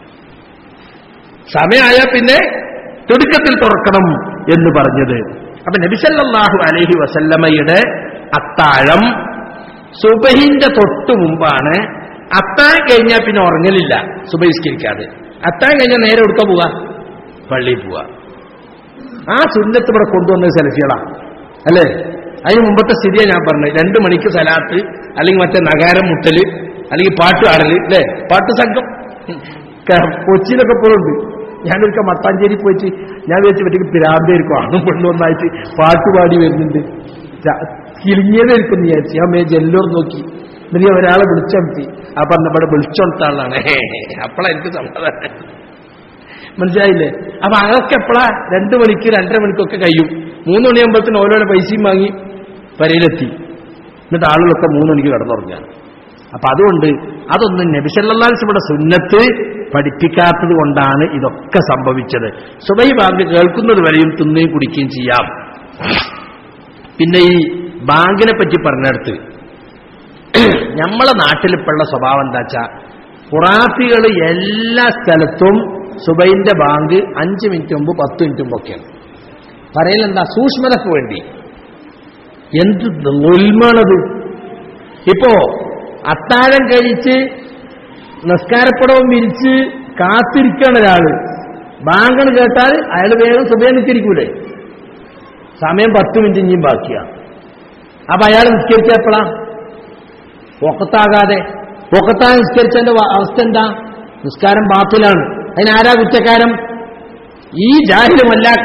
സമയമായാൽ പിന്നെ തിടുക്കത്തിൽ തുറക്കണം എന്ന് പറഞ്ഞത് അപ്പൊ നബിസല്ലാഹു അലൈഹി വസല്ലമയുടെ അത്താഴം സുബഹിന്റെ തൊട്ടു മുമ്പാണ് അത്താഴം കഴിഞ്ഞാൽ പിന്നെ ഉറങ്ങലില്ല സുബഹിസ്കരിക്കാതെ അത്താഴം കഴിഞ്ഞാൽ നേരെ എടുക്കാൻ പോവാ പള്ളിയിൽ പോവാ ആ സുന്നത്ത് ഇവിടെ കൊണ്ടുവന്നത് സെലഫികളാ അല്ലേ അതിന് മുമ്പത്തെ സ്ഥിതിയാണ് ഞാൻ പറഞ്ഞത് രണ്ട് മണിക്ക് സലാത്ത് അല്ലെങ്കിൽ മറ്റേ നഗാരം മുട്ടല് അല്ലെങ്കിൽ പാട്ട് ആടല് അല്ലേ പാട്ട് സംഘം ക- കൊച്ചിയിലൊക്കെ പോലുണ്ട് ഞാനൊരിക്കൽ മട്ടാഞ്ചേരി പോയിട്ട് ഞാൻ വിചാരിച്ചു പറ്റി പിരാന്തായിരിക്കും ആണും പെണ്ണും ഒന്നായിട്ട് പാട്ട് പാടി വരുന്നുണ്ട് ച- കിളിങ്ങിയതായിരിക്കും എന്ന് വിചാരിച്ചു ഞാൻ മേ ജെല്ലോർ നോക്കി എന്നിട്ട് ഞാൻ ഒരാളെ വിളിച്ചമർത്തി ആ പറഞ്ഞ ഇവിടെ വിളിച്ചോടുത്ത ആളാണ് അപ്പോഴാ എനിക്ക് സമാധാനം മനസ്സിലായില്ലേ അപ്പൊ അതൊക്കെ എപ്പോഴാ രണ്ടു മണിക്ക് രണ്ടര മണിക്കൊക്കെ കഴിയും മൂന്ന് മണിയാകുമ്പോഴത്തേന് ഓരോരോ പൈസയും വാങ്ങി പരയിലെത്തി എന്നിട്ട് ആളുകളൊക്കെ മൂന്ന് മണിക്ക് കിടന്നുറങ്ങാൻ അപ്പൊ അതുകൊണ്ട് അതൊന്നും നബിസല്ലാസ്മയുടെ സുന്നത്ത് പഠിപ്പിക്കാത്തത് കൊണ്ടാണ് ഇതൊക്കെ സംഭവിച്ചത് സുബൈ ബാങ്ക് കേൾക്കുന്നത് വരെയും തിന്നുകയും കുടിക്കുകയും ചെയ്യാം പിന്നെ ഈ ബാങ്കിനെ പറ്റി പറഞ്ഞെടുത്ത് നമ്മളെ നാട്ടിലിപ്പോഴുള്ള സ്വഭാവം എന്താ വെച്ചാ ഖുറാഫികൾ എല്ലാ സ്ഥലത്തും സുബൈന്റെ ബാങ്ക് അഞ്ച് മിനിറ്റ് മുമ്പ് പത്ത് മിനിറ്റ് മുമ്പൊക്കെയാണ് പറയലെന്താ സൂക്ഷ്മതക്ക് വേണ്ടി എന്ത് ഉൽമാണത് ഇപ്പോ അത്താഴം കഴിച്ച് നിസ്കാരപ്പടവും വിരിച്ച് കാത്തിരിക്കാണ് ഒരാള് ബാങ്കൺ കേട്ടാൽ അയാൾ വേഗം സുബേ നിൽക്കിരിക്കൂലേ സമയം പത്ത് മിനിറ്റ് ഇനിയും ബാക്കിയാണ് അപ്പൊ അയാൾ നിസ്കരിച്ചപ്പോഴാ ഒക്കത്താകാതെ ഒക്കത്താ നിസ്കരിച്ചതിന്റെ വ- അവസ്ഥ എന്താ നിസ്കാരം ബാത്തിലാണ് അതിനാരാ കുറ്റക്കാരം ഈ ജാഹിലുമല്ലാക്ക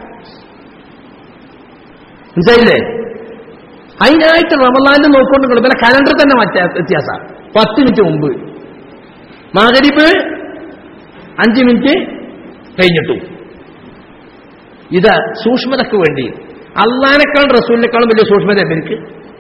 മനസ്സിലായില്ലേ അതിനായിട്ട് റമലാന്റെ നോക്കൊണ്ട് നിങ്ങൾ പിന്നെ കലണ്ടർ തന്നെ മറ്റേ വ്യത്യാസ പത്ത് മിനിറ്റ് മുമ്പ് മകരിബ് അഞ്ച് മിനിറ്റ് കഴിഞ്ഞിട്ടു ഇത് സൂക്ഷ്മതക്ക് വേണ്ടി അള്ളാനേക്കാളും റസൂലിനേക്കാളും വലിയ സൂക്ഷ്മത എനിക്ക്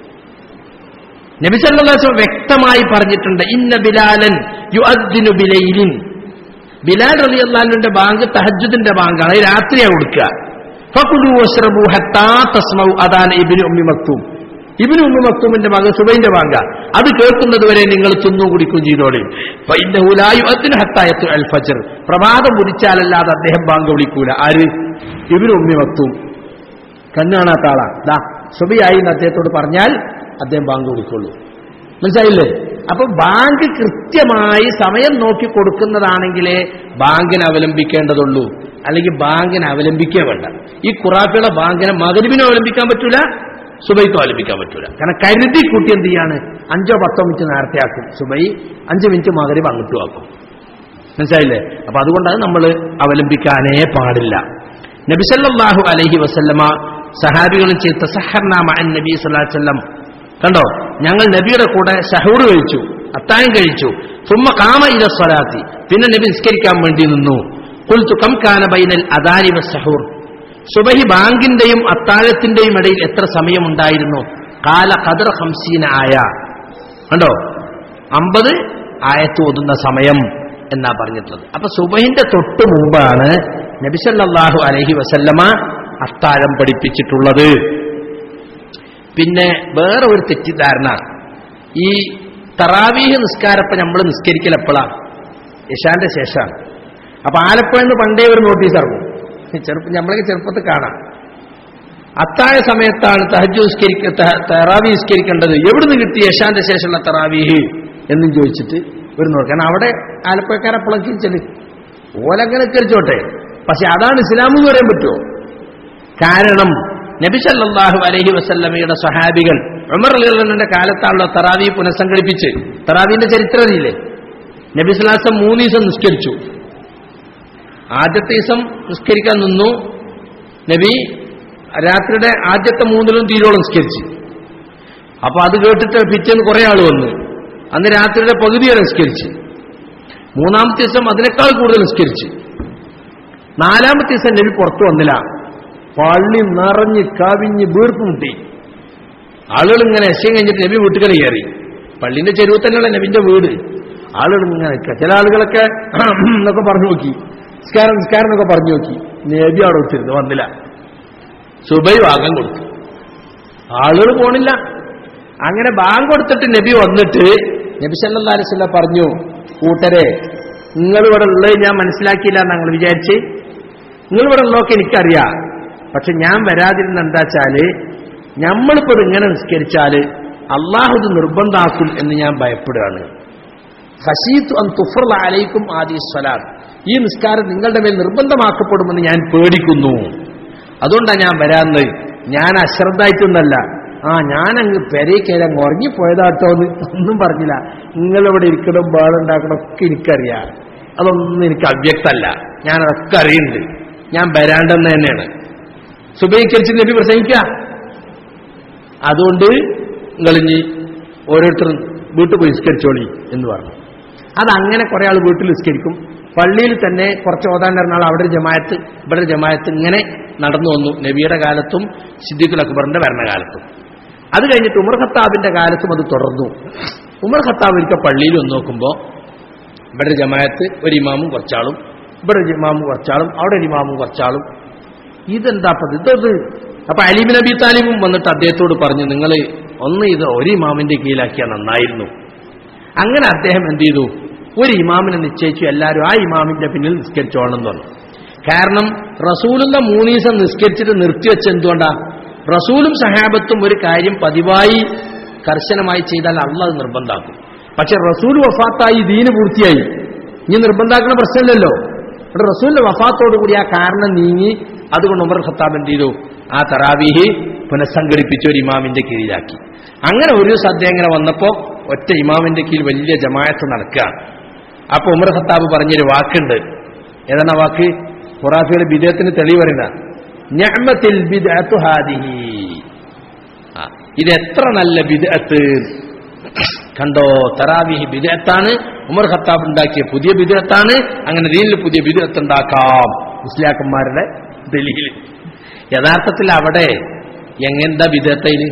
നബിസല്ലാസ് വ്യക്തമായി പറഞ്ഞിട്ടുണ്ട് ഇന്ന ബിലാലൻ യു അദ്ദിനു ബിലൈലിൻ ബിലാൽ റലി അള്ളാഹിന്റെ ബാങ്ക് തഹജുദിന്റെ ബാങ്കാണ് അത് രാത്രിയാണ് കൊടുക്കുക ഫകുലു വസ്റബു ഹത്താ തസ്മൗ അതാണ് ഇബിന് ഉമ്മി മക്തൂം ഇബിന് ഉമ്മി മക്തൂമിന്റെ മകൻ സുബൈന്റെ ബാങ്ക അത് കേൾക്കുന്നത് വരെ നിങ്ങൾ തിന്നു കുടിക്കും ചെയ്തോടെ അതിന് ഹത്തായത്ത് അൽ ഫജർ പ്രഭാതം ഉദിച്ചാലല്ലാതെ അദ്ദേഹം ബാങ്ക് വിളിക്കൂല ആര് ഇബിന് ഉമ്മി മക്തൂം കണ്ണു കാണാത്ത ആളാ ദാ സുബിയായി എന്ന് അദ്ദേഹത്തോട് പറഞ്ഞാൽ അദ്ദേഹം ബാങ്ക് കൊടുക്കുള്ളൂ മനസ്സിലായില്ലേ അപ്പൊ ബാങ്ക് കൃത്യമായി സമയം നോക്കി കൊടുക്കുന്നതാണെങ്കിലേ ബാങ്കിനെ അവലംബിക്കേണ്ടതുള്ളൂ അല്ലെങ്കിൽ ബാങ്കിനെ അവലംബിക്കേ വേണ്ട ഈ ഖുറാഫിയുടെ ബാങ്കിനെ മകരിബിനെ അവലംബിക്കാൻ പറ്റൂല സുബൈക്കും അവലംബിക്കാൻ പറ്റൂല കാരണം കരുതി കൂട്ടി എന്ത് ചെയ്യാണ് അഞ്ചോ പത്തോ മിനിറ്റ് നേരത്തെ ആക്കും സുബൈ അഞ്ച് മിനിറ്റ് മകരിബ് അങ്ങോട്ടും ആക്കും മനസ്സിലായില്ലേ അപ്പൊ അതുകൊണ്ടത് നമ്മൾ അവലംബിക്കാനേ പാടില്ല നബിസല്ലാഹു അലൈഹി വസല്ലമ സഹാബികളും ചെയ്ത് തസഹർനാമ അൻ നബി സല്ലല്ലാഹു അലൈഹി വസല്ലം കണ്ടോ ഞങ്ങൾ നബിയുടെ കൂടെ ഷഹൂർ കഴിച്ചു അത്തായം കഴിച്ചു സുമ്മ കാമ ഇല സ്വലാത്തി പിന്നെ നബി നിസ്കരിക്കാൻ വേണ്ടി നിന്നു കുൽത്തു കം കാന ബൈനൽ അദാനി സഹൂർ സുബഹി ബാങ്കിന്റെയും അത്താഴത്തിന്റെയും ഇടയിൽ എത്ര സമയമുണ്ടായിരുന്നു കാല ഖദർ ഹംസീന ആയ കണ്ടോ അമ്പത് ആയത്ത് ഓതുന്ന സമയം എന്നാ പറഞ്ഞിട്ടുള്ളത് അപ്പൊ സുബഹിന്റെ തൊട്ട് മുമ്പാണ് നബിസല്ലാഹു അലഹി വസല്ലമ അത്താഴം പഠിപ്പിച്ചിട്ടുള്ളത് പിന്നെ വേറെ ഒരു തെറ്റിദ്ധാരണ ഈ തറാവീഹ് നിസ്കാരപ്പം നമ്മൾ നിസ്കരിക്കൽ എപ്പോഴാ ഇഷാന്റെ ശേഷമാണ് അപ്പൊ ആലപ്പുഴന്ന് പണ്ടേ ഒരു നോട്ടീസ് ഇറങ്ങും ചെറുപ്പം നമ്മളൊക്കെ ചെറുപ്പത്തിൽ കാണാം അത്താഴ സമയത്താണ് തഹജ് നിസ്കരിക്ക ത- തറാവി നിസ്കരിക്കേണ്ടത് എവിടുന്ന് കിട്ടി യശാന്റെ ശേഷമുള്ള തറാവീഹ് എന്നും ചോദിച്ചിട്ട് ഒരു നോക്കാം കാരണം അവിടെ ആലപ്പുഴക്കാരപ്പോഴൊക്കെ ചെല് ഓലങ്ങനെ നിസ്കരിച്ചോട്ടെ പക്ഷെ അതാണ് ഇസ്ലാം എന്ന് പറയാൻ പറ്റുമോ കാരണം നബി സല്ലല്ലാഹു അലൈഹി വസല്ലമയുടെ സഹാബികൾ ഉമർ അലിന്റെ കാലത്താണല്ലോ തറാവി പുനഃസംഘടിപ്പിച്ച് തറാവിന്റെ ചരിത്രം അറിയില്ലേ നബി സലാസം മൂന്ന് ദിവസം നിസ്കരിച്ചു ആദ്യത്തെ ദിവസം നിസ്കരിക്കാൻ നിന്നു നബി രാത്രിയുടെ ആദ്യത്തെ മൂന്നിലും തീരോളം നിസ്കരിച്ചു അപ്പൊ അത് കേട്ടിട്ട് പിറ്റേന്ന് കുറെ ആൾ വന്നു അന്ന് രാത്രിയുടെ പകുതി വരെ നിസ്കരിച്ച് മൂന്നാമത്തെ ദിവസം അതിനേക്കാൾ കൂടുതൽ നിസ്കരിച്ച് നാലാമത്തെ ദിവസം നബി പുറത്തു വന്നില്ല പള്ളി നിറഞ്ഞ് കവിഞ്ഞ് വീർപ്പ് മുട്ടി ആളുകൾ ഇങ്ങനെ ലക്ഷ്യം കഴിഞ്ഞിട്ട് നബി വീട്ടുകറി കയറി പള്ളിന്റെ ചെരുവ് തന്നെയുള്ള നബിന്റെ വീട് ആളുകൾ ഇങ്ങനെ നിൽക്കുക ചില ആളുകളൊക്കെ എന്നൊക്കെ പറഞ്ഞു നോക്കി നിസ്കാരം നിസ്കാരം എന്നൊക്കെ പറഞ്ഞു നോക്കി നബി അവിടെ വെച്ചിരുന്നു വന്നില്ല സുബൈ വാങ്ങാൻ കൊടുത്തു ആളുകൾ പോണില്ല അങ്ങനെ ബാങ്ക് കൊടുത്തിട്ട് നബി വന്നിട്ട് നബി സല്ലല്ലാഹു അലൈഹി വസല്ലം പറഞ്ഞു കൂട്ടരെ നിങ്ങൾ ഇവിടെ ഉള്ളത് ഞാൻ മനസ്സിലാക്കിയില്ല എന്ന് ഞങ്ങൾ വിചാരിച്ച് നിങ്ങൾ ഇവിടെ ഉള്ളതൊക്കെ എനിക്കറിയാം പക്ഷെ ഞാൻ വരാതിരുന്ന എന്താ വെച്ചാല് നമ്മളിപ്പോ ഇങ്ങനെ നിസ്കരിച്ചാല് അള്ളാഹു ഇത് നിർബന്ധാക്കും എന്ന് ഞാൻ ഭയപ്പെടുകയാണ് ഹസീത്ത് അൻ തുഫർ അലൈക്കും ആദി സ്വലാത്ത് ഈ നിസ്കാരം നിങ്ങളുടെ മേൽ നിർബന്ധമാക്കപ്പെടുമെന്ന് ഞാൻ പേടിക്കുന്നു അതുകൊണ്ടാണ് ഞാൻ വരാന്ന് ഞാൻ അശ്രദ്ധായിട്ടൊന്നല്ല ആ ഞാൻ അങ്ങ് പെരേക്കേല അങ്ങ് ഉറങ്ങിപ്പോയതാട്ടോ എന്ന് ഒന്നും പറഞ്ഞില്ല നിങ്ങളിവിടെ ഇരിക്കണം ബാളുണ്ടാക്കണം ഒക്കെ എനിക്കറിയാം അതൊന്നും എനിക്ക് അവ്യക്തമല്ല ഞാനതൊക്കെ അറിയുന്നുണ്ട് ഞാൻ വരാണ്ടെന്ന് തന്നെയാണ് സുബൈക്കരിച്ച് നബി പ്രസംഗിക്കുക അതുകൊണ്ട് നിങ്ങളിഞ്ഞ് ഓരോരുത്തരും വീട്ടിൽ പോയി നിസ്കരിച്ചോളി എന്ന് പറഞ്ഞു അതങ്ങനെ കുറെ ആൾ വീട്ടിൽ നിസ്കരിക്കും പള്ളിയിൽ തന്നെ കുറച്ച് ഓതാൻ വരുന്ന ആൾ അവിടെ ഒരു ജമായത്ത് ഇവിടെ ഒരു ജമായത്ത് ഇങ്ങനെ നടന്നു വന്നു നബിയുടെ കാലത്തും സിദ്ദീഖുൽ അക്ബറിന്റെ ഭരണകാലത്തും അത് കഴിഞ്ഞിട്ട് ഉമർ ഖത്താബിന്റെ കാലത്തും അത് തുടർന്നു ഉമർ ഖത്താബ് ഒരിക്കൽ പള്ളിയിൽ വന്ന് നോക്കുമ്പോൾ ഇവിടെ ഒരു ജമായത്ത് ഒരു ഇമാമും കുറച്ചാളും ഇവിടെ ഒരു ഇമാമും കുറച്ചാളും അവിടെ ഒരു ഇമാമും കുറച്ചാളും ഇതെന്താ പത് ഇതത് അപ്പൊ അലീബ് നബി താലിബും വന്നിട്ട് അദ്ദേഹത്തോട് പറഞ്ഞു നിങ്ങൾ ഒന്ന് ഇത് ഒരു ഇമാമിന്റെ കീഴിലാക്കിയാൽ നന്നായിരുന്നു അങ്ങനെ അദ്ദേഹം എന്ത് ചെയ്തു ഒരു ഇമാമിനെ നിശ്ചയിച്ചു എല്ലാവരും ആ ഇമാമിന്റെ പിന്നിൽ നിസ്കരിച്ചോളണം എന്ന് പറഞ്ഞു കാരണം റസൂലുള്ള മൂന്നീസം നിസ്കരിച്ചിട്ട് നിർത്തിവെച്ച എന്തുകൊണ്ടാ റസൂലും സഹാബത്തും ഒരു കാര്യം പതിവായി കർശനമായി ചെയ്താൽ അള്ള അത് നിർബന്ധാക്കും പക്ഷെ റസൂൽ വഫാത്തായി ദീന് പൂർത്തിയായി ഇനി നിർബന്ധാക്കുന്ന പ്രശ്നമില്ലല്ലോ ഇവിടെ റസൂലിന്റെ വഫാത്തോടുകൂടി ആ കാരണം നീങ്ങി അതുകൊണ്ട് ഉമർ ഖത്താബ് എന്ത് ചെയ്തു ആ തറാവീഹി പുനഃസംഘടിപ്പിച്ച ഒരു ഇമാമിന്റെ കീഴിലാക്കി അങ്ങനെ ഒരു സദ്യ ഇങ്ങനെ വന്നപ്പോ ഒറ്റ ഇമാമിന്റെ കീഴിൽ വലിയ ജമായത്ത് നടക്കുകയാണ് അപ്പൊ ഉമർ ഖത്താബ് പറഞ്ഞൊരു വാക്കുണ്ട് ഏതാണ് ആ വാക്ക് ഖുറാഫിയുടെ ബിദത്തിന് തെളിവ് പറയുന്ന ഞമ്മത്തിൽ ബിദഅത്തു ഹാദിഹി ആ, ഇത് എത്ര നല്ല ബിദഅത്ത് കണ്ടോ തറാവിഹി ബിദഅത്താണ് ഉമർ ഖത്താബ് ഉണ്ടാക്കിയ പുതിയ ബിദഅത്താണ് അങ്ങനെ ദീനിൽ പുതിയ ബിദഅത്ത് ഉണ്ടാക്കാം മുസ്ലിയാക്കന്മാരുടെ ദലീൽ യഥാർത്ഥത്തിൽ അവിടെ എങ്ങനെന്താ ബിദഅത്തയില്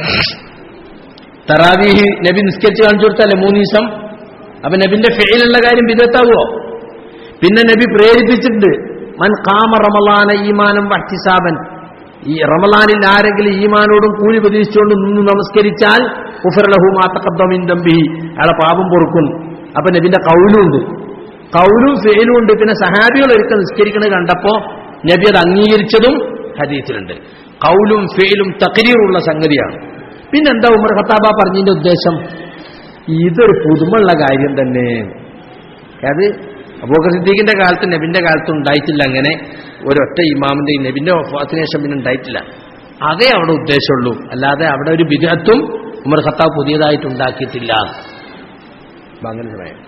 തറാവീഹ് നബി നിസ്കരിച്ച് കാണിച്ചു കൊടുത്തല്ലേ മൂന്ന് ദിവസം അപ്പൊ നബിന്റെ ഫെയിലുള്ള കാര്യം ബിദത്താവോ പിന്നെ നബി പ്രേരിപ്പിച്ചിട്ടുണ്ട് മൻ കാമ റമലാന ഈമാനം വഹ്തിസാബൻ ഈ റമലാനിൽ ആരെങ്കിലും ഈമാനോടും കൂലി പ്രതീക്ഷിച്ചുകൊണ്ട് നിന്ന് നമസ്കരിച്ചാൽ ഉഫർലഹു മാത്തക്കബ്ദമിൻ ദമ്പി അയാളെ പാപം പൊറുക്കും അപ്പൊ നബിന്റെ കൗലുണ്ട് കൗലും ഫെയിലും ഉണ്ട് പിന്നെ സഹാബികൾ ഒരിക്കൽ നിസ്കരിക്കുന്നത് കണ്ടപ്പോ നബി അത് അംഗീകരിച്ചതും ഹദീസിലുണ്ട് കൗലും ഫെയിലും തകരീറുള്ള സംഗതിയാണ് പിന്നെന്താ ഉമർ ഖത്താബ പറഞ്ഞതിന്റെ ഉദ്ദേശം ഇതൊരു പുതുമുള്ള കാര്യം തന്നെ അത് അബൂബക്കർ സിദ്ദീഖിന്റെ കാലത്ത് നബിന്റെ കാലത്ത് ഉണ്ടായിട്ടില്ല അങ്ങനെ ഒരൊറ്റ ഇമാമിന്റെ ഈ നബിന്റെ വഫാത്തിന് ശേഷം പിന്നെ ഉണ്ടായിട്ടില്ല അതേ അവിടെ ഉദ്ദേശമുള്ളൂ അല്ലാതെ അവിടെ ഒരു ബിദഅത്തും ഉമർ ഖത്താബ് പുതിയതായിട്ട് ഉണ്ടാക്കിയിട്ടില്ല അപ്പൊ അങ്ങനെ പറയാം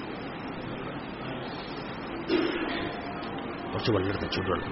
കുറച്ച് വെള്ളം എടുത്ത ചൂടുവെള്ളം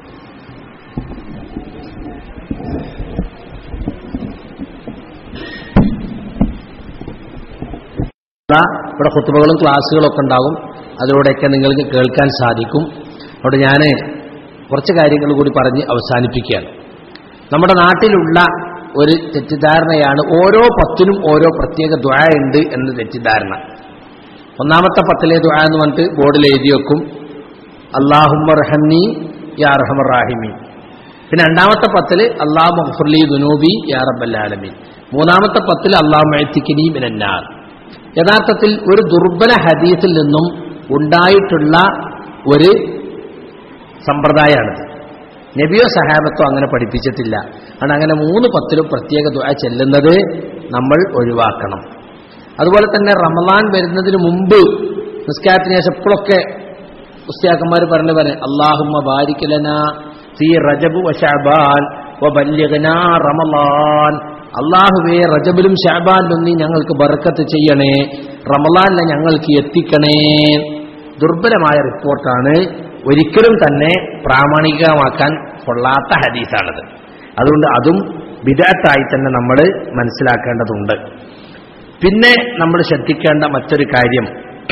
ദാ ഇവിടെ കുത്തുബകളും ക്ലാസ്സുകളും ഒക്കെ ഉണ്ടാകും അതിലൂടെയൊക്കെ നിങ്ങൾക്ക് കേൾക്കാൻ സാധിക്കും അവിടെ ഞാൻ കുറച്ച് കാര്യങ്ങൾ കൂടി പറഞ്ഞ് അവസാനിപ്പിക്കുകയാണ് നമ്മുടെ നാട്ടിലുള്ള ഒരു തെറ്റിദ്ധാരണയാണ് ഓരോ പത്തിനും ഓരോ പ്രത്യേക ദ്വാ ഉണ്ട് എന്ന തെറ്റിദ്ധാരണ ഒന്നാമത്തെ പത്തിലെ ദ്വാ എന്ന് പറഞ്ഞിട്ട് ബോർഡിൽ എഴുതി വെക്കും അള്ളാഹുമ്മ റഹന്നി യാ റഹമർ റാഹിമി പിന്നെ രണ്ടാമത്തെ പത്തില് അള്ളാഹു മഹ്ഫുർലി ദുനൂബി യാ റബ്ബല്ലാലമീൻ മൂന്നാമത്തെ പത്തിൽ അള്ളാഹു മഴത്തിക്കിനി മിനന്നാർ യഥാർത്ഥത്തിൽ ഒരു ദുർബല ഹദീസിൽ നിന്നും ഉണ്ടായിട്ടുള്ള ഒരു സമ്പ്രദായമാണിത് നബിയോ സഹാബത്തോ അങ്ങനെ പഠിപ്പിച്ചിട്ടില്ല അതുകൊണ്ട് അങ്ങനെ മൂന്ന് പത്തിലും പ്രത്യേക ദുആ ചെല്ലുന്നത് നമ്മൾ ഒഴിവാക്കണം അതുപോലെ തന്നെ റമദാൻ വരുന്നതിന് മുമ്പ് നിസ്കാരത്തിന് ശേഷം എപ്പോഴൊക്കെ ഉസ്താക്കന്മാർ പറഞ്ഞു പറഞ്ഞു അള്ളാഹുമ്മ ബാരിക്കലന ഫീ റജബ് വ ഷഅബാൻ വ ബല്ലിഗ്നാ റമളാൻ അള്ളാഹുവേ റജബിലും ഷാബാനിലും നീ ഞങ്ങൾക്ക് ബർക്കത്ത് ചെയ്യണേ റമലാനിലെ ഞങ്ങൾക്ക് എത്തിക്കണേ ദുർബലമായ റിപ്പോർട്ടാണ് ഒരിക്കലും തന്നെ പ്രാമാണികമാക്കാൻ കൊള്ളാത്ത ഹദീസാണത് അതുകൊണ്ട് അതും വിദഗ്ധായി തന്നെ നമ്മൾ മനസ്സിലാക്കേണ്ടതുണ്ട് പിന്നെ നമ്മൾ ശ്രദ്ധിക്കേണ്ട മറ്റൊരു കാര്യം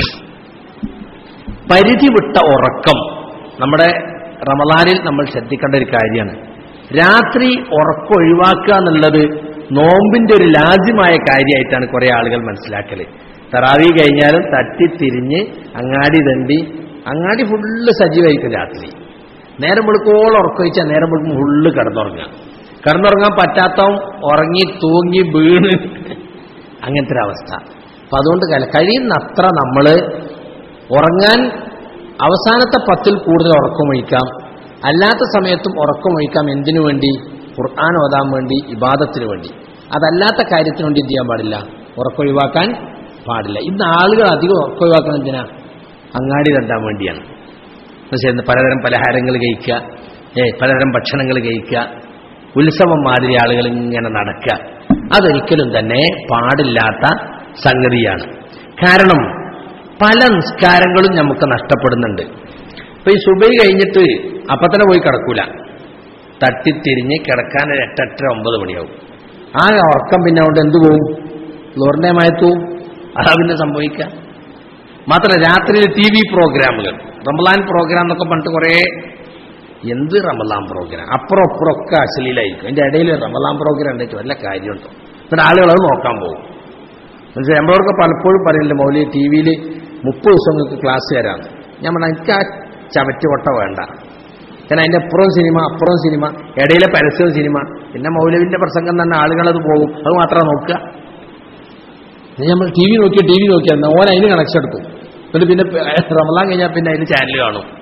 പരിധി വിട്ട ഉറക്കം നമ്മുടെ റമലാനിൽ നമ്മൾ ശ്രദ്ധിക്കേണ്ട ഒരു കാര്യമാണ് രാത്രി ഉറക്കം ഒഴിവാക്കുക എന്നുള്ളത് നോമ്പിന്റെ ഒരു ലാജ്യമായ കാര്യമായിട്ടാണ് കുറെ ആളുകൾ മനസ്സിലാക്കല് തറാവി കഴിഞ്ഞാലും തട്ടിത്തിരിഞ്ഞ് അങ്ങാടി തണ്ടി അങ്ങാടി ഫുള്ള് സജീവമായിരിക്കും രാത്രി നേരം വെളുക്കോളം ഉറക്കം വെച്ചാൽ നേരം വെളുക്കുമ്പോൾ ഫുള്ള് കിടന്നുറങ്ങുക കിടന്നുറങ്ങാൻ പറ്റാത്തവൻ ഉറങ്ങി തൂങ്ങി വീണ് അങ്ങനത്തെ ഒരു അവസ്ഥ അപ്പൊ അതുകൊണ്ട് കല- കഴിയുന്നത്ര നമ്മൾ ഉറങ്ങാൻ അവസാനത്തെ പത്തിൽ കൂടുതൽ ഉറക്കമൊഴിക്കാം അല്ലാത്ത സമയത്തും ഉറക്കമൊഴിക്കാം എന്തിനു വേണ്ടി ഖുർആൻ ഓതാൻ വേണ്ടി ഇബാദത്തിന് വേണ്ടി അതല്ലാത്ത കാര്യത്തിന് വേണ്ടി എന്ത് ചെയ്യാൻ പാടില്ല ഉറക്കൊഴിവാക്കാൻ പാടില്ല ഇന്ന് ആളുകൾ അധികം ഉറക്കൊഴിവാക്കണം എന്തിനാ അങ്ങാടി തണ്ടാൻ വേണ്ടിയാണ് എന്നുവെച്ചാൽ പലതരം പലഹാരങ്ങൾ കഴിക്കുക ഏ പലതരം ഭക്ഷണങ്ങൾ കഴിക്കുക ഉത്സവം മാതിരി ആളുകൾ ഇങ്ങനെ നടക്കുക അതൊരിക്കലും തന്നെ പാടില്ലാത്ത സംഗതിയാണ് കാരണം പല നിസ്കാരങ്ങളും നമുക്ക് നഷ്ടപ്പെടുന്നുണ്ട് ഇപ്പൊ ഈ സുബൈ കഴിഞ്ഞിട്ട് അപ്പൊ തന്നെ പോയി കിടക്കൂല തട്ടിത്തിരിഞ്ഞ് കിടക്കാൻ ഒരു എട്ടെട്ടര ഒമ്പത് മണിയാവും ആ ഉറക്കം പിന്നെ അവിടെ എന്തു പോവും ലോറിന്റെ മയത്തും അതാ പിന്നെ സംഭവിക്കുക മാത്രമല്ല രാത്രിയിൽ ടി വി പ്രോഗ്രാമുകൾ റമലാൻ പ്രോഗ്രാം എന്നൊക്കെ പറഞ്ഞിട്ട് കുറേ എന്ത് റമലാൻ പ്രോഗ്രാം അപ്പുറം അപ്പുറം ഒക്കെ അശ്ലീലായിരിക്കും അതിന്റെ ഇടയിൽ റമലാൻ പ്രോഗ്രാം ഉണ്ടായിട്ട് വല്ല കാര്യമുണ്ടോ എന്നിട്ട് ആളുകൾ അത് നോക്കാൻ പോകും മനസ്സിലായി നമ്മളവർക്ക് പലപ്പോഴും പറയില്ല മൗലി ടി വിയിൽ മുപ്പത് ദിവസം നിങ്ങൾക്ക് ക്ലാസ് തരാം ഞാൻ പറഞ്ഞ എനിക്ക് ആ ചവറ്റ് കൊട്ട വേണ്ട കാരണം അതിന്റെ അപ്പുറം സിനിമ അപ്പുറം സിനിമ ഇടയിലെ പരസ്യവും സിനിമ പിന്നെ മൗലവിന്റെ പ്രസംഗം തന്നെ ആളുകളത് പോകും അത് മാത്രം നോക്കുക ഇത് നമ്മൾ ടി വി നോക്കിയാൽ ടി വി നോക്കിയാൽ ഓൻ അതിന് കണക്ഷൻ എടുക്കും എന്നിട്ട് പിന്നെ റമലാൻ കഴിഞ്ഞാൽ പിന്നെ അതിന് ചാനൽ കാണും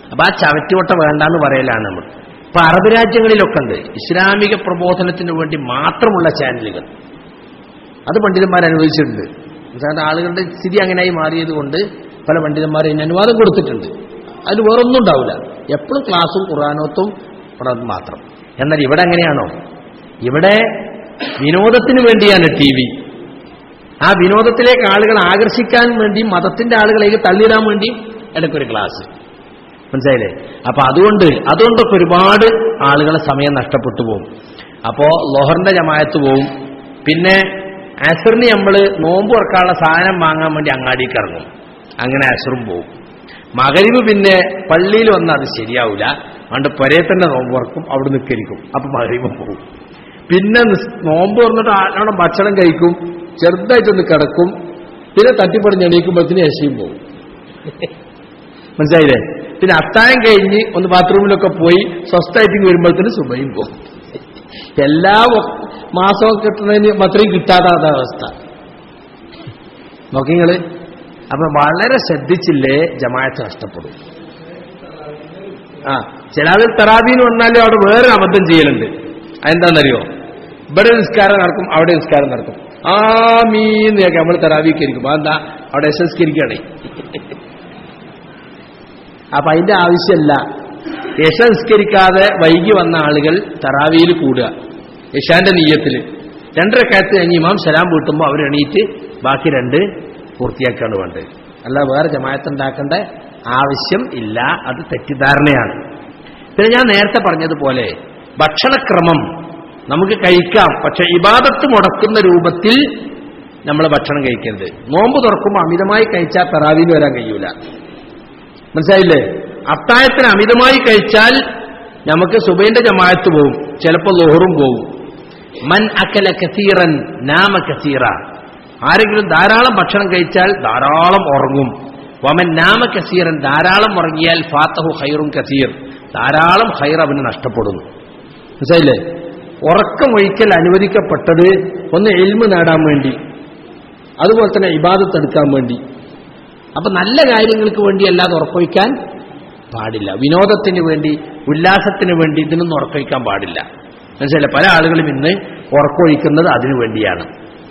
അപ്പൊ ആ ചവറ്റുകൊട്ട വേണ്ടാന്ന് പറയലാണ് നമ്മൾ ഇപ്പൊ അറബ് രാജ്യങ്ങളിലൊക്കെ ഉണ്ട് ഇസ്ലാമിക പ്രബോധനത്തിന് വേണ്ടി മാത്രമുള്ള ചാനലുകൾ അത് പണ്ഡിതന്മാർ അനുവദിച്ചിട്ടുണ്ട് കാരണം ആളുകളുടെ സ്ഥിതി അങ്ങനെയായി മാറിയത് കൊണ്ട് പല പണ്ഡിതന്മാരും ഇതിന് അനുവാദം കൊടുത്തിട്ടുണ്ട് അതിൽ വേറൊന്നും ഉണ്ടാവില്ല എപ്പോഴും ക്ലാസ്സും ഖുറാനോത്തും പഠനം മാത്രം എന്നാൽ ഇവിടെ എങ്ങനെയാണോ ഇവിടെ വിനോദത്തിന് വേണ്ടിയാണ് ടി വി ആ വിനോദത്തിലേക്ക് ആളുകൾ ആകർഷിക്കാൻ വേണ്ടി മതത്തിന്റെ ആളുകളേക്ക് തള്ളിയിടാൻ വേണ്ടി ഇടയ്ക്കൊരു ക്ലാസ് മനസ്സിലായില്ലേ അപ്പൊ അതുകൊണ്ട് അതുകൊണ്ടൊക്കെ ഒരുപാട് ആളുകളെ സമയം നഷ്ടപ്പെട്ടു പോകും അപ്പോ ലോഹറിന്റെ ജമായത്ത് പോവും പിന്നെ അസറിന് നമ്മൾ നോമ്പ് തുറക്കാനുള്ള സാധനം വാങ്ങാൻ വേണ്ടി അങ്ങാടിക്ക് ഇറങ്ങും അങ്ങനെ അസറും പോവും മകരിവ് പിന്നെ പള്ളിയിൽ വന്നാൽ അത് ശരിയാവില്ല അതുകൊണ്ട് പൊരേ തന്നെ നോമ്പ് തുറക്കും അവിടെ നിൽക്കരിക്കും അപ്പൊ മകരിവ് പോവും പിന്നെ നിസ്- നോമ്പ് തുറന്നിട്ട് ആരോണം ഭക്ഷണം കഴിക്കും ചെറുതായിട്ടൊന്ന് കിടക്കും പിന്നെ തട്ടിപ്പടിഞ്ഞ് എണീക്കുമ്പോഴത്തേന് യശയും പോകും മനസ്സിലായില്ലേ പിന്നെ അത്തായം കഴിഞ്ഞ് ഒന്ന് ബാത്റൂമിലൊക്കെ പോയി സ്വസ്ഥമായിട്ട് വരുമ്പോഴത്തേന് സുബയും പോകും എല്ലാ വ- മാസവും കിട്ടുന്നതിന് അത്രയും കിട്ടാത്ത അവസ്ഥ നോക്കിങ്ങള് അപ്പൊ വളരെ ശ്രദ്ധിച്ചില്ലേ ജമാഅത്ത് നഷ്ടപ്പെടും ആ ചില ആളുകൾ തറാബീന്ന് വന്നാലും അവിടെ വേറെ അബദ്ധം ചെയ്യലുണ്ട് അതെന്താണെന്നറിയോ ഇവിടെ നിസ്കാരം നടക്കും അവിടെ നിസ്കാരം നടക്കും ആ മീന്ന് കേൾക്കാം നമ്മൾ തറാബിക്കരിക്കും അതെന്താ അവിടെ എസ് എസ് കരിക്കുകയാണേ അപ്പൊ അതിന്റെ ആവശ്യമല്ല യശ നിസ്കരിക്കാതെ വൈകി വന്ന ആളുകൾ തറാവിയിൽ കൂടുക യശാന്റെ നീയത്തിൽ രണ്ടരക്കകത്ത് കഴിഞ്ഞ് ഇമാം സലാം വീട്ടുമ്പോൾ അവർ എണീറ്റ് ബാക്കി രണ്ട് പൂർത്തിയാക്കാണ് വേണ്ടത് അല്ല വേറെ ജമായത്തുണ്ടാക്കേണ്ട ആവശ്യം ഇല്ല അത് തെറ്റിദ്ധാരണയാണ് പിന്നെ ഞാൻ നേരത്തെ പറഞ്ഞതുപോലെ ഭക്ഷണക്രമം നമുക്ക് കഴിക്കാം പക്ഷെ ഇബാദത്ത് മുടക്കുന്ന രൂപത്തിൽ നമ്മൾ ഭക്ഷണം കഴിക്കരുത് നോമ്പ് തുറക്കുമ്പോൾ അമിതമായി കഴിച്ചാൽ തറാവിയിൽ വരാൻ കഴിയൂല മനസ്സിലായില്ലേ അത്തായത്തിന് അമിതമായി കഴിച്ചാൽ നമുക്ക് സുബൈന്റെ ജമാഅത്ത് പോവും ചിലപ്പോൾ ലോഹറും പോവും മൻ അക്കല കസീറൻ നാമ കസീറ ആരെങ്കിലും ധാരാളം ഭക്ഷണം കഴിച്ചാൽ ധാരാളം ഉറങ്ങും വമൻ നാമ കസീറൻ ധാരാളം ഉറങ്ങിയാൽ ഫാത്തഹു ഹൈറും കസീർ ധാരാളം ഹൈർ അവന് നഷ്ടപ്പെടുന്നു മനസ്സിലായില്ലേ ഉറക്കം ഒഴിക്കൽ അനുവദിക്കപ്പെട്ടത് ഒന്ന് എൽമ് നേടാൻ വേണ്ടി അതുപോലെ തന്നെ ഇബാദത്ത് എടുക്കാൻ വേണ്ടി അപ്പൊ നല്ല കാര്യങ്ങൾക്ക് വേണ്ടി അല്ലാതെ ഉറക്കൊഴിക്കാൻ പാടില്ല വിനോദത്തിന് വേണ്ടി ഉല്ലാസത്തിന് വേണ്ടി ഇതിനൊന്നും ഉറക്കൊഴിക്കാൻ പാടില്ല മനസ്സിലായില്ല പല ആളുകളും ഇന്ന് ഉറക്കൊഴിക്കുന്നത് അതിനു വേണ്ടിയാണ്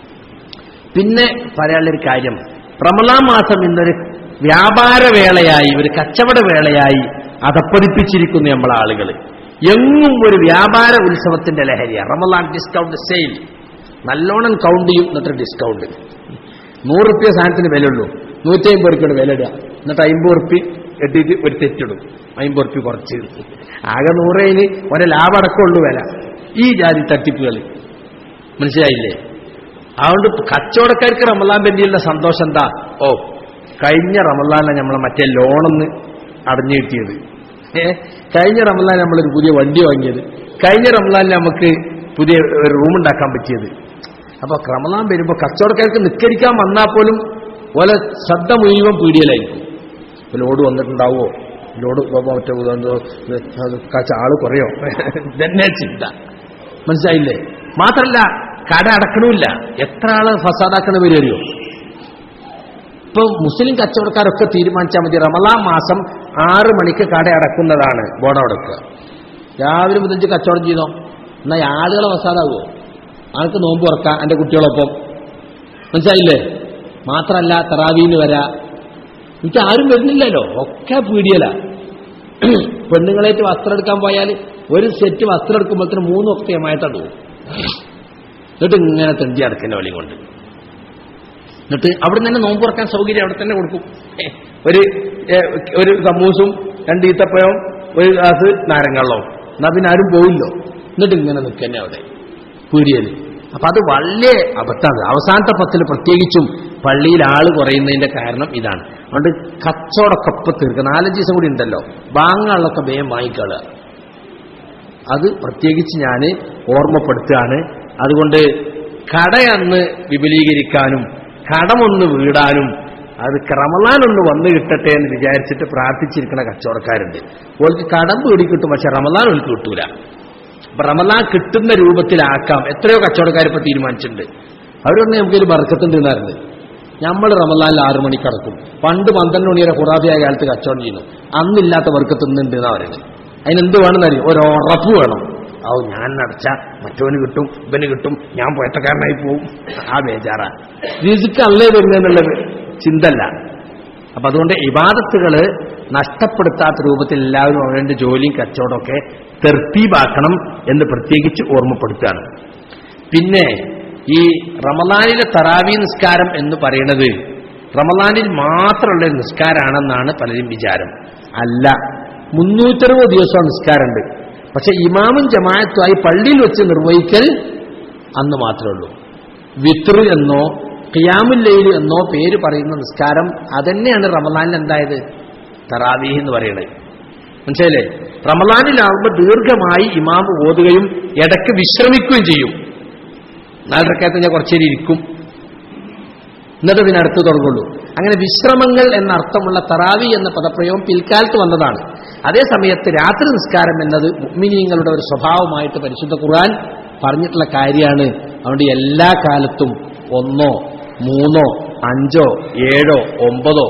പിന്നെ പറയാനുള്ളൊരു കാര്യം റമലാൻ മാസം ഇന്നൊരു വ്യാപാര വേളയായി ഒരു കച്ചവട വേളയായി അതപ്പതിപ്പിച്ചിരിക്കുന്നു നമ്മളെ ആളുകൾ എങ്ങും ഒരു വ്യാപാര ഉത്സവത്തിന്റെ ലഹരിയാണ് റമലാൻ ഡിസ്കൗണ്ട് സെയിൽ നല്ലോണം കൗണ്ട് ചെയ്യും എന്നിട്ട് ഡിസ്കൗണ്ട് നൂറ് റുപ്യ സാധനത്തിന് വിലയുള്ളൂ നൂറ്റി അമ്പത് റുപ്യാണ് വില ഇടുക എന്നിട്ട് അമ്പത് റുപ്യ എട്ടിട്ട് ഒരു തെറ്റിടും അമ്പത് റുപ്യ കുറച്ച് ആകെ നൂറേന് ഒരേ ലാഭം അടക്കമുള്ളൂ വില ഈ ജാതി തട്ടിപ്പുകൾ മനസ്സിലായില്ലേ അതുകൊണ്ട് കച്ചവടക്കാർക്ക് റമലാൻ ബന്ധിയുള്ള സന്തോഷം എന്താ ഓ കഴിഞ്ഞ റമലാനിലാണ് നമ്മളെ മറ്റേ ലോണൊന്ന് അടഞ്ഞു കിട്ടിയത് ഏ കഴിഞ്ഞ റമലാൻ നമ്മളൊരു പുതിയ വണ്ടി വാങ്ങിയത് കഴിഞ്ഞ റമലാനിൽ നമുക്ക് പുതിയ ഒരു റൂം ഉണ്ടാക്കാൻ പറ്റിയത് അപ്പൊ റമലാൻ വരുമ്പോ കച്ചവടക്കാർക്ക് നിസ്കരിക്കാൻ വന്നാൽ പോലും പോലെ ശ്രദ്ധ മുഴുവൻ പീടിയലായിരിക്കും ഇപ്പൊ ലോഡ് വന്നിട്ടുണ്ടാവോ ലോഡ് ഇപ്പൊ മറ്റേ എന്തോ അത് കച്ച ആള് കുറയോ ഇതന്നെ ചിന്ത മനസ്സിലായില്ലേ മാത്രല്ല കട അടക്കണമില്ല എത്ര ആള് ഫസാദാക്കണ വരുമോ ഇപ്പൊ മുസ്ലിം കച്ചവടക്കാരൊക്കെ തീരുമാനിച്ചാൽ മതി റമലാൻ മാസം ആറ് മണിക്ക് കട അടക്കുന്നതാണ് ബോർഡ് അടക്കുക രാവിലെ മുതൽ ഇജ്ജ് കച്ചവടം ചെയ്തോ എന്നാൽ ആളുകളെ ഫസാദാകുമോ ആൾക്ക് നോമ്പ് തുറക്കാം എൻ്റെ കുട്ടികളൊപ്പം മനസ്സിലായില്ലേ മാത്രല്ല തറാവീന് വരാ എനിക്ക് ആരും വരുന്നില്ലല്ലോ ഒക്കെ പീടിയല പെണ്ണുങ്ങളേറ്റ് വസ്ത്രം എടുക്കാൻ പോയാൽ ഒരു സെറ്റ് വസ്ത്രം എടുക്കുമ്പോഴത്തേന് മൂന്ന് ഒക്കെയമായിട്ടാണ് പോകും എന്നിട്ട് ഇങ്ങനെ തെണ്ടി അടക്കുന്ന വലി കൊണ്ട് എന്നിട്ട് അവിടെ തന്നെ നോമ്പ് തുറക്കാൻ സൗകര്യം അവിടെ തന്നെ കൊടുക്കും ഏ, ഒരു ഏ, ഒരു സമൂസും രണ്ട് ഈത്തപ്പഴവും ഒരു ഗ്ലാസ് നാരങ്ങള്ളവും എന്നാ പിന്നെ ആരും പോവില്ലോ എന്നിട്ട് ഇങ്ങനെ നിൽക്കന്നെ അവിടെ പീടിയല് അപ്പൊ അത് വളരെ അബദ്ധമാണ് അവസാനത്തെ പത്തിൽ പ്രത്യേകിച്ചും പള്ളിയിൽ ആള് കുറയുന്നതിന്റെ കാരണം ഇതാണ് അതുകൊണ്ട് കച്ചവടക്കൊപ്പം തീർക്കുക നാലഞ്ച് ദിവസം കൂടി ഉണ്ടല്ലോ ബാങ്ങാളൊക്കെ വേഗം വാങ്ങിക്കളുക അത് പ്രത്യേകിച്ച് ഞാൻ ഓർമ്മപ്പെടുത്തുകയാണ് അതുകൊണ്ട് കടയന്ന് വിപുലീകരിക്കാനും കടമൊന്ന് വീടാനും അത് റമലാനൊന്ന് വന്നു കിട്ടട്ടെ എന്ന് വിചാരിച്ചിട്ട് പ്രാർത്ഥിച്ചിരിക്കുന്ന കച്ചവടക്കാരുണ്ട് ഓൾക്ക് കടം വീടി കിട്ടും പക്ഷെ റമലാൻ ഓൾക്ക് കിട്ടൂല അപ്പൊ റമലാൻ കിട്ടുന്ന രൂപത്തിലാക്കാം എത്രയോ കച്ചവടക്കാർ ഇപ്പൊ തീരുമാനിച്ചിട്ടുണ്ട് അവരൊന്നും നമുക്കൊരു ബർക്കത്തുണ്ട് എന്നായിരുന്നു നമ്മൾ റമലാനിൽ ആറു മണിക്ക് കിടക്കും പണ്ട് പന്ത്രണ്ട് മണി വരെ ഹുറാബിയായ കാലത്ത് കച്ചവടം ചെയ്യുന്നു അന്നില്ലാത്തവർക്ക് തിന്നുണ്ട് എന്നാ പറയുന്നത് അതിനെന്ത് വേണമെന്നറിയും ഒരു ഉറപ്പ് വേണം ഓ ഞാൻ നടച്ച മറ്റവന് കിട്ടും ഇവന് കിട്ടും ഞാൻ പോയറ്റക്കാരനായി പോവും ആ ബേജാറാ രുചിക്ക് അല്ലേ വരുന്നെന്നുള്ളത് ചിന്തല്ല അപ്പൊ അതുകൊണ്ട് ഇബാദത്തുകള് നഷ്ടപ്പെടുത്താത്ത രൂപത്തിൽ എല്ലാവരും അവരുടെ ജോലിയും കച്ചവടമൊക്കെ തെർത്തീബാക്കണം എന്ന് പ്രത്യേകിച്ച് ഓർമ്മപ്പെടുത്തുകയാണ് പിന്നെ ഈ റമദാനിലെ തറാവി നിസ്കാരം എന്ന് പറയുന്നത് റമദാനിൽ മാത്രമുള്ള ഒരു നിസ്കാരമാണെന്നാണ് പലരും വിചാരം അല്ല മുന്നൂറ്ററുപത് ദിവസം നിസ്കാരമുണ്ട് പക്ഷെ ഇമാമും ജമാഅത്തുമായി പള്ളിയിൽ വെച്ച് നിർവഹിക്കൽ അന്ന് മാത്രമേ ഉള്ളൂ വിത്ർ എന്നോ ഖിയാമുല്ലയിൽ എന്നോ പേര് പറയുന്ന നിസ്കാരം അതന്നെയാണ് റമദാനിൽ എന്തായത് തറാവീഹ് എന്ന് പറയുന്നത് മനസ്സിലല്ലേ റമദാനിലാവുമ്പോൾ ദീർഘമായി ഇമാം ഓതുകയും ഇടയ്ക്ക് വിശ്രമിക്കുകയും ചെയ്യും നാലരക്കകത്ത് ഞാൻ കുറച്ചേരി ഇരിക്കും എന്നിട്ട് പിന്നെ അടുത്ത് തുടങ്ങുള്ളൂ അങ്ങനെ വിശ്രമങ്ങൾ എന്ന അർത്ഥമുള്ള തറാവി എന്ന പദപ്രയോഗം പിൽക്കാലത്ത് വന്നതാണ് അതേ സമയത്ത് രാത്രി നിസ്കാരം എന്നത് മുഗ്മിനീങ്ങളുടെ ഒരു സ്വഭാവമായിട്ട് പരിശുദ്ധ ഖുർആൻ പറഞ്ഞിട്ടുള്ള കാര്യമാണ് അതുകൊണ്ട് എല്ലാ കാലത്തും ഒന്നോ മൂന്നോ അഞ്ചോ ഏഴോ ഒമ്പതോ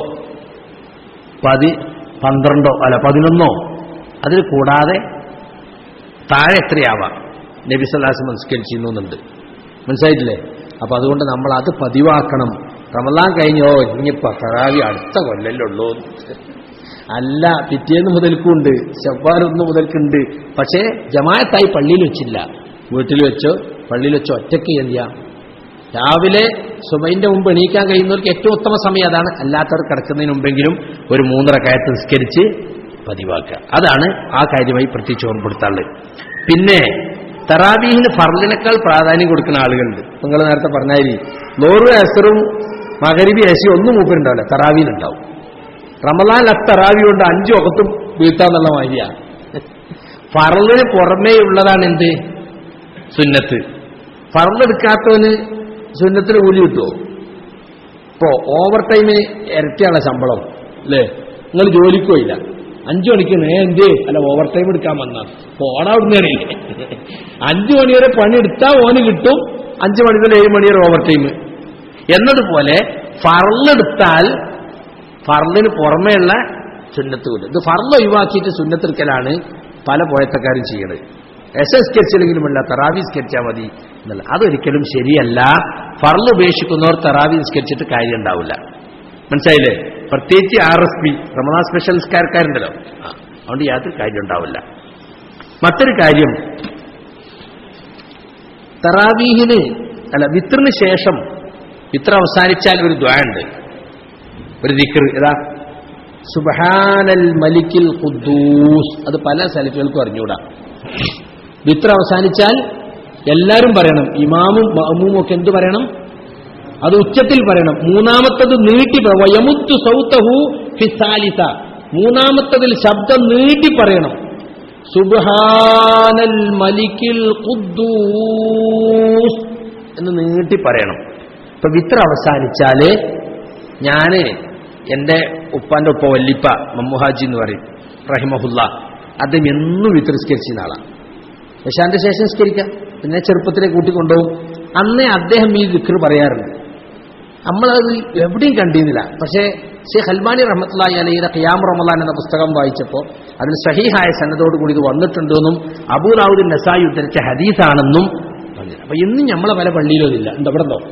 പതി പന്ത്രണ്ടോ അല്ല പതിനൊന്നോ അതിൽ കൂടാതെ താഴെ എത്രയാവാം നബി സല്ലാസ് സംസ്കരിച്ചിരുന്നുണ്ട് മനസ്സിലായിട്ടില്ലേ അപ്പൊ അതുകൊണ്ട് നമ്മൾ അത് പതിവാക്കണം റമലാൻ കഴിഞ്ഞോ ഇനിയിപ്പോ തറാവി അടുത്ത കൊല്ലല്ലുള്ളൂ അല്ല പിറ്റേന്ന് മുതൽക്കുണ്ട് ചൊവ്വാലൊന്ന് മുതൽക്കുണ്ട് പക്ഷേ ജമായത്തായി പള്ളിയിൽ വെച്ചില്ല വീട്ടിൽ വെച്ചോ പള്ളിയിൽ വെച്ചോ ഒറ്റയ്ക്ക് ചെയ്യാം രാവിലെ സുബൈന്റെ മുമ്പ് എണീക്കാൻ കഴിയുന്നവർക്ക് ഏറ്റവും ഉത്തമ സമയം അതാണ് അല്ലാത്തവർ കിടക്കുന്നതിന് മുമ്പെങ്കിലും ഒരു മൂന്നര കയത്ത് നിസ്കരിച്ച് പതിവാക്കുക അതാണ് ആ കാര്യമായി പ്രത്യേകിച്ച് ഓർമ്മപ്പെടുത്താനുള്ളത് പിന്നെ തറാബീഹിന് ഫർലിനേക്കാൾ പ്രാധാന്യം കൊടുക്കുന്ന ആളുകളുണ്ട് നിങ്ങൾ നേരത്തെ പറഞ്ഞാൽ ലോറു അസറും മകരിബി അസി ഒന്നും മൂപ്പരുണ്ടാവില്ല തറാവീനുണ്ടാവും റമലാൻ അത്തറാവി കൊണ്ട് അഞ്ചു ഒക്കത്തും വീഴ്ത്താന്നുള്ള മാതിരിയാണ് ഫറലിന് പുറമേ ഉള്ളതാണ് എന്ത് സുന്നത്ത് ഫറലെടുക്കാത്തവന് സുന്നത്തിന് കൂലി കിട്ടുമോ ഇപ്പോ ഓവർ ടൈമിന് ഇരട്ടിയാണ് ശമ്പളം അല്ലേ നിങ്ങൾ ജോലിക്ക് പോയില്ല അഞ്ചു മണിക്ക് നേ എന്തേ അല്ല ഓവർ ടൈം എടുക്കാൻ വന്ന പോടാ അവിടുന്ന് അഞ്ചു മണി വരെ പണി എടുത്താൽ ഓന് കിട്ടും അഞ്ചു മണി മുതൽ ഏഴ് മണി വരെ ഓവർ ടൈം എന്നതുപോലെ ഫറലെടുത്താൽ ഫർലിന് പുറമേയുള്ള സുന്നത്ത് കൂലി ഇത് ഫർള് ഒഴിവാക്കിയിട്ട് സുന്നത്തെടുക്കലാണ് പല പോയത്തക്കാരും ചെയ്യണത് എസ് എസ് സ്കെച്ചിലെങ്കിലും അല്ല തറാവി സ്കെച്ചാൽ മതി എന്നല്ല അതൊരിക്കലും ശരിയല്ല ഫർള് ഉപേക്ഷിക്കുന്നവർ തറാവി സ്കെച്ചിട്ട് കാര്യം ഉണ്ടാവില്ല മനസ്സിലായില്ലേ പ്രത്യേകിച്ച് ആർ എസ് പി റമദാൻ സ്പെഷ്യൽ നിസ്കാരക്കാരുണ്ടല്ലോ ആ, അതുകൊണ്ട് യാതൊരു കാര്യം ഉണ്ടാവില്ല മറ്റൊരു കാര്യം തറാവീഹിന് അല്ല വിത്രിന് ശേഷം വിത്ര അവസാനിച്ചാൽ ഒരു ദ്വാണ്ട് ഒരു ദിക്ർ ഏതാ സുബഹാനൽ മലിക്കിൽ ഖുദ്ദൂസ് അത് പല സലഫുകൾക്കും അറിഞ്ഞൂടാ വിത്ര അവസാനിച്ചാൽ എല്ലാവരും പറയണം ഇമാമും മഅമൂമും ഒക്കെ എന്ത് പറയണം അത് ഉച്ചത്തിൽ പറയണം മൂന്നാമത്തത് നീട്ടി പറ- വയമുത്തു സൗത്തഹു ഫിസാലിത മൂന്നാമത്തതിൽ ശബ്ദം നീട്ടി പറയണം സുബ്ഹാനൽ മലിക്കിൽ ഖുദ്ദൂസ് എന്ന് നീട്ടി പറയണം ഇപ്പൊ വിത്ര അവസാനിച്ചാല് ഞാന് എന്റെ ഉപ്പാന്റെ ഉപ്പ വല്ലിപ്പ മമ്മുഹാജി എന്ന് പറയും റഹിമഹുല്ല അദ്ദേഹം എന്നും വിത്രസ്കരിച്ചിരുന്ന ആളാണ് യശാന്റെ ശേഷം സ്കരിക്കാം പിന്നെ ചെറുപ്പത്തിലെ കൂട്ടിക്കൊണ്ടുപോകും അന്നേ അദ്ദേഹം ഈ വിക്ർ പറയാറുണ്ട് നമ്മളത് എവിടെയും കണ്ടിരുന്നില്ല പക്ഷേ ഷെയ്ഖ് അൽമാനി റഹ്മത്തുള്ളാഹി അലയുടെ ഖിയാം റമലാൻ എന്ന പുസ്തകം വായിച്ചപ്പോൾ അതിൽ സഹീഹായ സന്നദ്ധോടുകൂടി ഇത് വന്നിട്ടുണ്ടെന്നും അബൂദാവുദ്ദീൻ നസായി ഉദ്ധരിച്ച ഹദീസാണെന്നും പറഞ്ഞു അപ്പൊ ഇന്നും നമ്മളെ പല പള്ളിയിലും ഇല്ല ഉണ്ട് അവിടെ ഉണ്ടോ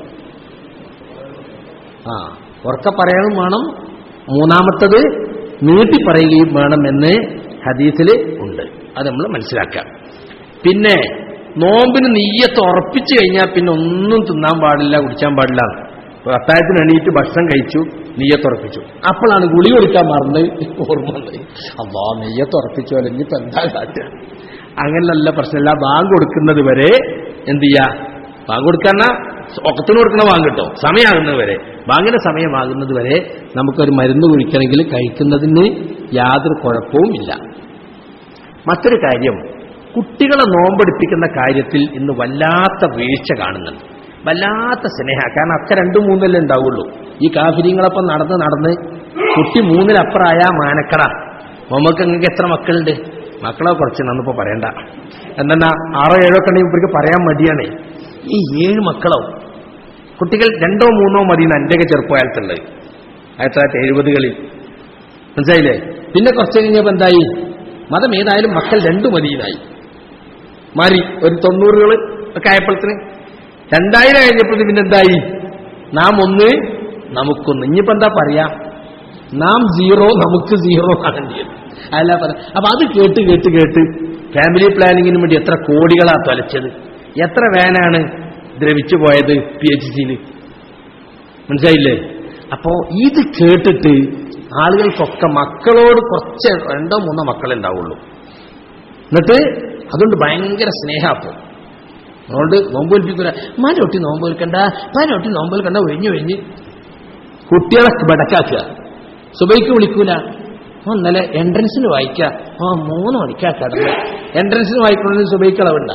ആ ഉറക്ക പറയണം വേണം മൂന്നാമത്തത് നീട്ടി പറയുകയും വേണം എന്ന് ഹദീസിൽ ഉണ്ട് അത് നമ്മൾ മനസ്സിലാക്കാം പിന്നെ നോമ്പിന് നെയ്യത്ത് ഉറപ്പിച്ചു കഴിഞ്ഞാൽ പിന്നെ ഒന്നും തിന്നാൻ പാടില്ല കുടിക്കാൻ പാടില്ല അത്താഴത്തിന് എണീറ്റ് ഭക്ഷണം കഴിച്ചു നെയ്യത്തുറപ്പിച്ചു അപ്പോഴാണ് ഗുളി കൊടുക്കാൻ മറന്ന് ഓർമ്മ വന്നത് അള്ളാ നെയ്യത്തുറപ്പിച്ചു അല്ലെങ്കിൽ ഇപ്പൊ എന്താ കാട്ടുക അങ്ങനെയല്ല പ്രശ്നമില്ല ബാങ്ക് കൊടുക്കുന്നത് വരെ എന്ത് ചെയ്യാ ബാങ്ക് കൊടുക്കാൻ ഒക്കത്തിന് കൊടുക്കണ ബാങ്ക് കിട്ടോ സമയമാകുന്നത് വരെ ബാങ്കിന്റെ സമയമാകുന്നത് വരെ നമുക്കൊരു മരുന്ന് കുടിക്കണമെങ്കിൽ കഴിക്കുന്നതിന് യാതൊരു കുഴപ്പവും ഇല്ല മറ്റൊരു കാര്യം കുട്ടികളെ നോമ്പെടുപ്പിക്കുന്ന കാര്യത്തിൽ ഇന്ന് വല്ലാത്ത വീഴ്ച കാണുന്നുണ്ട് വല്ലാത്ത സ്നേഹ കാരണം അക്ക രണ്ടു മൂന്നല്ലേ ഉണ്ടാവുള്ളൂ ഈ കാഫിര്യങ്ങളൊപ്പം നടന്ന് നടന്ന് കുട്ടി മൂന്നിലപ്പുറമായ മാനക്കട നമുക്ക് നിങ്ങൾക്ക് എത്ര മക്കളുണ്ട് മക്കളെ കുറച്ച് നന്നിപ്പോ പറയണ്ട എന്തെന്നാ ആറോ ഏഴോ ഒക്കെ ഉണ്ടെങ്കിൽ ഇവർക്ക് പറയാൻ മടിയാണേ ഈ ഏഴ് മക്കളോ കുട്ടികൾ രണ്ടോ മൂന്നോ മതി എന്ന് എന്റെയൊക്കെ ചെറുപ്പകാലത്തുള്ളത് ആയിരത്തി തൊള്ളായിരത്തി എഴുപതുകളിൽ മനസ്സിലായില്ലേ പിന്നെ കുറച്ച് കഴിഞ്ഞപ്പോൾ എന്തായി മതം ഏതായാലും മക്കൾ രണ്ടു മതിയെന്നായി മാറി ഒരു തൊണ്ണൂറുകൾ ഒക്കെ ആയപ്പോഴത്തിന് രണ്ടായിരം കഴിഞ്ഞപ്പോഴത്തേക്ക് പിന്നെ എന്തായി നാം ഒന്ന് നമുക്കൊന്ന് ഇനിയിപ്പോ എന്താ പറയാ നാം സീറോ നമുക്ക് സീറോ ആകേണ്ടിയത് അല്ല പറ അപ്പൊ അത് കേട്ട് കേട്ട് കേട്ട് ഫാമിലി പ്ലാനിങ്ങിന് വേണ്ടി എത്ര കോടികളാ തൊലച്ചത് എത്ര വേനാണ് ദ്രവിച്ചു പോയത് പി എച്ച് സിയിൽ മനസ്സിലായില്ലേ അപ്പോ ഇത് കേട്ടിട്ട് ആളുകൾക്കൊക്കെ മക്കളോട് കുറച്ച് രണ്ടോ മൂന്നോ മക്കളെ ഉണ്ടാവുള്ളൂ എന്നിട്ട് അതുകൊണ്ട് ഭയങ്കര സ്നേഹാപ്പോ അതുകൊണ്ട് നോമ്പ് ഒലിപ്പിക്കൂല മാനൊട്ടി നോമ്പ് ഒലിക്കണ്ട മാനൊട്ടി നോമ്പ് ഒലിക്കണ്ട ഒഴിഞ്ഞു ഒഴിഞ്ഞ് കുട്ടികളെ ബടക്കാക്കുക സുബൈക്ക് വിളിക്കൂല ആ ഇന്നലെ എൻട്രൻസിന് വായിക്കുക ആ മൂന്ന് മണിക്കാ കടന്ന് എൻട്രൻസിന് വായിക്കണമെങ്കിൽ സുബൈക്ക് അളവുണ്ട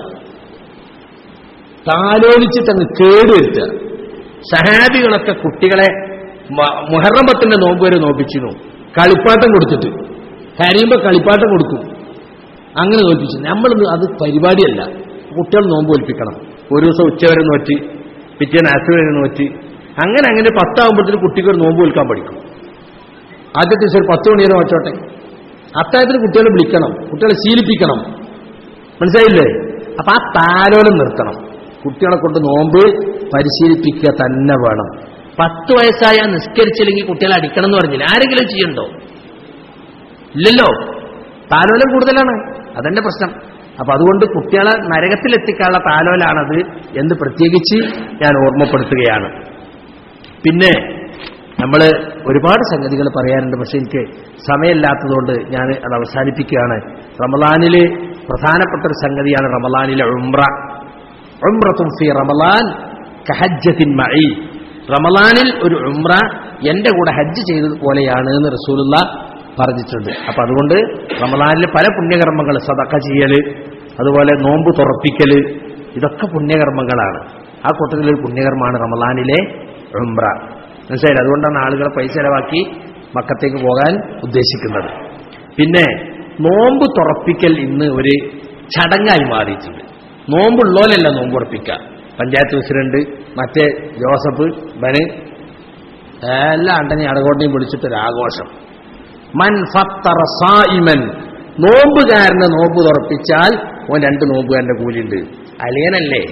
താലോലിച്ചിട്ട് അങ്ങ് കേടുവരുത്തുക സഹാബികളൊക്കെ കുട്ടികളെ മ- മുഹറം പത്തിന്റെ നോമ്പ് വരെ നോപ്പിച്ചിരുന്നു കളിപ്പാട്ടം കൊടുത്തിട്ട് കരയുമ്പോ കളിപ്പാട്ടം കൊടുക്കും അങ്ങനെ നോൽപ്പിച്ചു നമ്മൾ അത് പരിപാടിയല്ല കുട്ടികൾ നോമ്പ് ഒൽപ്പിക്കണം ഒരു ദിവസം ഉച്ചവരെ നോറ്റ് പിറ്റേന്ന് അസ് വരെ നോറ്റ് അങ്ങനെ അങ്ങനെ പത്താകുമ്പോഴത്തേന് കുട്ടിക്ക് ഒരു നോമ്പ് ഒൽക്കാൻ പഠിക്കും ആദ്യത്തെ ദിവസം ഒരു പത്ത് മണി വരെ വെച്ചോട്ടെ അത്താഴത്തിന് കുട്ടികളെ വിളിക്കണം കുട്ടികളെ ശീലിപ്പിക്കണം മനസ്സിലായില്ലേ അപ്പൊ ആ താലോലം നിർത്തണം കുട്ടികളെ കൊണ്ട് നോമ്പ് പരിശീലിപ്പിക്കുക തന്നെ വേണം പത്ത് വയസ്സായ നിസ്കരിച്ചില്ലെങ്കിൽ കുട്ടികളെ അടിക്കണം എന്ന് പറഞ്ഞില്ല ആരെങ്കിലും ചെയ്യണ്ടോ ഇല്ലല്ലോ താലോലം കൂടുതലാണ് അതെന്റെ പ്രശ്നം അപ്പൊ അതുകൊണ്ട് കുട്ടികളെ നരകത്തിലെത്തിക്കാനുള്ള താലോലാണത് എന്ന് പ്രത്യേകിച്ച് ഞാൻ ഓർമ്മപ്പെടുത്തുകയാണ് പിന്നെ നമ്മൾ ഒരുപാട് സംഗതികൾ പറയാനുണ്ട് പക്ഷെ എനിക്ക് സമയമില്ലാത്തതുകൊണ്ട് ഞാൻ അത് അവസാനിപ്പിക്കുകയാണ് റമലാനില് പ്രധാനപ്പെട്ട ഒരു സംഗതിയാണ് റമലാനിലെ ഉംറ ഉംറത്തും ഫി റമലാൻ കഹജ്ജത്തിൻ മഴി റമലാനിൽ ഒരു ഉംറ എന്റെ കൂടെ ഹജ്ജ് ചെയ്തതുപോലെയാണ് എന്ന് റസൂലുള്ള പറഞ്ഞിട്ടുണ്ട് അപ്പൊ അതുകൊണ്ട് റമലാനിലെ പല പുണ്യകർമ്മങ്ങൾ സദക്ക ചെയ്യല് അതുപോലെ നോമ്പ് തുറപ്പിക്കല് ഇതൊക്കെ പുണ്യകർമ്മങ്ങളാണ് ആ കൂട്ടത്തിലൊരു പുണ്യകർമ്മമാണ് റമലാനിലെ ഉംറ മനസ്സിലായില്ല അതുകൊണ്ടാണ് ആളുകളെ പൈസ ചെലവാക്കി മക്കത്തേക്ക് പോകാൻ ഉദ്ദേശിക്കുന്നത് പിന്നെ നോമ്പ് തുറപ്പിക്കൽ ഇന്ന് ഒരു ചടങ്ങായി മാറിയിട്ടുണ്ട് നോമ്പുള്ളോലല്ല നോമ്പ് ഉറപ്പിക്കുക പഞ്ചായത്ത് പ്രസിഡന്റ് മറ്റേ ജോസഫ് ബന് എല്ലാം അണ്ടനെ അടകോട്ടയും വിളിച്ചിട്ടൊരു ആഘോഷം മൻ ഫത്തറ സായിമൻ നോമ്പുകാരനെ നോമ്പ് തുറപ്പിച്ചാൽ ഓൻ രണ്ട് നോമ്പുകാരന്റെ കൂലിയുണ്ട് അലിയനല്ലേ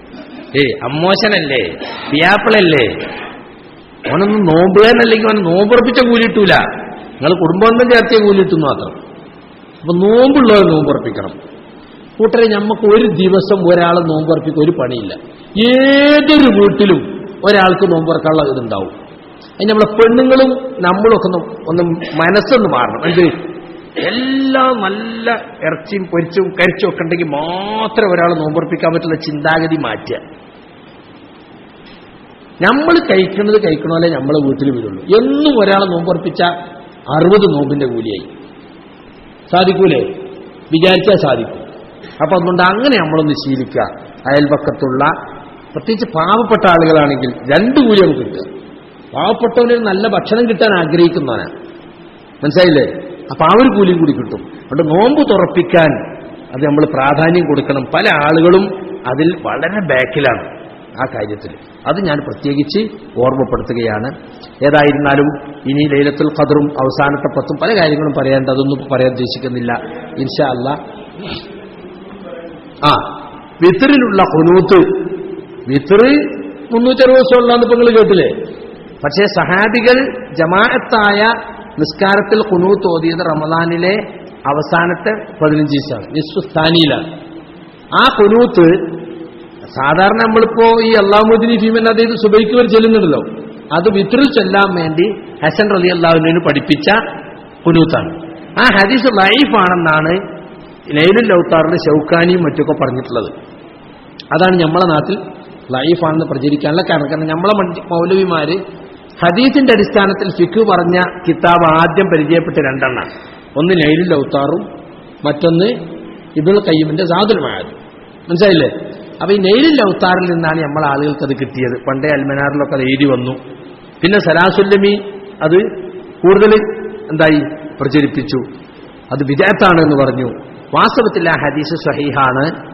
ഏ അമ്മോശനല്ലേ പിയാപ്പിളല്ലേ ഓനൊന്നും നോമ്പുകാരനല്ലെങ്കിൽ അവൻ നോമ്പുറപ്പിച്ച കൂലി കിട്ടൂല നിങ്ങൾ കുടുംബബന്ധം ചേർത്തിയ കൂലി കിട്ടും മാത്രം അപ്പൊ നോമ്പുള്ളവർ നോമ്പുറപ്പിക്കണം കൂട്ടരെ നമുക്ക് ഒരു ദിവസം ഒരാൾ നോമ്പുറപ്പിക്കുക ഒരു പണിയില്ല ഏതൊരു വീട്ടിലും ഒരാൾക്ക് നോമ്പുറക്കാനുള്ള ഇതുണ്ടാവും അതിന് നമ്മളെ പെണ്ണുങ്ങളും നമ്മളും ഒക്കെ ഒന്ന് ഒന്ന് മനസ്സൊന്ന് മാറണം എന്ത് എല്ലാം നല്ല ഇറച്ചിയും പൊരിച്ചും കരിച്ചും ഒക്കെ ഉണ്ടെങ്കിൽ മാത്രമേ ഒരാൾ നോമ്പുറപ്പിക്കാൻ പറ്റുള്ള ചിന്താഗതി മാറ്റുക നമ്മൾ കഴിക്കുന്നത് കഴിക്കണമല്ലേ നമ്മളെ വീട്ടിൽ വരുള്ളൂ എന്നും ഒരാളെ നോമ്പുറപ്പിച്ച അറുപത് നോമ്പിന്റെ കൂലിയായി സാധിക്കൂലേ വിചാരിച്ചാൽ സാധിക്കും അപ്പൊ അതുകൊണ്ട് അങ്ങനെ നമ്മളൊന്ന് ശീലിക്കുക അയൽപക്കത്തുള്ള പ്രത്യേകിച്ച് പാവപ്പെട്ട ആളുകളാണെങ്കിൽ രണ്ട് കൂലി നമുക്ക് കിട്ടുക പാവപ്പെട്ടവന് ഒരു നല്ല ഭക്ഷണം കിട്ടാൻ ആഗ്രഹിക്കുന്നവനാണ് മനസ്സിലായില്ലേ അപ്പൊ ആ ഒരു കൂലിയും കൂടി കിട്ടും അതുകൊണ്ട് നോമ്പ് തുറപ്പിക്കാൻ അത് നമ്മൾ പ്രാധാന്യം കൊടുക്കണം പല ആളുകളും അതിൽ വളരെ ബാക്കിലാണ് ആ കാര്യത്തിൽ അത് ഞാൻ പ്രത്യേകിച്ച് ഓർമ്മപ്പെടുത്തുകയാണ് ഏതായിരുന്നാലും ഇനി ലൈലത്തുൽ ഖദറും അവസാനത്തെ പത്തും പല കാര്യങ്ങളും പറയാനുണ്ട് അതൊന്നും പറയാൻ ഉദ്ദേശിക്കുന്നില്ല ഇൻഷാ അല്ല ആ വിത്തറിലുള്ള കുനൂത്ത് വിത്തറ് മുന്നൂറ്ററുപത് ദിവസം ഉള്ളതെന്ന് ഇപ്പൊ നിങ്ങൾ കേട്ടില്ലേ പക്ഷേ സഹാബികൾ ജമാഅത്തായ നിസ്കാരത്തിൽ കുനൂത്ത് ഓതിയത് റമദാനിലെ അവസാനത്തെ പതിനഞ്ച് ദിവസമാണ് നിസ്സുസ്ഥാനിയിലാണ് ആ കുനൂത്ത് സാധാരണ നമ്മളിപ്പോ ഈ അള്ളാഹുദ്ദീൻ ഫീമൻ അതായത് സുബൈക്ക് വരെ ചെല്ലുന്നുണ്ടല്ലോ അത് വിത്രിൽ ചെല്ലാൻ വേണ്ടി ഹസൻ റലി അള്ളാഹുവിനു പഠിപ്പിച്ച കുനൂത്താണ് ആ ഹദീസ് ലൈഫാണെന്നാണ് ലൈലുൽ ലൗത്താറിന്റെ ഷൗക്കാനിയും മറ്റൊക്കെ പറഞ്ഞിട്ടുള്ളത് അതാണ് നമ്മളെ നാട്ടിൽ ലൈഫാണെന്ന് പ്രചരിക്കാനുള്ള കാരണം കാരണം നമ്മളെ മണ്ടി- മൗലവിമാര് ഹദീസിന്റെ അടിസ്ഥാനത്തിൽ ഫിഖ് പറഞ്ഞ കിതാബ് ആദ്യം പരിചയപ്പെട്ട രണ്ടെണ്ണം ഒന്ന് ലൈലുൽ ലൗത്താറും മറ്റൊന്ന് ഇബുൽ കയ്യമിന്റെ സാദുൽ മഹാദ് മനസ്സിലായില്ലേ അപ്പൊ ഈ നെയ്ലിൽ ലൗത്താറിൽ നിന്നാണ് നമ്മൾ ആളുകൾക്ക് അത് കിട്ടിയത് പണ്ടേ അൽമനാറിലൊക്കെ അത് എഴുതി വന്നു പിന്നെ സലാസുല്ലമി അത് കൂടുതൽ എന്തായി പ്രചരിപ്പിച്ചു അത് വിജയത്താണ് എന്ന് പറഞ്ഞു വാസ്തവത്തിൽ ആ ഹദീസ് സഹീഹാണ്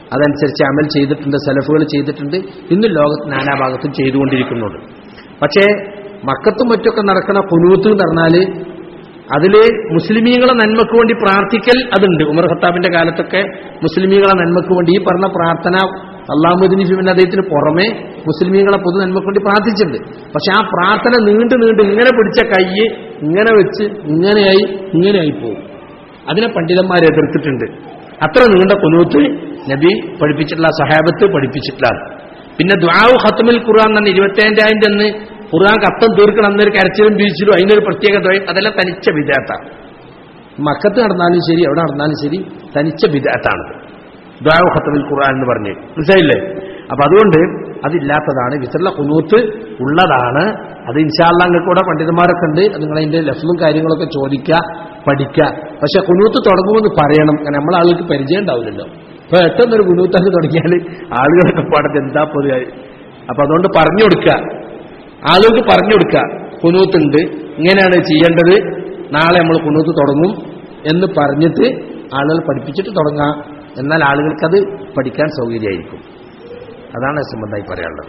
അതനുസരിച്ച് അമൽ ചെയ്തിട്ടുണ്ട് സെലഫുകൾ ചെയ്തിട്ടുണ്ട് ഇന്ന് ലോകത്ത് നാനാഭാഗത്തും ചെയ്തുകൊണ്ടിരിക്കുന്നുണ്ട് പക്ഷേ മക്കത്തും മറ്റൊക്കെ നടക്കുന്ന കുനൂത്ത് എന്ന് പറഞ്ഞാൽ അതില് മുസ്ലിമീങ്ങളെ നന്മക്ക് വേണ്ടി പ്രാർത്ഥിക്കൽ അതുണ്ട് ഉമർ ഖത്താബിന്റെ കാലത്തൊക്കെ മുസ്ലിമീങ്ങളെ നന്മക്ക് വേണ്ടി ഈ പറഞ്ഞ പ്രാർത്ഥന അള്ളാഹുദ്ദീൻ ഫിമിൻ അദ്ദേഹത്തിന് പുറമെ മുസ്ലിമീങ്ങളെ പൊതു നന്മക്ക് വേണ്ടി പ്രാർത്ഥിച്ചിട്ടുണ്ട് പക്ഷെ ആ പ്രാർത്ഥന നീണ്ടു നീണ്ട് ഇങ്ങനെ പിടിച്ച കൈ ഇങ്ങനെ വെച്ച് ഇങ്ങനെയായി ഇങ്ങനെയായി പോകും അതിനെ പണ്ഡിതന്മാർ എതിർത്തിട്ടുണ്ട് അത്ര നീണ്ട കുനൂത്ത് നബി പഠിപ്പിച്ചിട്ടുള്ള സഹാബത്ത് പഠിപ്പിച്ചിട്ടില്ല പിന്നെ ദ്വാവ് ഖത്തമിൽ ഖുർആൻ തന്നെ ഇരുപത്തേഴായിരം അന്ന് ഖുർആൻ കത്തം തീർക്കണം എന്നൊരു കരച്ചിലും ബീച്ചിലും അതിനൊരു പ്രത്യേക ദ്വയം അതെല്ലാം തനിച്ച വിദാത്താണ് മക്കത്ത് നടന്നാലും ശരി എവിടെ നടന്നാലും ശരി തനിച്ച വിദാത്താണ് ദ്വാവ് ഖത്തമിൽ ഖുർആൻ എന്ന് പറഞ്ഞ് മനസ്സിലായില്ലേ അപ്പൊ അതുകൊണ്ട് അതില്ലാത്തതാണ് വിസറുള്ള കുനൂത്ത് ഉള്ളതാണ് അത് ഇൻഷാല്ല നിങ്ങൾക്ക് കൂടെ പണ്ഡിതന്മാരൊക്കെ ഉണ്ട് അത് നിങ്ങൾ അതിന്റെ ലഫ്ലും കാര്യങ്ങളൊക്കെ ചോദിക്കുക പഠിക്കുക പക്ഷെ കുനൂത്ത് തുടങ്ങുമെന്ന് പറയണം കാരണം നമ്മളെ ആളുകൾക്ക് പരിചയം ഉണ്ടാവില്ലല്ലോ ഇപ്പൊ പെട്ടെന്നൊരു കുനൂത്താക്കി തുടങ്ങിയാൽ ആളുകളൊക്കെ പാടത്ത് എന്താ പൊതുവായി അപ്പൊ അതുകൊണ്ട് പറഞ്ഞു കൊടുക്കുക ആളുകൾക്ക് പറഞ്ഞു കൊടുക്കുക കുനൂത്തുണ്ട് ഇങ്ങനെയാണ് ചെയ്യേണ്ടത് നാളെ നമ്മൾ കുനൂത്ത് തുടങ്ങും എന്ന് പറഞ്ഞിട്ട് ആളുകൾ പഠിപ്പിച്ചിട്ട് തുടങ്ങാം എന്നാൽ ആളുകൾക്കത് പഠിക്കാൻ സൗകര്യമായിരിക്കും അതാണ് അത് സംബന്ധമായി പറയാനുള്ളത്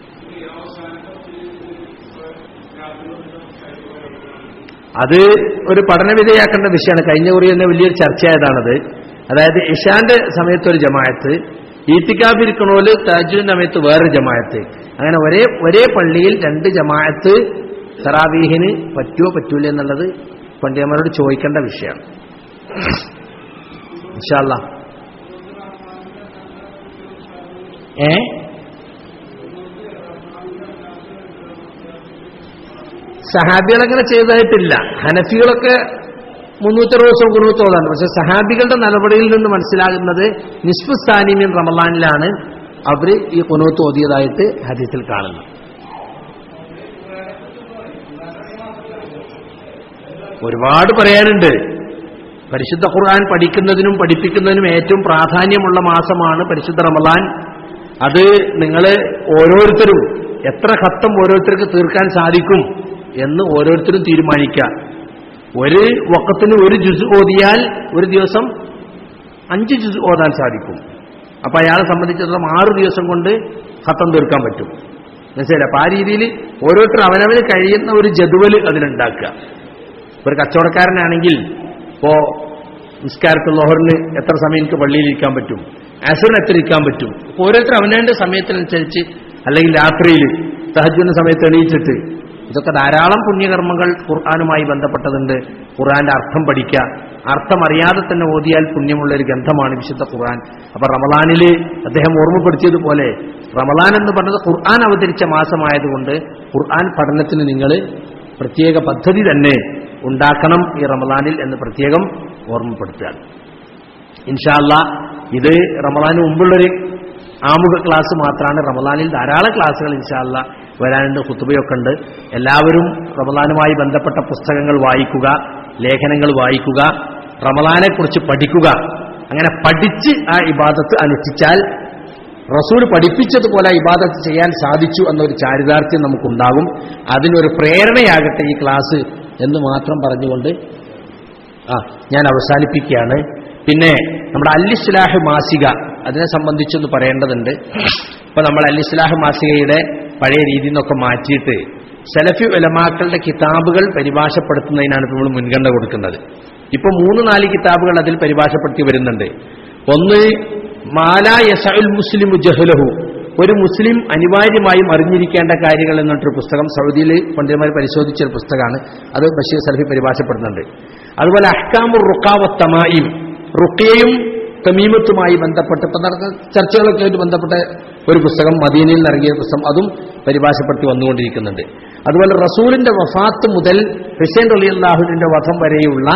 അത് ഒരു പഠനവിധേയാക്കേണ്ട വിഷയമാണ് കഴിഞ്ഞ കുറി തന്നെ വലിയൊരു ചർച്ചയായതാണത് അതായത് ഇഷാന്റെ സമയത്ത് ഒരു ജമായത്ത് ഈത്തിക്കാഫിരിക്കണോല് താജുവിന്റെ സമയത്ത് വേറൊരു ജമായത്ത് അങ്ങനെ ഒരേ ഒരേ പള്ളിയിൽ രണ്ട് ജമായത്ത് തറാവീഹിന് പറ്റുമോ പറ്റൂല എന്നുള്ളത് പണ്ഡിതന്മാരോട് ചോദിക്കേണ്ട വിഷയമാണ് ഇൻഷാല്ല ഏ സഹാബികളങ്ങനെ ചെയ്തതായിട്ടില്ല ഹനഫികളൊക്കെ മുന്നൂറ്ററുപത് ദിവസം കുറുവത്തോളാണ് പക്ഷെ സഹാബികളുടെ നടപടിയിൽ നിന്ന് മനസ്സിലാകുന്നത് നിസ്ഫു സ്ഥാനിമിൻ റമലാനിലാണ് അവർ ഈ കുനൂത്ത് ഓതിയതായിട്ട് ഹദീസിൽ കാണുന്നത് ഒരുപാട് പറയാനുണ്ട് പരിശുദ്ധ ഖുർആൻ പഠിക്കുന്നതിനും പഠിപ്പിക്കുന്നതിനും ഏറ്റവും പ്രാധാന്യമുള്ള മാസമാണ് പരിശുദ്ധ റമലാൻ അത് നിങ്ങൾ ഓരോരുത്തരും എത്ര ഖത്തം ഓരോരുത്തർക്ക് തീർക്കാൻ സാധിക്കും എന്ന് ഓരോരുത്തരും തീരുമാനിക്കുക ഒരു വക്കത്തിന് ഒരു ജുസ് ഓതിയാൽ ഒരു ദിവസം അഞ്ച് ജുസ് ഓതാൻ സാധിക്കും അപ്പൊ അയാളെ സംബന്ധിച്ചിടത്തോളം ആറ് ദിവസം കൊണ്ട് ഖത്തം തീർക്കാൻ പറ്റും മനസ്സിലായില്ല അപ്പൊ ആ രീതിയിൽ ഓരോരുത്തർ അവനവന് കഴിയുന്ന ഒരു ജതുവൽ അതിലുണ്ടാക്കുക ഒരു കച്ചവടക്കാരനാണെങ്കിൽ ഇപ്പോ നിസ്കാരത്തിൽ ലോഹറിന് എത്ര സമയം എനിക്ക് പള്ളിയിൽ ഇരിക്കാൻ പറ്റും അസുറിന് എത്ര ഇരിക്കാൻ പറ്റും അപ്പൊ ഓരോരുത്തർ അവനവന്റെ സമയത്തിനനുസരിച്ച് അല്ലെങ്കിൽ രാത്രിയിൽ സഹജുവിന്റെ സമയത്ത് എണീച്ചിട്ട് ഇതൊക്കെ ധാരാളം പുണ്യകർമ്മങ്ങൾ ഖുർആാനുമായി ബന്ധപ്പെട്ടതുണ്ട് ഖുർആന്റെ അർത്ഥം പഠിക്കുക അർത്ഥം അറിയാതെ തന്നെ ഓതിയാൽ പുണ്യമുള്ള ഒരു ഗ്രന്ഥമാണ് വിശുദ്ധ ഖുർആൻ അപ്പൊ റമലാനിൽ അദ്ദേഹം ഓർമ്മപ്പെടുത്തിയതുപോലെ റമലാൻ എന്ന് പറഞ്ഞത് ഖുർആൻ അവതരിച്ച മാസമായതുകൊണ്ട് ഖുർആൻ പഠനത്തിന് നിങ്ങൾ പ്രത്യേക പദ്ധതി തന്നെ ഉണ്ടാക്കണം ഈ റമലാനിൽ എന്ന് പ്രത്യേകം ഓർമ്മപ്പെടുത്തുകയാണ് ഇൻഷാല്ല ഇത് റമലാന് മുമ്പുള്ളൊരു ആമുഖ ക്ലാസ് മാത്രമാണ് റമലാനിൽ ധാരാളം ക്ലാസ്സുകൾ ഇൻഷാല്ല വരാനുണ്ട് കുത്തുബയൊക്കെ ഉണ്ട് എല്ലാവരും റമലാനുമായി ബന്ധപ്പെട്ട പുസ്തകങ്ങൾ വായിക്കുക ലേഖനങ്ങൾ വായിക്കുക റമലാനെക്കുറിച്ച് പഠിക്കുക അങ്ങനെ പഠിച്ച് ആ ഇബാദത്ത് അനുഷ്ഠിച്ചാൽ റസൂൽ പഠിപ്പിച്ചതുപോലെ ഇബാദത്ത് ചെയ്യാൻ സാധിച്ചു എന്നൊരു ചാരിതാർത്ഥ്യം നമുക്കുണ്ടാകും അതിനൊരു പ്രേരണയാകട്ടെ ഈ ക്ലാസ് എന്ന് മാത്രം പറഞ്ഞുകൊണ്ട് ആ ഞാൻ അവസാനിപ്പിക്കുകയാണ് പിന്നെ നമ്മുടെ അല്ലിസ്ലാഹ് മാസിക അതിനെ സംബന്ധിച്ചൊന്ന് പറയേണ്ടതുണ്ട് ഇപ്പൊ നമ്മൾ അല്ലിസ്ലാഹ് മാസികയുടെ പഴയ രീതിയിൽ നിന്നൊക്കെ മാറ്റിയിട്ട് സലഫി ഉലമാക്കളുടെ കിതാബുകൾ പരിഭാഷപ്പെടുത്തുന്നതിനാണ് ഇപ്പോൾ നമ്മൾ മുൻഗണന കൊടുക്കുന്നത് ഇപ്പൊ മൂന്ന് നാല് കിതാബുകൾ അതിൽ പരിഭാഷപ്പെടുത്തി വരുന്നുണ്ട് ഒന്ന് മാല യസഉൽ മുസ്ലിം ജഹ്ലഹു ഒരു മുസ്ലിം അനിവാര്യമായും അറിഞ്ഞിരിക്കേണ്ട കാര്യങ്ങൾ എന്നിട്ടൊരു പുസ്തകം സൗദിയിൽ പണ്ഡിതന്മാർ പരിശോധിച്ച ഒരു പുസ്തകമാണ് അത് ബഷീർ സലഫി പരിഭാഷപ്പെടുന്നുണ്ട് അതുപോലെ അഹ്കാമുർ റുക്കാവത്തമായും റുക്കയും തമീമത്തുമായി ബന്ധപ്പെട്ട് ഇപ്പം നടക്കുന്ന ചർച്ചകളൊക്കെ ആയിട്ട് ബന്ധപ്പെട്ട ഒരു പുസ്തകം മദീനയിൽ ഇറങ്ങിയ പുസ്തകം അതും പരിഭാഷപ്പെടുത്തി വന്നുകൊണ്ടിരിക്കുന്നുണ്ട് അതുപോലെ റസൂലിന്റെ വഫാത്ത് മുതൽ ഹുസൈൻ അലി അള്ളാഹുവിന്റെ വധം വരെയുള്ള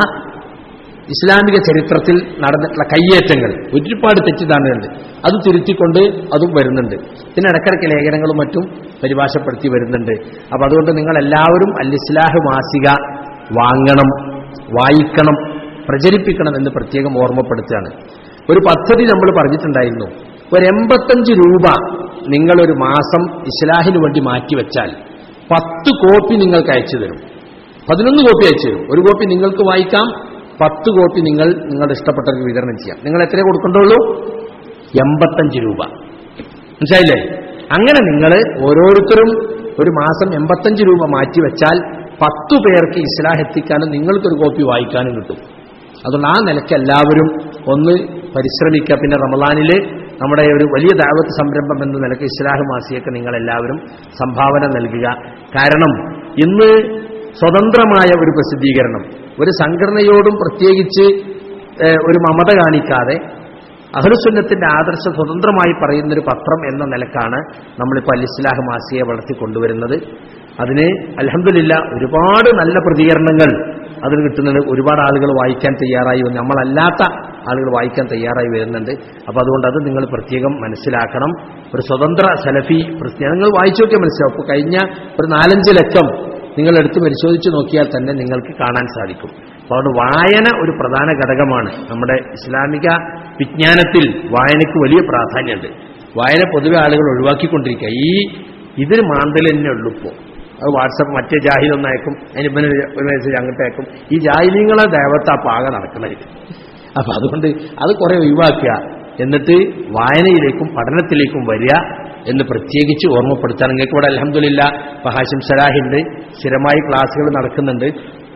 ഇസ്ലാമിക ചരിത്രത്തിൽ നടന്നിട്ടുള്ള കയ്യേറ്റങ്ങൾ ഒരുപാട് തെറ്റിദ്ധാരണയുണ്ട് അത് തിരുത്തിക്കൊണ്ട് അതും വരുന്നുണ്ട് പിന്നെ ഇടക്കിടയ്ക്ക് ലേഖനങ്ങളും മറ്റും പരിഭാഷപ്പെടുത്തി വരുന്നുണ്ട് അപ്പൊ അതുകൊണ്ട് നിങ്ങൾ എല്ലാവരും അൽ ഇസ്ലാഹ് മാസിക വാങ്ങണം വായിക്കണം പ്രചരിപ്പിക്കണം എന്ന് പ്രത്യേകം ഓർമ്മപ്പെടുത്തുകയാണ് ഒരു പദ്ധതി നമ്മൾ പറഞ്ഞിട്ടുണ്ടായിരുന്നു ഒരു എൺപത്തഞ്ച് രൂപ നിങ്ങളൊരു മാസം ഇസ്ലാഹിന് വേണ്ടി മാറ്റിവെച്ചാൽ പത്ത് കോപ്പി നിങ്ങൾക്ക് അയച്ചു തരും പതിനൊന്ന് കോപ്പി അയച്ചു തരും ഒരു കോപ്പി നിങ്ങൾക്ക് വായിക്കാം പത്ത് കോപ്പി നിങ്ങൾ നിങ്ങളുടെ ഇഷ്ടപ്പെട്ടവർക്ക് വിതരണം ചെയ്യാം നിങ്ങൾ എത്രയേ കൊടുക്കേണ്ടുള്ളൂ എൺപത്തഞ്ച് രൂപ മനസ്സിലായില്ലേ അങ്ങനെ നിങ്ങൾ ഓരോരുത്തരും ഒരു മാസം എൺപത്തഞ്ച് രൂപ മാറ്റി വെച്ചാൽ പത്തു പേർക്ക് ഇസ്ലാഹ് എത്തിക്കാനും നിങ്ങൾക്കൊരു കോപ്പി വായിക്കാനും കിട്ടും അതുകൊണ്ട് ആ നിലയ്ക്ക് എല്ലാവരും ഒന്ന് പരിശ്രമിക്കുക പിന്നെ റമദാനിൽ നമ്മുടെ ഒരു വലിയ ദാവത്ത് സംരംഭം എന്ന നിലയ്ക്ക് ഇസ്ലാഹ് മാസിയൊക്കെ നിങ്ങളെല്ലാവരും സംഭാവന നൽകുക കാരണം ഇന്ന് സ്വതന്ത്രമായ ഒരു പ്രസിദ്ധീകരണം ഒരു സംഘടനയോടും പ്രത്യേകിച്ച് ഏഹ്, ഒരു മമത കാണിക്കാതെ അഹ്ലുസുന്നത്തിന്റെ ആദർശം സ്വതന്ത്രമായി പറയുന്നൊരു പത്രം എന്ന നിലക്കാണ് നമ്മളിപ്പോൾ അൽ ഇസ്ലാഹ് മാസിയെ വളർത്തിക്കൊണ്ടുവരുന്നത് അതിന് അലഹമില്ല ഒരുപാട് നല്ല പ്രതികരണങ്ങൾ അതിന് കിട്ടുന്നുണ്ട് ഒരുപാട് ആളുകൾ വായിക്കാൻ തയ്യാറായി വന്നു നമ്മളല്ലാത്ത ആളുകൾ വായിക്കാൻ തയ്യാറായി വരുന്നുണ്ട് അപ്പോൾ അതുകൊണ്ട് അത് നിങ്ങൾ പ്രത്യേകം മനസ്സിലാക്കണം ഒരു സ്വതന്ത്ര സലഫി പ്രത്യേകം നിങ്ങൾ വായിച്ചു നോക്കിയാൽ മനസ്സിലാവും അപ്പോൾ കഴിഞ്ഞ ഒരു നാലഞ്ച് ലക്കം നിങ്ങൾ എടുത്ത് പരിശോധിച്ച് നോക്കിയാൽ തന്നെ നിങ്ങൾക്ക് കാണാൻ സാധിക്കും അപ്പോൾ അതുകൊണ്ട് വായന ഒരു പ്രധാന ഘടകമാണ് നമ്മുടെ ഇസ്ലാമിക വിജ്ഞാനത്തിൽ വായനയ്ക്ക് വലിയ പ്രാധാന്യമുണ്ട് വായന പൊതുവെ ആളുകൾ ഒഴിവാക്കിക്കൊണ്ടിരിക്കുക ഈ ഇതിന് മാന്തൽ തന്നെ ഉള്ളൂ ഇപ്പോൾ അത് വാട്സപ്പ് മറ്റേ ജാഹിലൊന്ന് അയക്കും അതിന് ഇവന് ഒരു മെസ്സേജ് അങ്ങോട്ട് അയക്കും ഈ ജാഹിലീങ്ങളെ ദേവത്ത ആ പാക നടക്കുന്നത് അപ്പൊ അതുകൊണ്ട് അത് കുറെ ഒഴിവാക്കുക എന്നിട്ട് വായനയിലേക്കും പഠനത്തിലേക്കും വരിക എന്ന് പ്രത്യേകിച്ച് ഓർമ്മപ്പെടുത്താൻ നിങ്ങൾക്ക് ഇവിടെ അലഹമില്ല ഹാഷിം സലാഹിന്റെ സ്ഥിരമായി ക്ലാസ്സുകൾ നടക്കുന്നുണ്ട്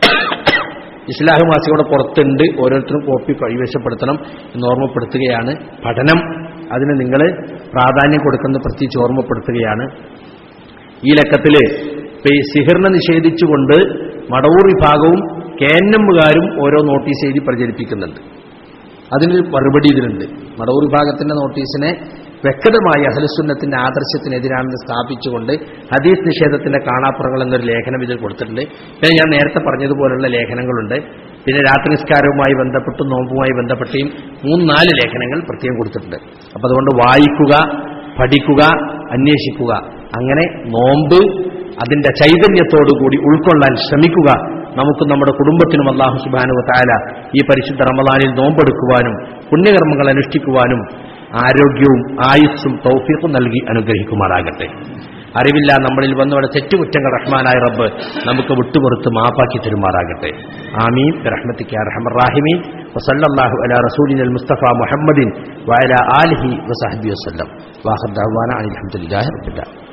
ഇസ്ലാഹ് മാസികയുടെ പുറത്തുണ്ട് ഓരോരുത്തരും കോപ്പി കൈവശപ്പെടുത്തണം എന്ന് ഓർമ്മപ്പെടുത്തുകയാണ് പഠനം അതിന് നിങ്ങൾ പ്രാധാന്യം കൊടുക്കുന്നത് പ്രത്യേകിച്ച് ഓർമ്മപ്പെടുത്തുകയാണ് ഈ ലക്കത്തിൽ ഈ സിഹിറിനെ നിഷേധിച്ചുകൊണ്ട് മടവൂർ വിഭാഗവും കെ എൻ എമ്മുകാരും ഓരോ നോട്ടീസ് എഴുതി പ്രചരിപ്പിക്കുന്നുണ്ട് അതിനൊരു മറുപടി ഇതിലുണ്ട് മടവൂർ വിഭാഗത്തിന്റെ നോട്ടീസിനെ വ്യക്തമായി അഹലുസുന്നത്തിന്റെ ആദർശത്തിനെതിരാണെന്ന് സ്ഥാപിച്ചുകൊണ്ട് ഹദീസ് നിഷേധത്തിന്റെ കാണാപ്പുറങ്ങൾ എന്നൊരു ലേഖനം ഇതിൽ കൊടുത്തിട്ടുണ്ട് പിന്നെ ഞാൻ നേരത്തെ പറഞ്ഞതുപോലുള്ള ലേഖനങ്ങളുണ്ട് പിന്നെ രാത്രി നിസ്കാരവുമായി ബന്ധപ്പെട്ടും നോമ്പുമായി ബന്ധപ്പെട്ടും മൂന്ന് നാല് ലേഖനങ്ങൾ പ്രത്യേകം കൊടുത്തിട്ടുണ്ട് അപ്പൊ അതുകൊണ്ട് വായിക്കുക പഠിക്കുക അന്വേഷിക്കുക അങ്ങനെ നോമ്പ് അതിന്റെ ചൈതന്യത്തോടുകൂടി ഉൾക്കൊള്ളാൻ ശ്രമിക്കുക നമുക്ക് നമ്മുടെ കുടുംബത്തിനും അള്ളാഹു സുബാനു താല ഈ പരിശുദ്ധ റമദാനിൽ നോമ്പെടുക്കുവാനും പുണ്യകർമ്മങ്ങൾ അനുഷ്ഠിക്കുവാനും ആരോഗ്യവും ആയുസ്സും തൗഫീഖും നൽകി അനുഗ്രഹിക്കുമാറാകട്ടെ അറിവില്ല നമ്മളിൽ വന്നവിടെ തെറ്റുകുറ്റങ്ങൾ റഹ്മാനായ റബ്ബ് നമുക്ക് വിട്ടുപുറത്ത് മാപ്പാക്കി തരുമാറാകട്ടെ ആമീൻ റഹ്മത്തിക്ക് റഹ്മറാഹിമീൻ വസല്ലാഹു അല റസൂലിൻ മുസ്തഫ മുഹമ്മദിൻ വയല ആലിഹി വസഹബി വസ്ലം വാഹദ്ദാന അലഹമുല്ലാ റബ്ബില്ല